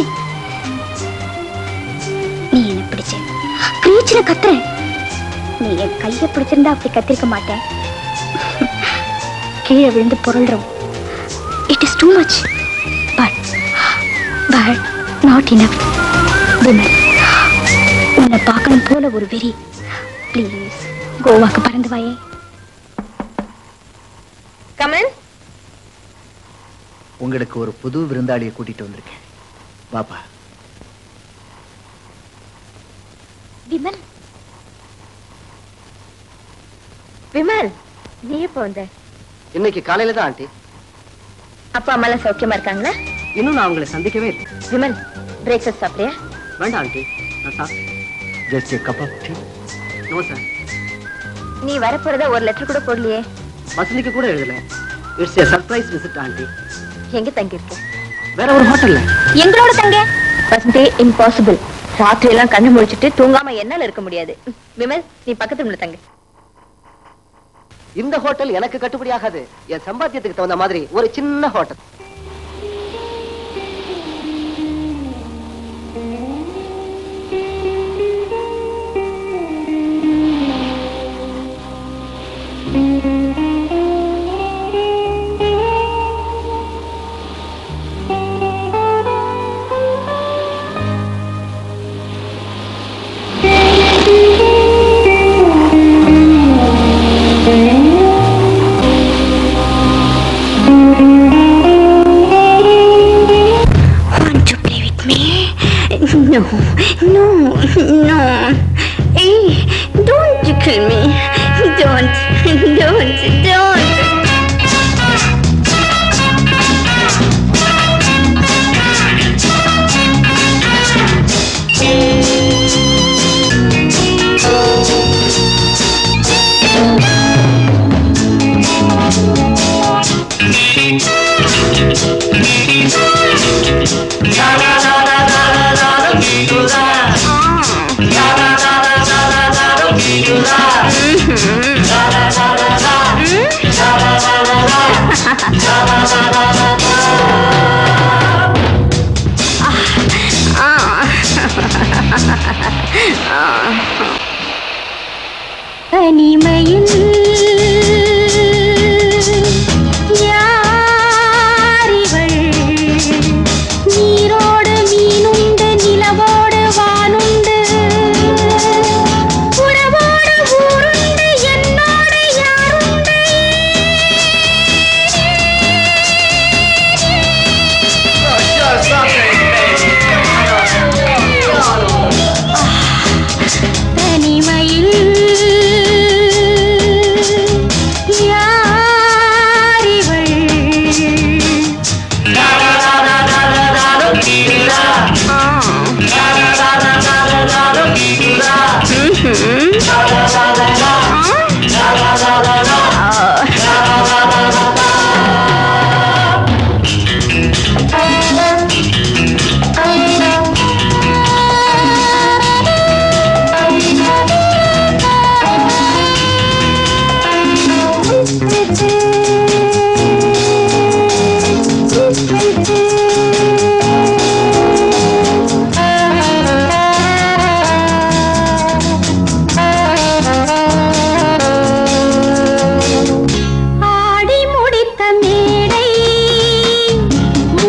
நீ என்ன பிடிச்ச கிரீச்சில கத்துறேன் நீ என் கைய பிடிச்சிருந்தா அப்படி கத்திருக்க மாட்டேன் கீழே விழுந்து புரள்றோம் it is too much but but not enough Vimal உன்னை பார்க்கணும் போல ஒரு வெறி ப்ளீஸ் கோவாக்கு பறந்து வாயே கமன் உங்களுக்கு ஒரு புது விருந்தாளியை கூட்டிட்டு வந்திருக்கேன் பாப்பா விமல் விமல் நீ எப்போ வந்த இன்னைக்கு காலையில தான் ஆண்டி அப்பா அம்மா எல்லாம் சௌக்கியமா இருக்காங்களா இன்னும் நான் உங்களை சந்திக்கவே இல்லை விமல் பிரேக்ஃபாஸ்ட் சாப்பிட்டியா வேண்டாம் ஆண்டி நான் சாப்பிட்டேன் just a cup of tea no sir நீ வரப்போறத ஒரு லெட்டர் கூட போடலையே வசதிக்கு கூட எழுதல it's a surprise visit aunty எங்க தங்கி இருக்க வேற ஒரு ஹோட்டல்ல எங்களோட தங்க வசந்தி இம்பாசிபிள் ராத்திரி எல்லாம் கண்ணு முழிச்சிட்டு தூங்காம என்னால இருக்க முடியாது விமல் நீ பக்கத்து ரூம்ல தங்க இந்த ஹோட்டல் எனக்கு கட்டுப்படி ஆகாது என் சம்பாத்தியத்துக்கு தகுந்த மாதிரி ஒரு சின்ன hotel Want to play with me? No, no, no. Hey, don't kill me. Don't, don't, don't. தனிமையில் யாரிவள் நீரோடு மீனுண்டு நிலவோடு வானுண்டு உறவோடு ஊருண்டு என்னோடு யாருண்டு தனிமையில் யாரிவள் ஆடி முடித்த மேடை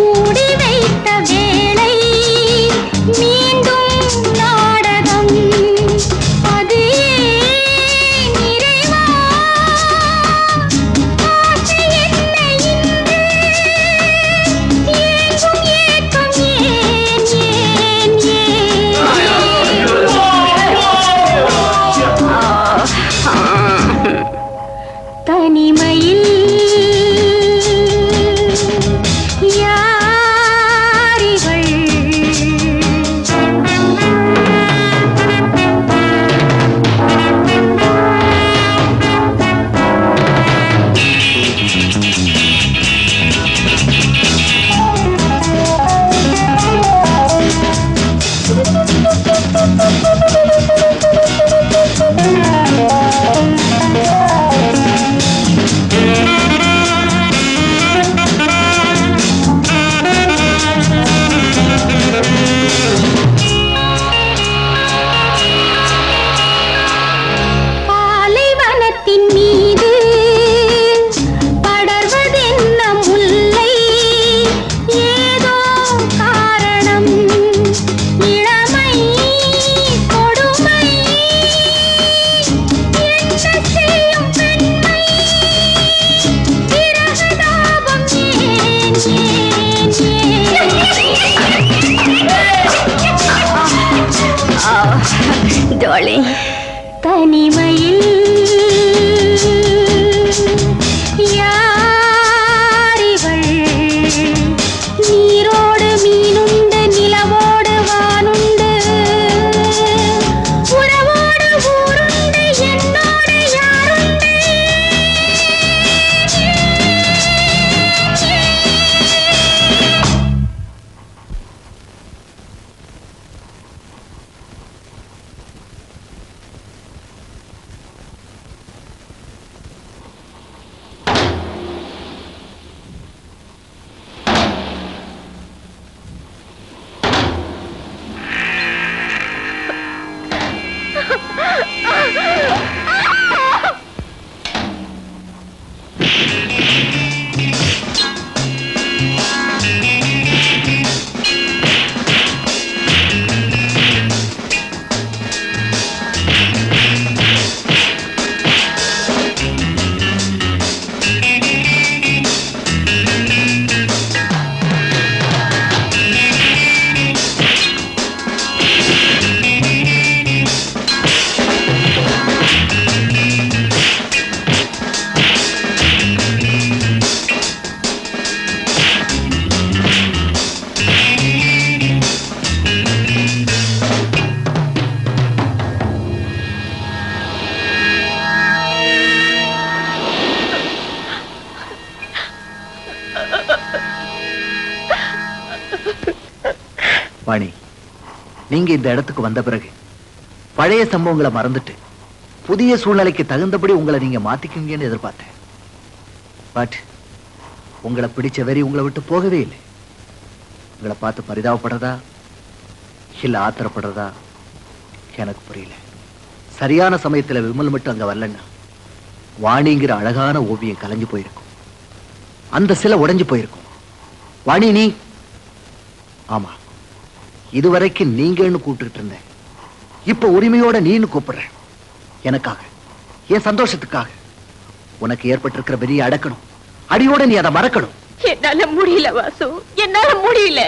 வாணி நீங்க இந்த இடத்துக்கு வந்த பிறகு பழைய சம்பவங்களை மறந்துட்டு புதிய சூழ்நிலைக்கு தகுந்தபடி உங்களை நீங்க மாத்திக்குவீங்கன்னு எதிர்பார்த்தேன் பட் உங்களை பிடிச்ச வெறி உங்களை விட்டு போகவே இல்லை உங்களை பார்த்து பரிதாபப்படுறதா இல்ல ஆத்திரப்படுறதா எனக்கு புரியல சரியான சமயத்துல விமல் மட்டும் அங்க வரலன்னா வாணிங்கிற அழகான ஓவியம் கலைஞ்சு போயிருக்கும் அந்த சிலை உடைஞ்சு போயிருக்கும் வாணி நீ ஆமா இதுவரைக்கும் நீங்கன்னு கூப்பிட்டுட்டு இருந்தேன் இப்ப உரிமையோட நீன்னு கூப்பிடுறேன் எனக்காக என் சந்தோஷத்துக்காக உனக்கு ஏற்பட்டிருக்கிற வெறியை அடக்கணும் அடியோட நீ அதை மறக்கணும் என்னால முடியல வாசு என்னால முடியல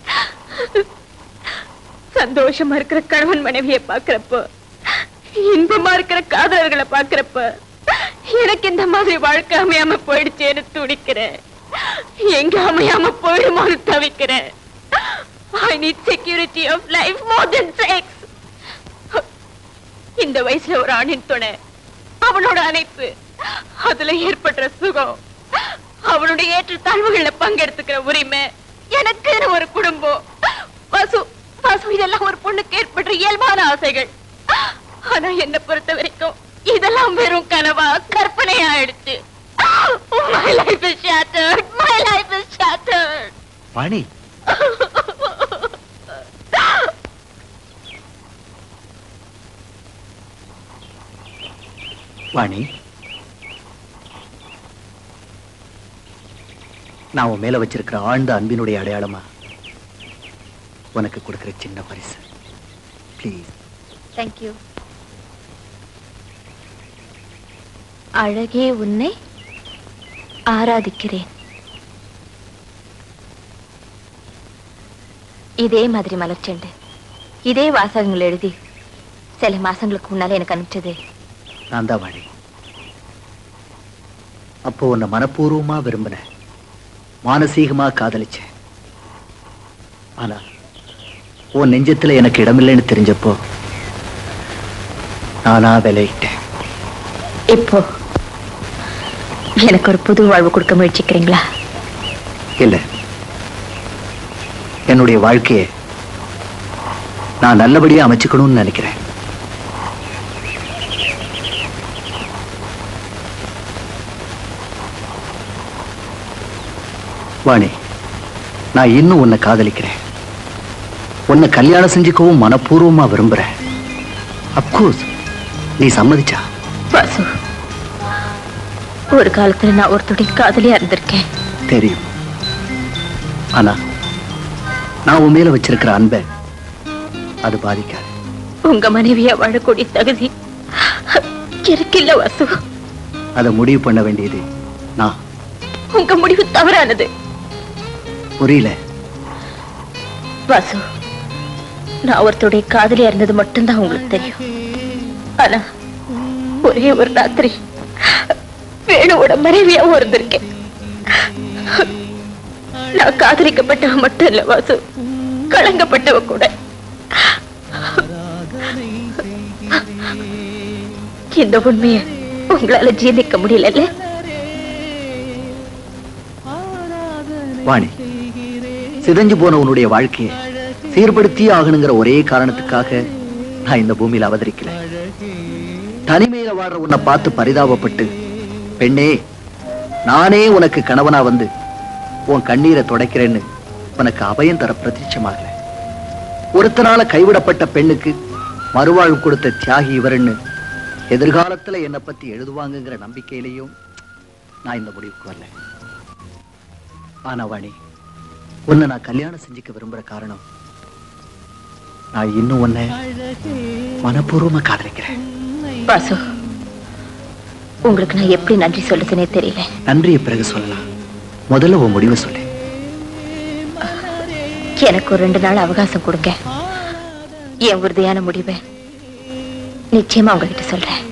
சந்தோஷமா இருக்கிற கணவன் மனைவிய பாக்குறப்ப இன்பமா இருக்கிற காதலர்களை பாக்குறப்ப எனக்கு இந்த மாதிரி வாழ்க்கை அமையாம போயிடுச்சேன்னு துடிக்கிறேன் எங்க அமையாம போயிடுமோன்னு தவிக்கிறேன் I need security of life more then sex இந்த வயசுல ஒரு ஆணின் துணை அவனோட அணைப்பு அதுல ஏற்படுற சுகம் அவனுடைய ஏற்றத்தாழ்வுகள்ல பங்கெடுத்துக்கிற உரிமை எனக்கு ஒரு குடும்பம் வாசு வாசு இதெல்லாம் ஒரு பொண்ணுக்கு ஏற்படுற இயல்பான ஆசைகள் ஆனா என்ன பொறுத்த வரைக்கும் இதெல்லாம் வெறும் கனவா கற்பனை ஆயிடுச்சு My life is shattered. My life is shattered. Vani Vani நான் உன் மேல வச்சிருக்கிற ஆழ்ந்த அன்பினுடைய அடையாளமா உனக்கு கொடுக்கிற சின்ன பரிசு ப்ளீஸ் தேங்க்யூ அழகே உன்னை ஆராதிக்கிறேன் இதே மாதிரி மலர்ச்செண்டு இதே வாசகங்கள் எழுதி சில மாசங்களுக்கு முன்னால எனக்கு அனுப்பிச்சது நான் தான் வாணி அப்போ உன்னை மனப்பூர்வமா விரும்பினேன் மானசீகமா காதலிச்சேன் ஆனா உன் நெஞ்சத்துல எனக்கு இடமில்லைன்னு தெரிஞ்சப்போ நானா விலையிட்டேன் இப்போ எனக்கு ஒரு புது வாழ்வு கொடுக்க முயற்சிக்கிறீங்களா இல்ல என்னுடைய வாழ்க்கையை நான் நல்லபடியா அமைச்சுக்கணும்னு நினைக்கிறேன் வாணி நான் இன்னும் உன்னை காதலிக்கிறேன் உன்னை கல்யாணம் செஞ்சுக்கவும் மனப்பூர்வமா விரும்புறேன் அப்கோர்ஸ் நீ சம்மதிச்சா வாசு ஒரு காலத்துல நான் ஒருத்தருடைய காதலியா இருந்திருக்கேன் தெரியும் ஆனா நான் உன் மேல வச்சிருக்கிற அன்பை அது பாதிக்காது உங்க மனைவியா வாழக்கூடிய தகுதி எனக்கு இல்ல வாசு அதை முடிவு பண்ண வேண்டியது நான் உங்க முடிவு தவறானது புரியல வாசு நான் ஒருத்தருடைய காதலியா இருந்தது மட்டும்தான் உங்களுக்கு தெரியும் ஆனா ஒரே ஒரு ராத்திரி வேணுவோட மனைவியாவும் இருந்திருக்கேன் நான் காதலிக்கப்பட்டவ மட்டும் இல்ல வாசு கலங்கப்பட்டவ கூட இந்த உண்மைய உங்களால ஜீர்ணிக்க முடியல வாணி சிதைஞ்சு போன உன்னுடைய வாழ்க்கையை சீர்படுத்தியே ஆகணுங்கிற ஒரே காரணத்துக்காக நான் இந்த பூமியில அவதரிக்கல தனிமையில வாழ்ற உன்னை பார்த்து பரிதாபப்பட்டு பெண்ணே நானே உனக்கு கணவனா வந்து உன் கண்ணீரை துடைக்கிறேன்னு உனக்கு அபயம் தர பிரதிட்சமாகல ஒருத்தனால கைவிடப்பட்ட பெண்ணுக்கு மறுவாழ்வு கொடுத்த தியாகி இவருன்னு எதிர்காலத்துல என்னை பத்தி எழுதுவாங்கங்கிற நம்பிக்கையிலையும் நான் இந்த முடிவுக்கு வரல ஆனா வாணி உன்னை நான் கல்யாணம் செஞ்சுக்க விரும்புற காரணம் நான் இன்னும் உன்னை மனப்பூர்வமா காதலிக்கிறேன் வாசு உங்களுக்கு நான் எப்படி நன்றி சொல்லுதுன்னே தெரியல நன்றிய பிறகு சொல்லலாம் முதல்ல உன் முடிவை சொல்லு எனக்கு ஒரு ரெண்டு நாள் அவகாசம் கொடுங்க என் உறுதியான முடிவை நிச்சயமா உங்ககிட்ட சொல்றேன்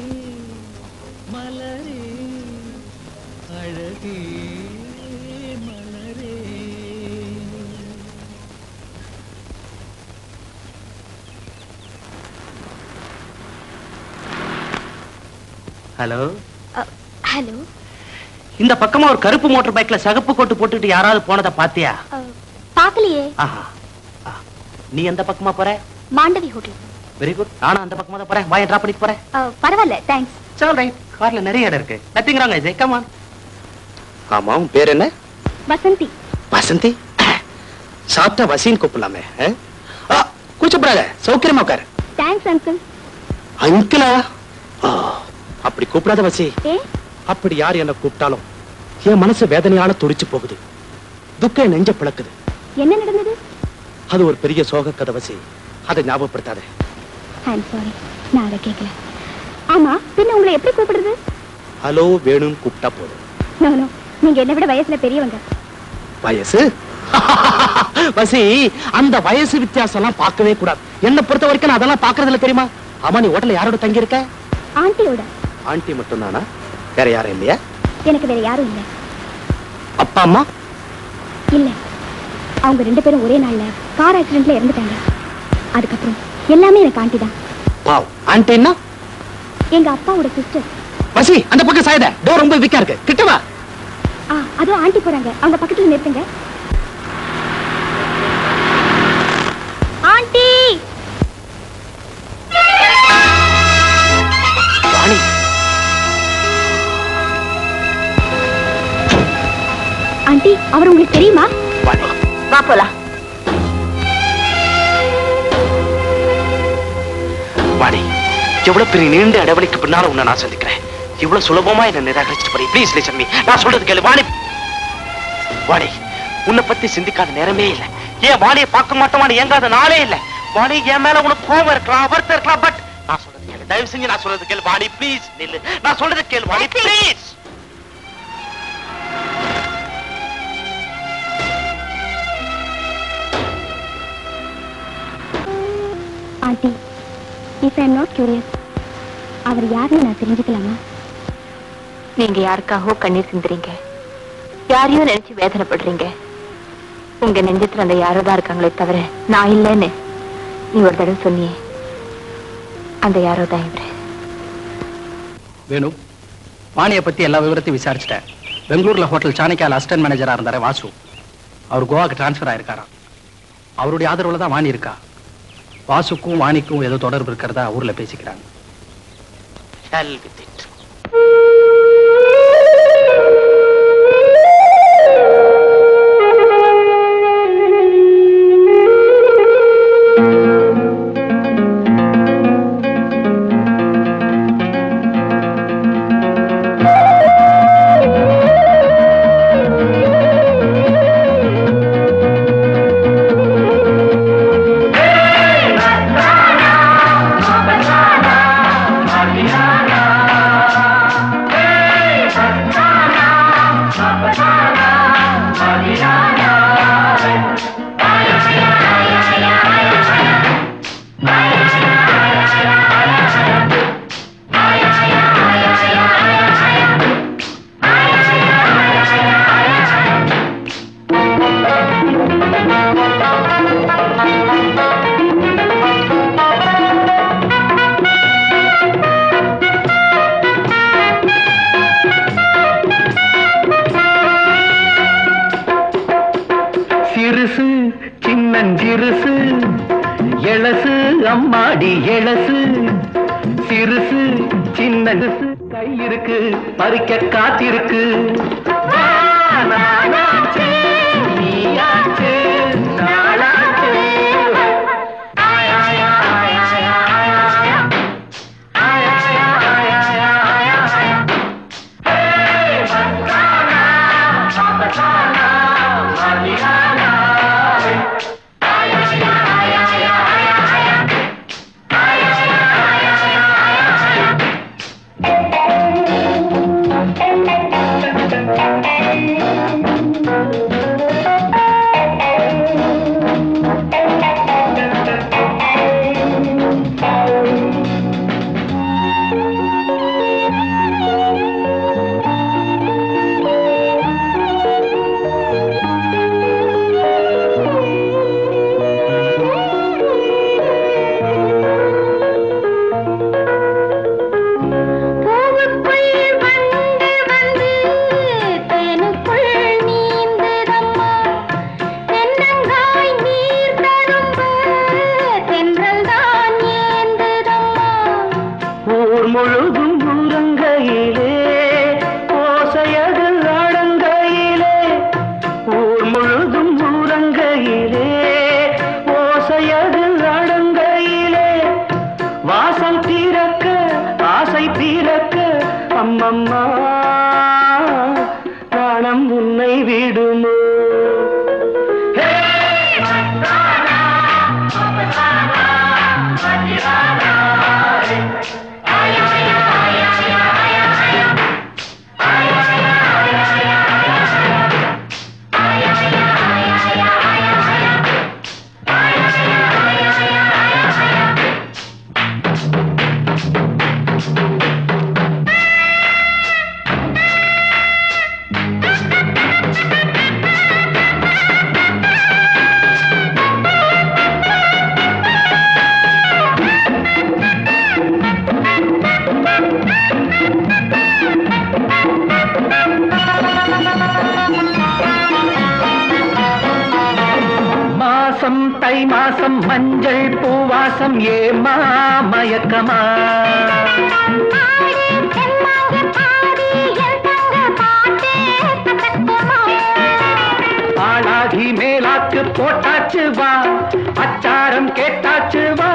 ஹலோ ஹலோ இந்த பக்கமா ஒரு கருப்பு மோட்டார் பைக்ல சகப்பு கோட்டு போட்டுட்டு யாராவது போனதை பாத்தியா பார்க்கலையே ஆஹா ஆ. நீ எந்த பக்கமா போற மாண்டவி ஹோட்டல் வெரி குட் நானும் அந்த பக்கமா தான் போறேன் வாயை டிராப் பண்ணிட்டு போறேன் பரவாயில்ல தேங்க்ஸ் சால் ரைட் கார்ல நிறைய இடம் இருக்கு nothing wrong I say come on ஆமா உன் பேர் என்ன வசந்தி வசந்தி சாப்பிட்டா வசின்னு கூப்பிடலாமே கூச்சப்படாத சௌக்கியமா உட்காரு தேங்க்ஸ் அங்கிள் அங்கிளா அப்படி கூப்பிடாத வசி ஏ அப்படி யார் என்ன கூப்பிட்டாலும் என் மனசு வேதனையால துடிச்சு போகுது துக்கம் என் நெஞ்ச பிளக்குது என்ன நடந்தது அது ஒரு பெரிய சோக கதை வசி அதை ஞாபகப்படுத்தாத ஐம் சாரி நான் அதை கேட்கல ஆமா பின்ன உங்களை எப்படி கூப்பிடுறது ஹலோ வேணும்னு கூப்பிட்டா போதும் நோ நோ நீங்க என்னை விட வயசுல பெரியவங்க வயசு வசி அந்த வயசு வித்தியாசம் எல்லாம் பார்க்கவே கூடாது என்ன பொறுத்த வரைக்கும் நான் அதெல்லாம் பாக்குறது இல்ல தெரியுமா ஆமா நீ ஹோட்டல்ல யாரோட தங்கி இருக்க ஆண்டியோட ஆண்டி மட்டும் தானா வேற யாரும் இல்லையா எனக்கு வேற யாரும் இல்ல அப்பா அம்மா இல்ல அவங்க ரெண்டு பேரும் ஒரே நாள்ல கார் ஆக்சிடென்ட்ல இறந்துட்டாங்க அதுக்கப்புறம் எல்லாமே எனக்கு ஆண்டி தான் பாவ் ஆண்டின்னா எங்க அப்பாவோட சிஸ்டர் வசி அந்த பக்கம் சாயத டோர் ரொம்ப வீக்கா இருக்கு கிட்ட வா ஆ அதுவும் ஆண்டி போறாங்க அவங்க பக்கத்துல நிறுத்துங்க ஆண்டி வாணி ஆண்டி அவர் உங்களுக்கு தெரியுமா வாணி வா போலாம் வாணி எவ்வளவு பெரிய நீண்ட இடைவெளிக்கு பின்னால உன்னை நான் சந்திக்கிறேன் இவ்வளவு சுலபமா என்ன நிராகரிச்சுட்டு போறீ ப்ளீஸ் லிசன் மீ நான் சொல்றது கேளு வாணி வாணி உன்னை பத்தி சிந்திக்காத நேரமே இல்ல ஏன் வாணியை பார்க்க மாட்டோமான்னு ஏங்காத நாளே இல்ல வாணி என் மேல உனக்கு கோபம் இருக்கலாம் வருத்தம் இருக்கலாம் பட் நான் சொல்றது கேளு தயவு செஞ்சு நான் சொல்றது கேளு வாணி ப்ளீஸ் நில்லு நான் சொல்றது கேளு Vani please aunty if I'm not curious அவர் யாருன்னு நான் தெரிஞ்சுக்கலாமா நீங்க யாருக்காகவோ கண்ணீர் சிந்துறீங்க யாரையோ நினைச்சு வேதனைப்படுறீங்க உங்க நெஞ்சத்துல அந்த யாரோ தான் இருக்காங்களே தவிர நான் இல்லைன்னு நீ ஒரு தடவை சொன்னியே அந்த யாரோ தான் இவரு வேணு வாணியை பத்தி எல்லா விவரத்தையும் விசாரிச்சிட்டேன் பெங்களூர்ல ஹோட்டல் சாணிக்கால அசிஸ்டன்ட் மேனேஜரா இருந்தாரு வாசு அவர் கோவாக்கு டிரான்ஸ்ஃபர் ஆயிருக்காராம் அவருடைய ஆதரவுல தான் வாணி இருக்கா வாசுக்கும் வாணிக்கும் ஏதோ தொடர்பு இருக்கிறதா ஊர்ல பேசிக்கிறாங்க Hell with it. சிறுசு சின்னஞ்சிறுசு எழசு அம்மாடி எழசு சிறுசு சின்னஞ்சிறுசு கை இருக்கு பறிக்க காத்திருக்கு வா, நானாச்சு, நீயாச்சு, நாளாச்சு. ஆய், ஆய், ஆய், ஆய், ஆய், ஆய், ஆய். ஆய், ஆய், ஆய், ஆய், ஆய், ஆய். ஏய், மச்சானா, மச்சானா, மல்லிகானா. ஆய், ஆய், ஆய், ஆய், ஆய், ஆய். ஆய், ஆய், ஆய், ஆய், ஆய், ஆய். மாசம் தை மாசம் மஞ்சள் பூவாசம் ஏமா மயக்கமா ஆளாகி மேலாக்கு போட்டாச்சு வா அச்சாரம் கேட்டாச்சு வா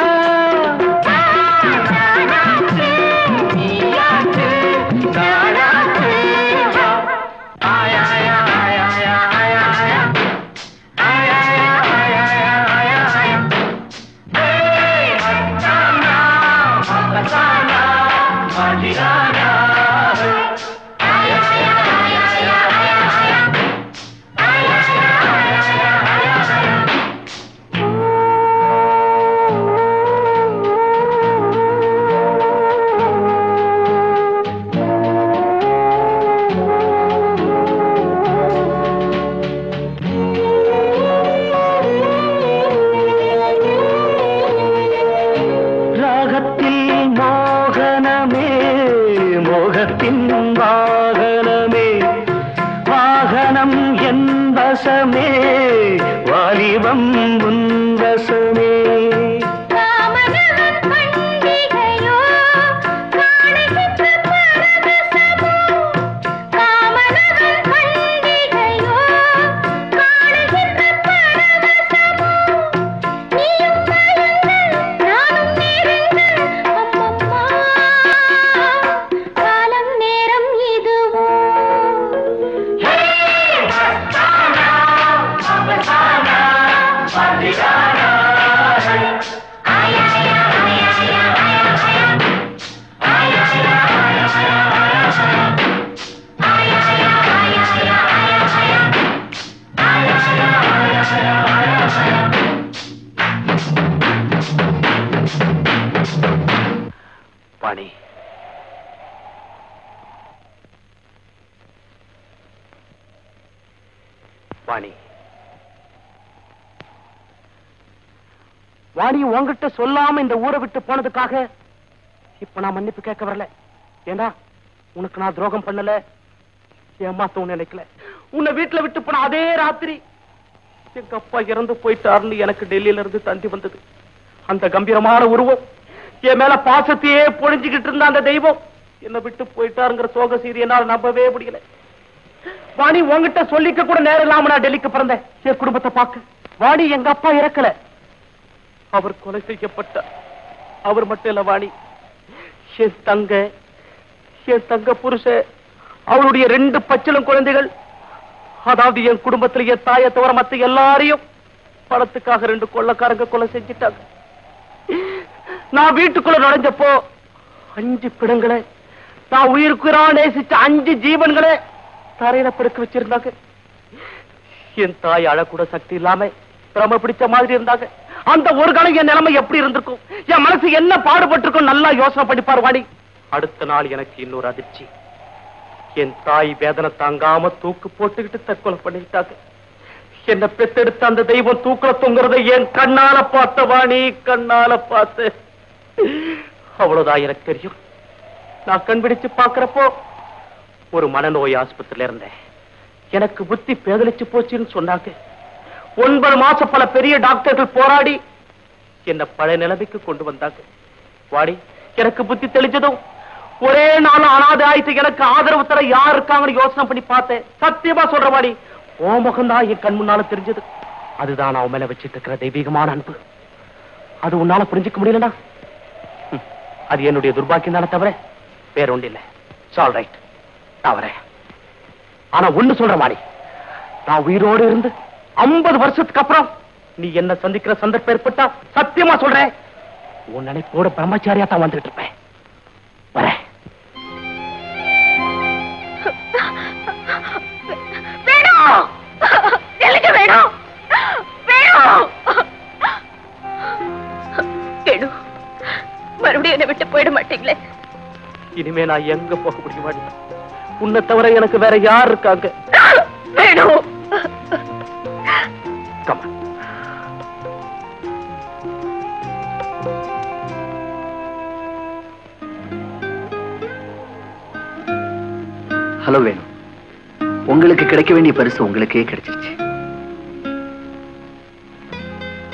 ராகத்தில் மோகனமே மோகத்தின் வாகனமே வாகனம் என்பசமே வாலிபம் உன்வசமே காலம் நேரம் இதுவோ வாணி வாணி வாணி உன்கிட்ட சொல்லாம இந்த ஊரை விட்டு போனதுக்காக இப்ப நான் மன்னிப்பு கேட்க வரல ஏண்டா உனக்கு நான் துரோகம் பண்ணல ஏமாத்தவும் நினைக்கல உன்னை வீட்டுல விட்டு போன அதே ராத்திரி எங்க அப்பா இறந்து போயிட்டாருன்னு எனக்கு டெல்லியில இருந்து தந்தி வந்தது அந்த கம்பீரமான உருவம் என் மேல பாசத்தையே பொழிஞ்சுக்கிட்டு இருந்த அந்த தெய்வம் என்ன விட்டு போயிட்டாருங்கிற சோக செய்தி என்னால நம்பவே முடியல வாணி உன்கிட்ட சொல்லிக்க கூட நேரம் இல்லாம நான் டெல்லிக்கு பிறந்தேன் என் குடும்பத்தை பார்க்க வாணி எங்க அப்பா இறக்கல அவர் கொலை செய்யப்பட்டார் அவர் மட்டும் இல்ல வாணி என் தங்க என் தங்க புருஷ அவளுடைய ரெண்டு பச்சிளம் குழந்தைகள் அதாவது என் குடும்பத்துல என் தாயை தவிர மத்த எல்லாரையும் பணத்துக்காக ரெண்டு கொள்ளக்காரங்க கொலை செஞ்சிட்டாங்க நான் வீட்டுக்குள்ள நுழைஞ்சப்போ அஞ்சு பிணங்களை நான் உயிருக்குறா நேசிச்ச அஞ்சு ஜீவன்களை தரையில படுக்க வச்சிருந்தாங்க என் தாய் அழக்கூட சக்தி இல்லாம பிரம பிடிச்ச மாதிரி இருந்தாங்க அந்த ஒரு காலம் என் நிலைமை எப்படி இருந்திருக்கும் என் மனசு என்ன பாடுபட்டிருக்கும் நல்லா யோசனை பண்ணிப்பார் வாடி அடுத்த நாள் எனக்கு இன்னொரு அதிர்ச்சி என் தாய் வேதனை தாங்காம தூக்கு போட்டுக்கிட்டு தற்கொலை பண்ணிக்கிட்டாங்க என்ன பெத்தெடுத்த அந்த தெய்வம் தூக்குல தொங்குறதை என் கண்ணால பார்த்த வாணி கண்ணால பார்த்து அவ்வளவுதான் எனக்கு தெரியும் நான் கண் விழிச்சு பாக்குறப்போ ஒரு மனநோய் ஆஸ்பத்திரியில இருந்தேன் எனக்கு புத்தி பேதலிச்சு போச்சுன்னு சொன்னாங்க ஒன்பது மாசம் பல பெரிய டாக்டர்கள் போராடி என்ன பழைய நிலைமைக்கு கொண்டு வந்தாங்க வாடி எனக்கு புத்தி தெளிஞ்சதும் ஒரே நாள் அனாதை ஆயிட்டு எனக்கு ஆதரவு தர யார் இருக்காங்கன்னு யோசனை பண்ணி பார்த்தேன் சத்தியமா சொல்ற வாடி ஓ முகம்தான் என் கண் முன்னால தெரிஞ்சது அதுதான் நான் உன் மேல வச்சிட்டு இருக்கிற தெய்வீகமான அன்பு அது உன்னால புரிஞ்சுக்க முடியலனா ம், அது என்னுடைய துர்பாக்கியம் தானே தவிர வேற ஒண்ணு இல்ல சால் ரைட் நான் வரேன் ஆனா ஒண்ணு சொல்ற மாதிரி நான் உயிரோடு இருந்து ஐம்பது வருஷத்துக்கு அப்புறம் நீ என்ன சந்திக்கிற சந்தர்ப்பம் ஏற்பட்டா சத்தியமா சொல்றேன் உன் நினைப்போட பிரம்மச்சாரியா தான் வந்துட்டு இருப்பேன் வரேன் வேணும் எனக்கு வேணும் வேணும் வேணும் மறுபடியும் என்னை விட்டு போயிட மாட்டீங்களே இனிமே நான் எங்க போக முடியுமா உன்னை தவிர எனக்கு வேற யார் இருக்காங்க வேணும் Come on. ஹலோ வேணு உங்களுக்கு கிடைக்க வேண்டிய பரிசு உங்களுக்கே கிடைச்சிருச்சு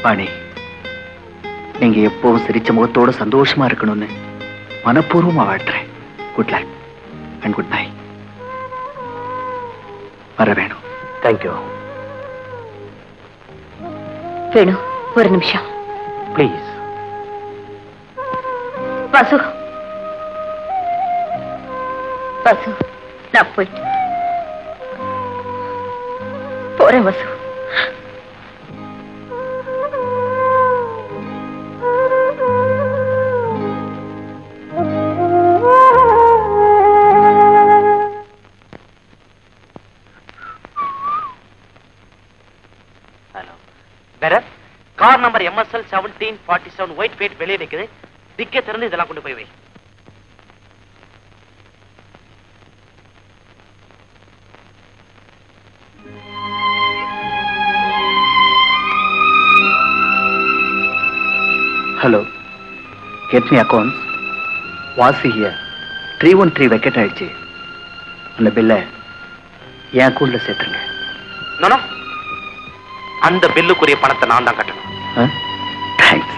வாணி நீங்க எப்பவும் சிரிச்ச முகத்தோட சந்தோஷமா இருக்கணும்னு மனப்பூர்வமா வாழ்த்துறேன் good luck and good night வர வேணும் தேங்க்யூ வேணும் ஒரு நிமிஷம் ப்ளீஸ் வாசு வாசு நான் போயிட்டு போறேன் வாசு ஹலோ வேற car number MSL seventeen forty seven white Fiat வெளியே நிக்குது டிக்கே திறந்து இதெல்லாம் கொண்டு போய் வை ஹலோ கெட் மீ அக்கௌண்ட்ஸ் வாசி here three one three vacate ஆயிடுச்சு அந்த பில்லை என் அக்கௌண்ட்ல சேர்த்துருங்க நோ அந்த பில்லுக்குரிய பணத்தை நான் தான் கட்டணும் தேங்க்ஸ்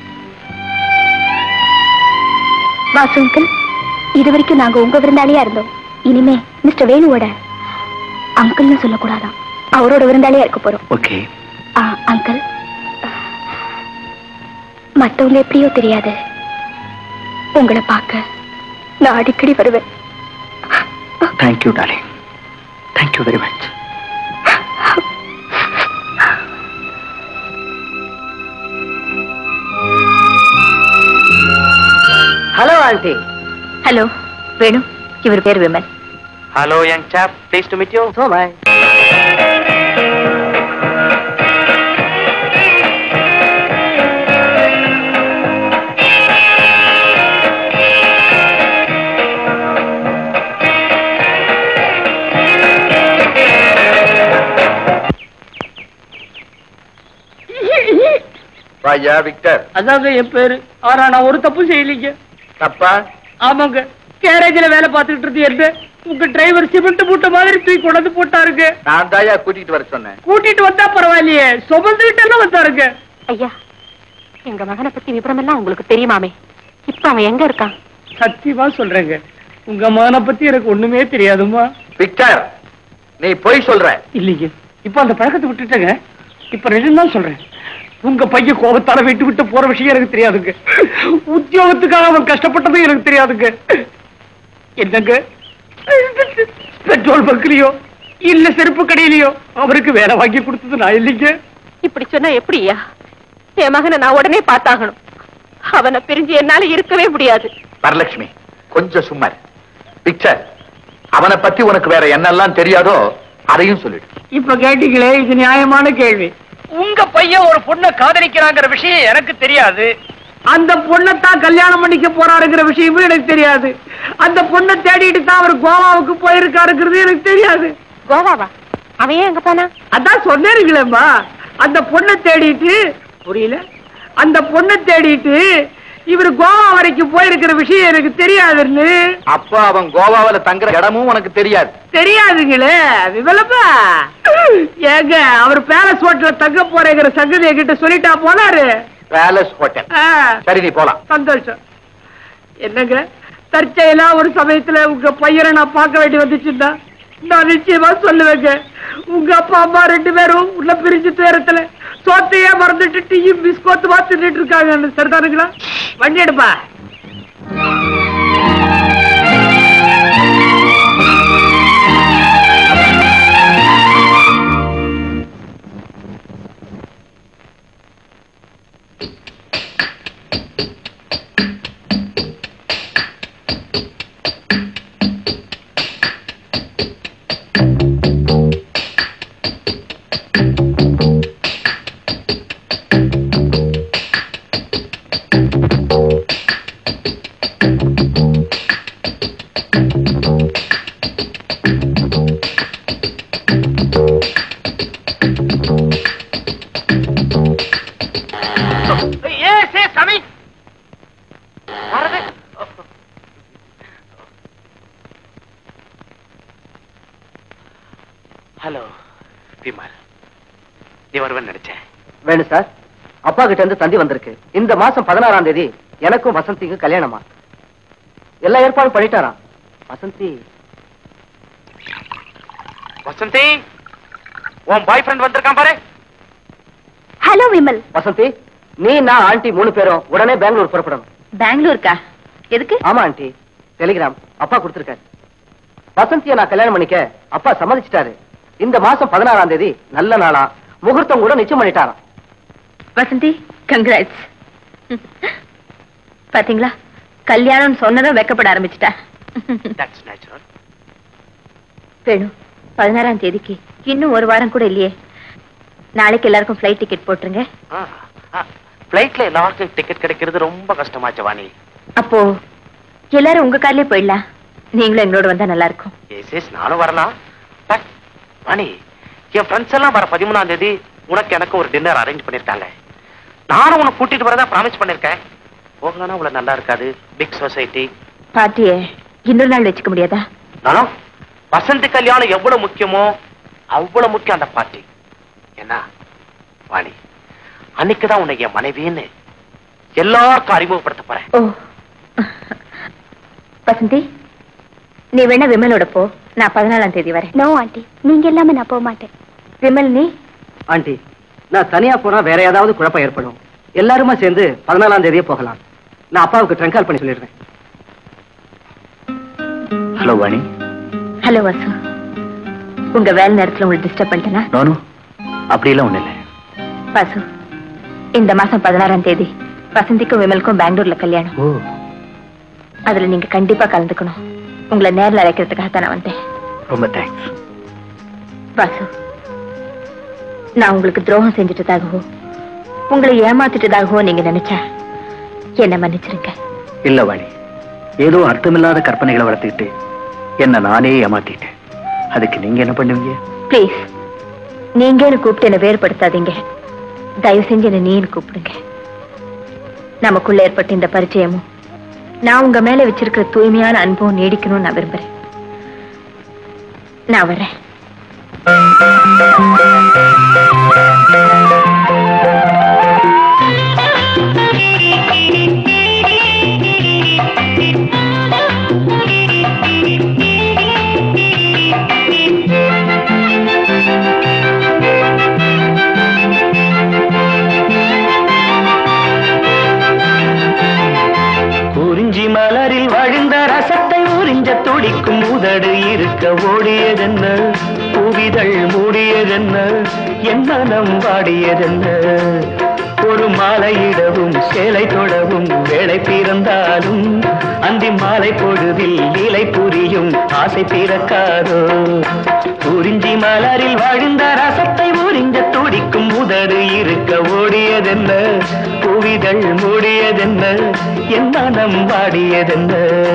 வாசு அங்கிள் இது வரைக்கும் நாங்க உங்க விருந்தாளியா இருந்தோம் இனிமே மிஸ்டர் வேணுவோட அங்கிள்னு சொல்லக்கூடாதாம் அவரோட விருந்தாளியா இருக்க போறோம் ஓகே ஆ, அங்கிள் மத்தவங்க எப்படியோ தெரியாது உங்களை பார்க்க நான் அடிக்கடி வருவேன் thank you darling thank you very much hello aunty hello வேணும் இவர் பேர் Vimal hello young chap please to meet you so boy வாயா விக்டர் அதாங்க என் பேரு ஆனா நான் ஒரு தப்பு செய்யலீங்க தப்பா ஆமாங்க கேரேஜ்ல வேலை பார்த்துட்டு இருந்து என்ன உங்க டிரைவர் சிமெண்ட் மூட்டை மாதிரி தூக்கி கொண்டு போட்டாருங்க நான் தாயா கூட்டிட்டு வர சொன்னேன் கூட்டிட்டு வந்தா பரவாயில்லையே சுமந்துகிட்டு எல்லாம் வந்தாருங்க ஐயா எங்க மகனை பத்தி விவரம் எல்லாம் உங்களுக்கு தெரியுமாமே இப்ப அவன் எங்க இருக்கான் சத்தியமா சொல்றேங்க உங்க மகனை பத்தி எனக்கு ஒண்ணுமே தெரியாதுமா விக்டர் நீ பொய் சொல்ற இல்லைங்க இப்ப அந்த பழக்கத்தை விட்டுட்டேங்க இப்ப நிஜம்தான் சொல்றேன் உங்க பையன் கோபத்தால விட்டு விட்டு போற விஷயம் எனக்கு தெரியாதுங்க உத்தியோகத்துக்காக அவன் கஷ்டப்பட்டதும் எனக்கு தெரியாதுங்க என்னங்க பெட்ரோல் பங்க்லயோ இல்ல செருப்பு கடையிலயோ அவருக்கு வேலை வாங்கி கொடுத்தது நான் இல்லைங்க இப்படி சொன்னா எப்படியா என் மகனை நான் உடனே பார்த்தாகணும் அவனை பிரிஞ்சு என்னால இருக்கவே முடியாது வரலட்சுமி கொஞ்சம் சும்மா இரு. விக்டர் அவனை பத்தி உனக்கு வேற என்னெல்லாம் தெரியாதோ அதையும் சொல்லிடு இப்ப கேட்டீங்களே இது நியாயமான கேள்வி உங்க பையன் ஒரு பொண்ணை காதலிக்கிறாங்கிற விஷயம் எனக்கு தெரியாது அந்த பொண்ணைத்தான் கல்யாணம் பண்ணிக்க போறாருங்கிற விஷயமும் எனக்கு தெரியாது அந்த பொண்ணை தேடிட்டு தான் அவர் கோவாவுக்கு போயிருக்காருங்கிறது எனக்கு தெரியாது கோவாவா அவன் ஏன் எங்க போனா அதான் சொன்னீங்களேம்மா அந்த பொண்ணை தேடிட்டு புரியல அந்த பொண்ணை தேடிட்டு இவர் கோவா வரைக்கும் போயிருக்கிற விஷயம் எனக்கு தெரியாதுன்னு அப்ப அவன் கோவாவில தங்குற இடமும் உனக்கு தெரியாது தெரியாதுங்களே விமலப்பா ஏங்க அவர் பேலஸ் ஹோட்டல்ல தங்க போறேங்கிற சங்கதி என்கிட்ட சொல்லிட்டா போனாரு பேலஸ் ஹோட்டல் ஆ, சரி நீ போலாம் சந்தோஷம் என்னங்க தற்செயலா ஒரு சமயத்துல உங்க பையனை நான் பார்க்க வேண்டி வந்துச்சுன்னா நான் நிச்சயமா சொல்லுவேங்க உங்க அப்பா அம்மா ரெண்டு பேரும் உள்ள பிரிஞ்சு துயரத்துல சோத்தையே மறந்துட்டு டீயும் பிஸ்கோத்துமா தின்னுட்டு இருக்காங்க சரிதானுங்களா வண்டி எடுப்பா ஏ சே சாமி வரது ஹலோ விமல் நீ வருவன் நினைச்சேன் வேணும் சார் அப்பா கிட்ட இருந்து தந்தி வந்திருக்கு இந்த மாசம் பதினாறாம் தேதி எனக்கும் வசந்திக்கும் கல்யாணமா எல்லா ஏற்பாடும் பண்ணிட்டாராம் வசந்தி வசந்தி உன் பாய் ஃப்ரெண்ட் வந்திருக்கான் பாரு ஹலோ விமல் வசந்தி நீ நான் ஆண்டி மூணு பேரும் உடனே பெங்களூர் புறப்படணும் பெங்களூருக்கா எதுக்கு ஆமா ஆண்டி டெலிகிராம் அப்பா கொடுத்திருக்காரு வசந்திய நான் கல்யாணம் பண்ணிக்க அப்பா சம்மதிச்சிட்டாரு இந்த மாசம் பதினாறாம் தேதி நல்ல நாளா முகூர்த்தம் கூட நிச்சயம் பண்ணிட்டாராம் வசந்தி கங்க்ராட்ஸ் பாத்தீங்களா கல்யாணம் சொன்னதும் வெக்கப்பட ஆரம்பிச்சிட்டா தட்ஸ் நேச்சுரல் வேணு பதினாறாம் தேதிக்கு இன்னும் ஒரு வாரம் கூட இல்லையே நாளைக்கு எல்லாருக்கும் ஃப்ளைட் டிக்கெட் போட்டுருங்க பிளைட்ல எல்லாருக்கும் டிக்கெட் கிடைக்கிறது ரொம்ப கஷ்டமா ஜவானி அப்போ எல்லாரும் உங்க கார்லயே போயிடலாம் நீங்களும் எங்களோட வந்தா நல்லா இருக்கும் எஸ் எஸ் நானும் வரலாம் பட் வாணி என் ஃப்ரெண்ட்ஸ் எல்லாம் வர பதிமூணாம் தேதி உனக்கு எனக்கு ஒரு டின்னர் அரேஞ்ச் பண்ணிருக்காங்க நானும் உனக்கு கூட்டிட்டு வரதா ப்ராமிஸ் பண்ணிருக்கேன் போகலன்னா உள்ள நல்லா இருக்காது பிக் சொசைட்டி பார்ட்டிய இன்னொரு நாள் வச்சுக்க முடியாதா நானும் வசந்தி கல்யாணம் எவ்வளவு முக்கியமோ அவ்வளவு முக்கியம் அந்த பார்ட்டி என்ன வாணி அன்னைக்குதான் உன்னை என் மனைவின்னு எல்லாருக்கும் அறிமுகப்படுத்த போறேன் ஓ வசந்தி நீ வேணா விமலோட போ நான் பதினாலாம் தேதி வரேன் நோ ஆண்டி நீங்க இல்லாம நான் போக மாட்டேன் விமல் நீ ஆண்டி நான் தனியா போனா வேற ஏதாவது குழப்பம் ஏற்படும் எல்லாருமா சேர்ந்து பதினாலாம் தேதியே போகலாம் நான் அப்பாவுக்கு ட்ரங்க் கால் பண்ணி சொல்லிடுறேன் ஹலோ வாணி ஹலோ வசு உங்க வேலை நேரத்துல உங்களுக்கு டிஸ்டர்ப் பண்ணிட்டேனா நானும் அப்படியெல்லாம் ஒண்ணு இல்லை வசு இந்த மாசம் பதினாறாம் தேதி வசந்திக்கும் விமலுக்கும் பெங்களூர்ல கல்யாணம் ஓ அதுல நீங்க கண்டிப்பா கலந்துக்கணும் உங்களை நேர்ல அழைக்கிறதுக்காக தான் நான் வந்தேன் ரொம்ப தேங்க்ஸ் வாசு நான் உங்களுக்கு துரோகம் செஞ்சுட்டதாகவோ உங்களை ஏமாத்திட்டதாகவோ நீங்க நினைச்சா என்ன மன்னிச்சிருங்க இல்ல வாணி ஏதோ அர்த்தமில்லாத கற்பனைகளை வளர்த்துக்கிட்டு என்ன நானே ஏமாத்திட்டேன் அதுக்கு நீங்க என்ன பண்ணுவீங்க ப்ளீஸ் நீங்கன்னு கூப்பிட்டு என்ன வேறுபடுத்தாதீங்க தயவு செஞ்சு என்ன நீன்னு கூப்பிடுங்க நமக்குள்ள ஏற்பட்ட இந்த பரிச்சயமும் நான் உங்க மேல வச்சிருக்கிற தூய்மையான அன்பும் நீடிக்கணும்னு நான் விரும்புறேன் நான் வரேன் குறிஞ்சி மலரில் வழிந்த ரசத்தை உறிஞ்ச துடிக்கும் உதடு இருக்க ஓடியதென்ன புவிதழ் மூடியதென்ன என் மனம் வாடியதென்ன ஒரு மாலையிடவும் சேலை தொடவும் வேலை பிறந்தாலும் அந்தி மாலை பொழுதில் இலை புரியும் ஆசை பிறக்காதோ குறிஞ்சி மலரில் வாழ்ந்த ரசத்தை உறிஞ்ச துடிக்கும் உதடு இருக்க ஓடியதென்ன புவிதழ் மூடியதென்ன என் மனம் வாடியதென்ன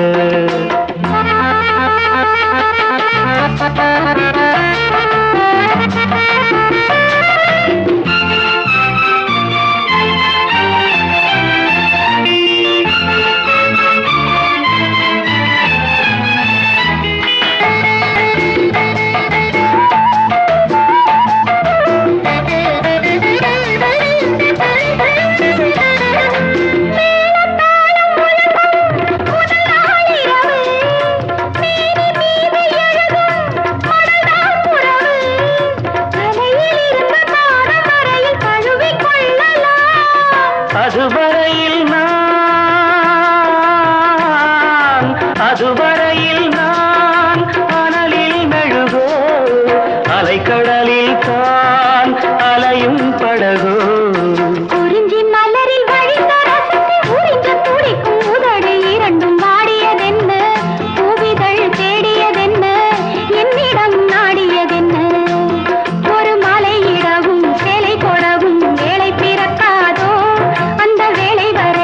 அதுவரையில் நான் அதுவரையில் நான் அனலில் மெழுகோ அலைக்கடலில் தான் அலையும் படகோ குறிஞ்சி மலரில் வழிந்த ரசத்தை உறிஞ்ச துடிக்கும் உதடு இரண்டும் வாடியதென்ன பூவிதழ் தேடியதென்ன என்னிடம் நாடியதென்ன ஒரு மலை இடவும் சேலை கொடவும் வேலை பிறக்காதோ அந்த வேலை வர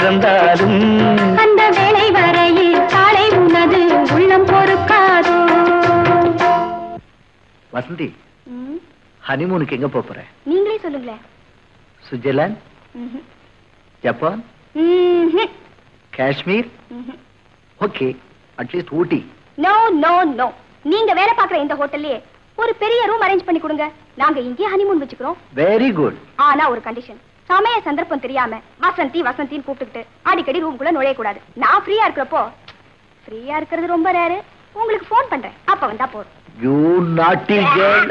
பிறந்தாலும் அந்த வேளை வரையில் காலை உனது உள்ளம் பொறுக்காதோ வசந்தி ஹனிமூனுக்கு எங்க போப் போற நீங்களே சொல்லுங்களேன் சுவிட்சர்லாந்து ம்ஹும். ஜப்பான் ம்ஹும். காஷ்மீர் ம்ஹும். Okay at least Ooty no no no நீங்க வேலை பார்க்குற இந்த ஹோட்டல்லயே ஒரு பெரிய ரூம் அரேஞ்ச் பண்ணி கொடுங்க நாங்க இங்கே ஹனிமூன் வச்சுக்கிறோம் வெரி குட் ஆனா ஒரு கண்டிஷன் சமய சந்தர்ப்பம் தெரியாம வசந்தி வசந்தின்னு கூப்பிட்டுக்கிட்டு அடிக்கடி ரூமுக்குள்ள நுழையக்கூடாது நான் ஃப்ரீயா இருக்கிறப்போ ஃப்ரீயா இருக்கிறது ரொம்ப ரேரு உங்களுக்கு ஃபோன் பண்றேன் அப்ப வந்தா போதும் யூ நாட்டி கேர்ள்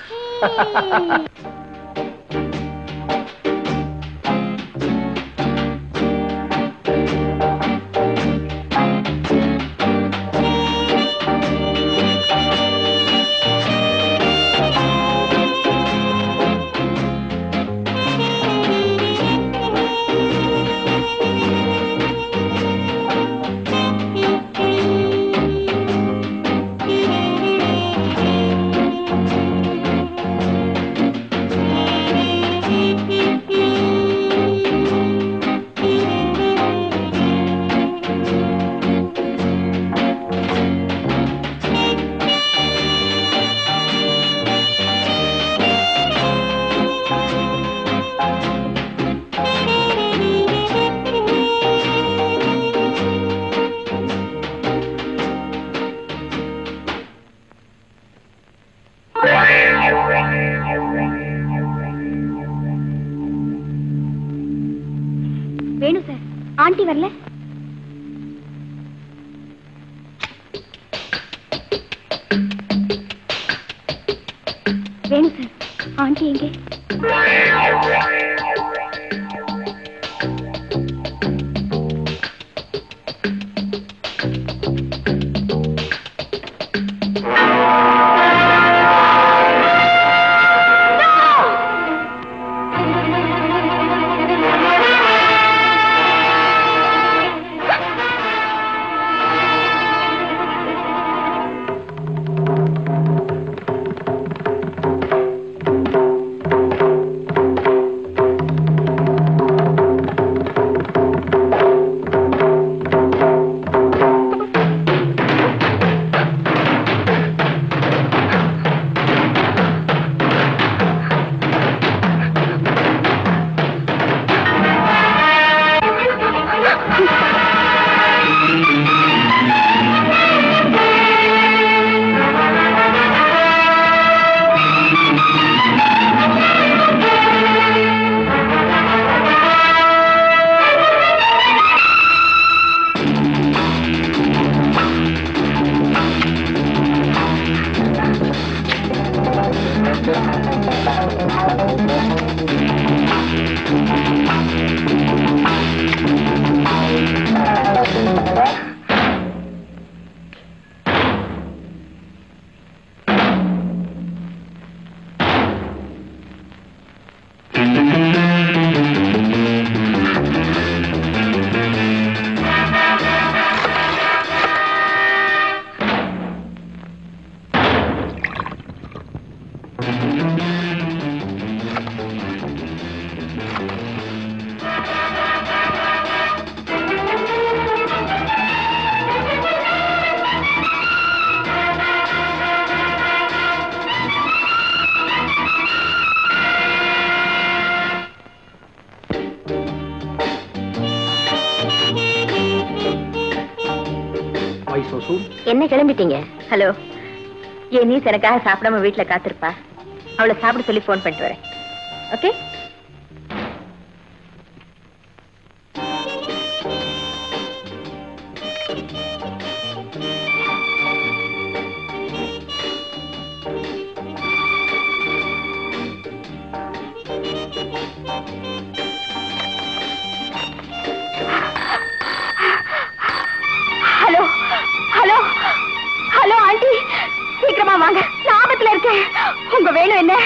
வேணு சார் ஆண்டி வரல வேணு சார் ஆண்டி எங்கே Why so soon? என்ன கிளம்பிட்டீங்க ஹலோ என் நீஸ் எனக்காக சாப்பிடாம வீட்டுல காத்திருப்பா அவளை சாப்பிட சொல்லி ஃபோன் பண்ணிட்டு வரேன் okay hello hello hello aunty சீக்கிரமா வாங்க நான் ஆபத்துல இருக்கேன் உங்க வேணும் என்ன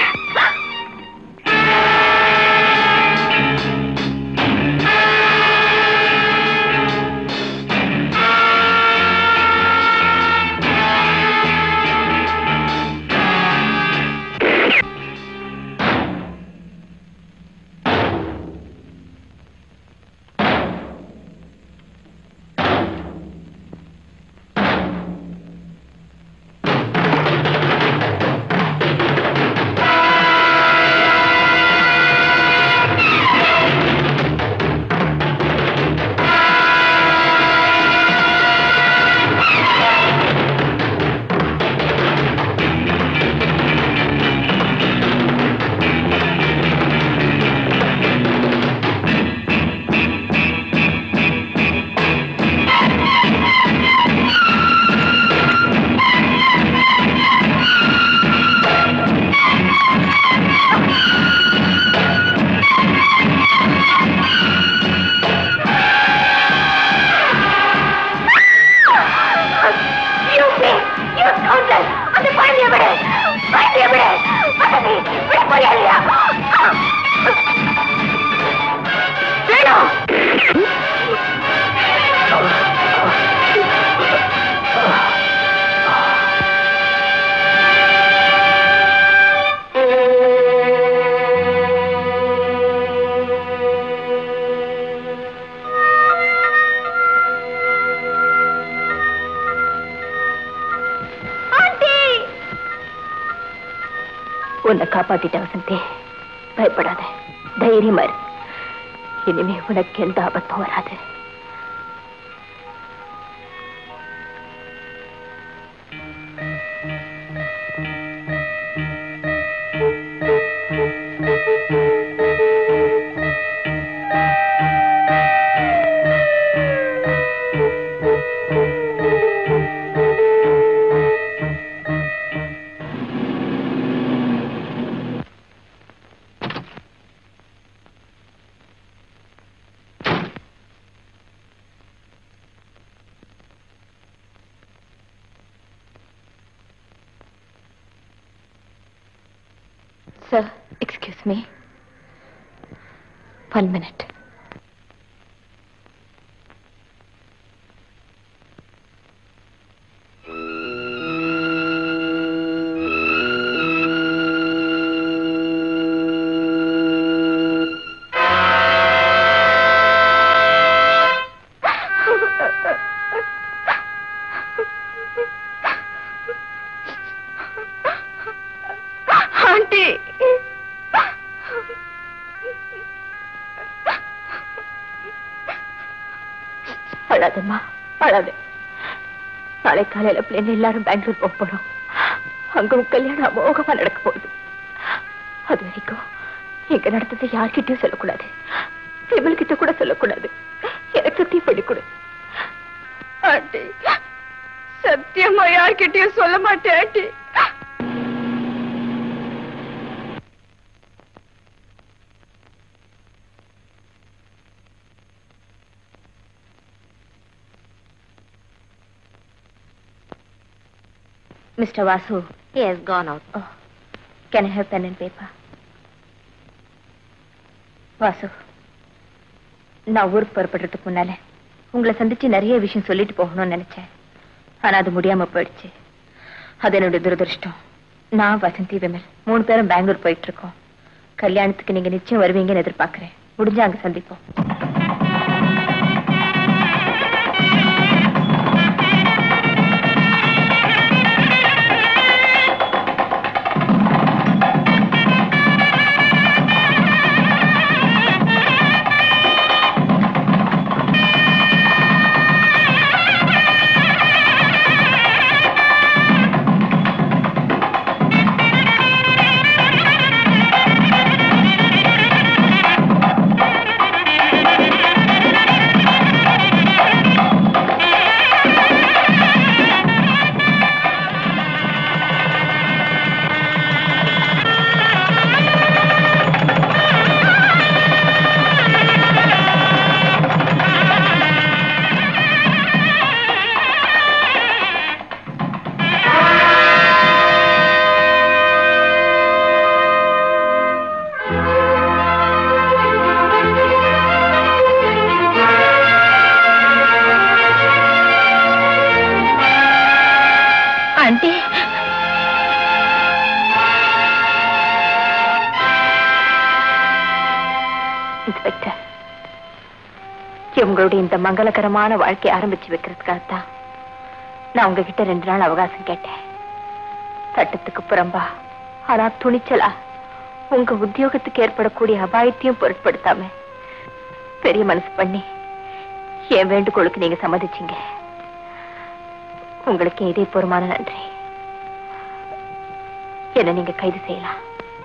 உன்னை காப்பாத்திட்ட வசந்தி பயப்படாத தைரியமா இரு இனிமே உனக்கு எந்த ஆபத்தும் வராது Sir, excuse me. One minute. Aunty அழாதம்மா அழாது நாளை காலையில பிள்ளைங்க எல்லாரும் பெங்களூர் போக போறோம் அங்க உன் கல்யாணம் அமோகமா நடக்க போகுது அது வரைக்கும் எங்க நடந்ததை யார்கிட்டயும் சொல்லக்கூடாது விமல் கிட்ட கூட சொல்லக்கூடாது எனக்கு சத்தியம் பண்ணி கொடு ஆண்டி சத்தியமா யார்கிட்டயும் சொல்ல மாட்டேன் aunty Mr. Vasu. He has gone out. Oh. Can I have pen and paper? Vasu நான் ஊருக்கு புறப்படுறதுக்கு முன்னால உங்களை சந்திச்சு நிறைய விஷயம் சொல்லிட்டு போகணும்னு நினைச்சேன் ஆனா அது முடியாம போயிடுச்சு அது என்னுடைய துரதிருஷ்டம் நான் வசந்தி விமல் மூணு பேரும் பெங்களூர் போயிட்டு இருக்கோம் கல்யாணத்துக்கு நீங்க நிச்சயம் வருவீங்கன்னு எதிர்பார்க்கிறேன் முடிஞ்சா அங்க சந்திப்போம் ஆண்டி இன்ஸ்பெக்டர் உங்களுடைய இந்த மங்களகரமான வாழ்க்கையை ஆரம்பிச்சு வைக்கிறதுக்காகத்தான் நான் உங்ககிட்ட ரெண்டு நாள் அவகாசம் கேட்டேன் சட்டத்துக்கு புறம்பா ஆனா துணிச்சலா உங்க உத்தியோகத்துக்கு ஏற்படக்கூடிய அபாயத்தையும் பொருட்படுத்தாம பெரிய மனசு பண்ணி என் வேண்டுகோளுக்கு நீங்க சம்மதிச்சீங்க உங்களுக்கு இதே பொறுமான நன்றி என்ன நீங்க கைது செய்யலாம்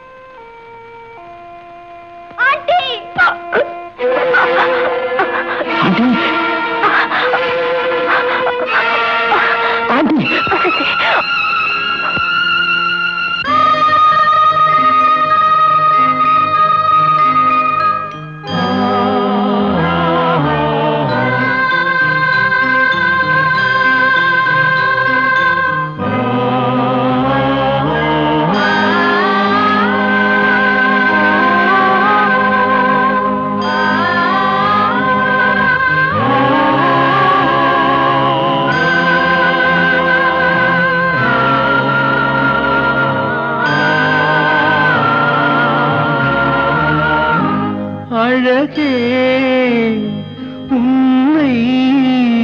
அழகே உன்னை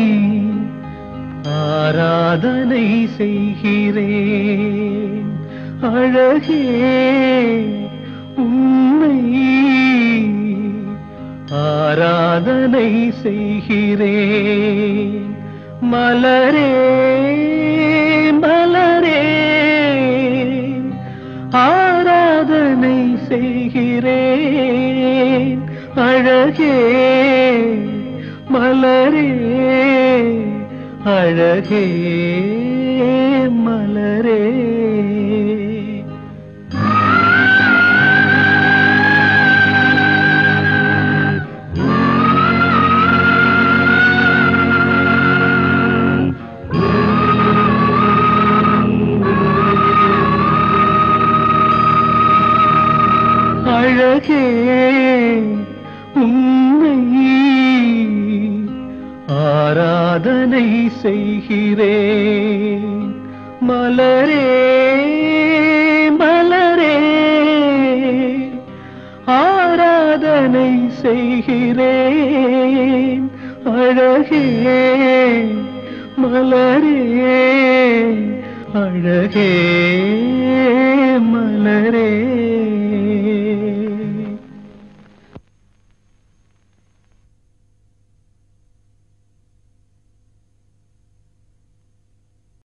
ஆராதனை செய்கிறேன் அழகே உன்னை ஆராதனை செய்கிறேன் மலரே மலரே ஆராதனை செய்கிறேன் அழகே மலரே அழகே மலரே அழகே உன்னை ஆராதனை செய்கிறேன் மலரே மலரே ஆராதனை செய்கிறேன் அழகே மலரே அழகே மலரே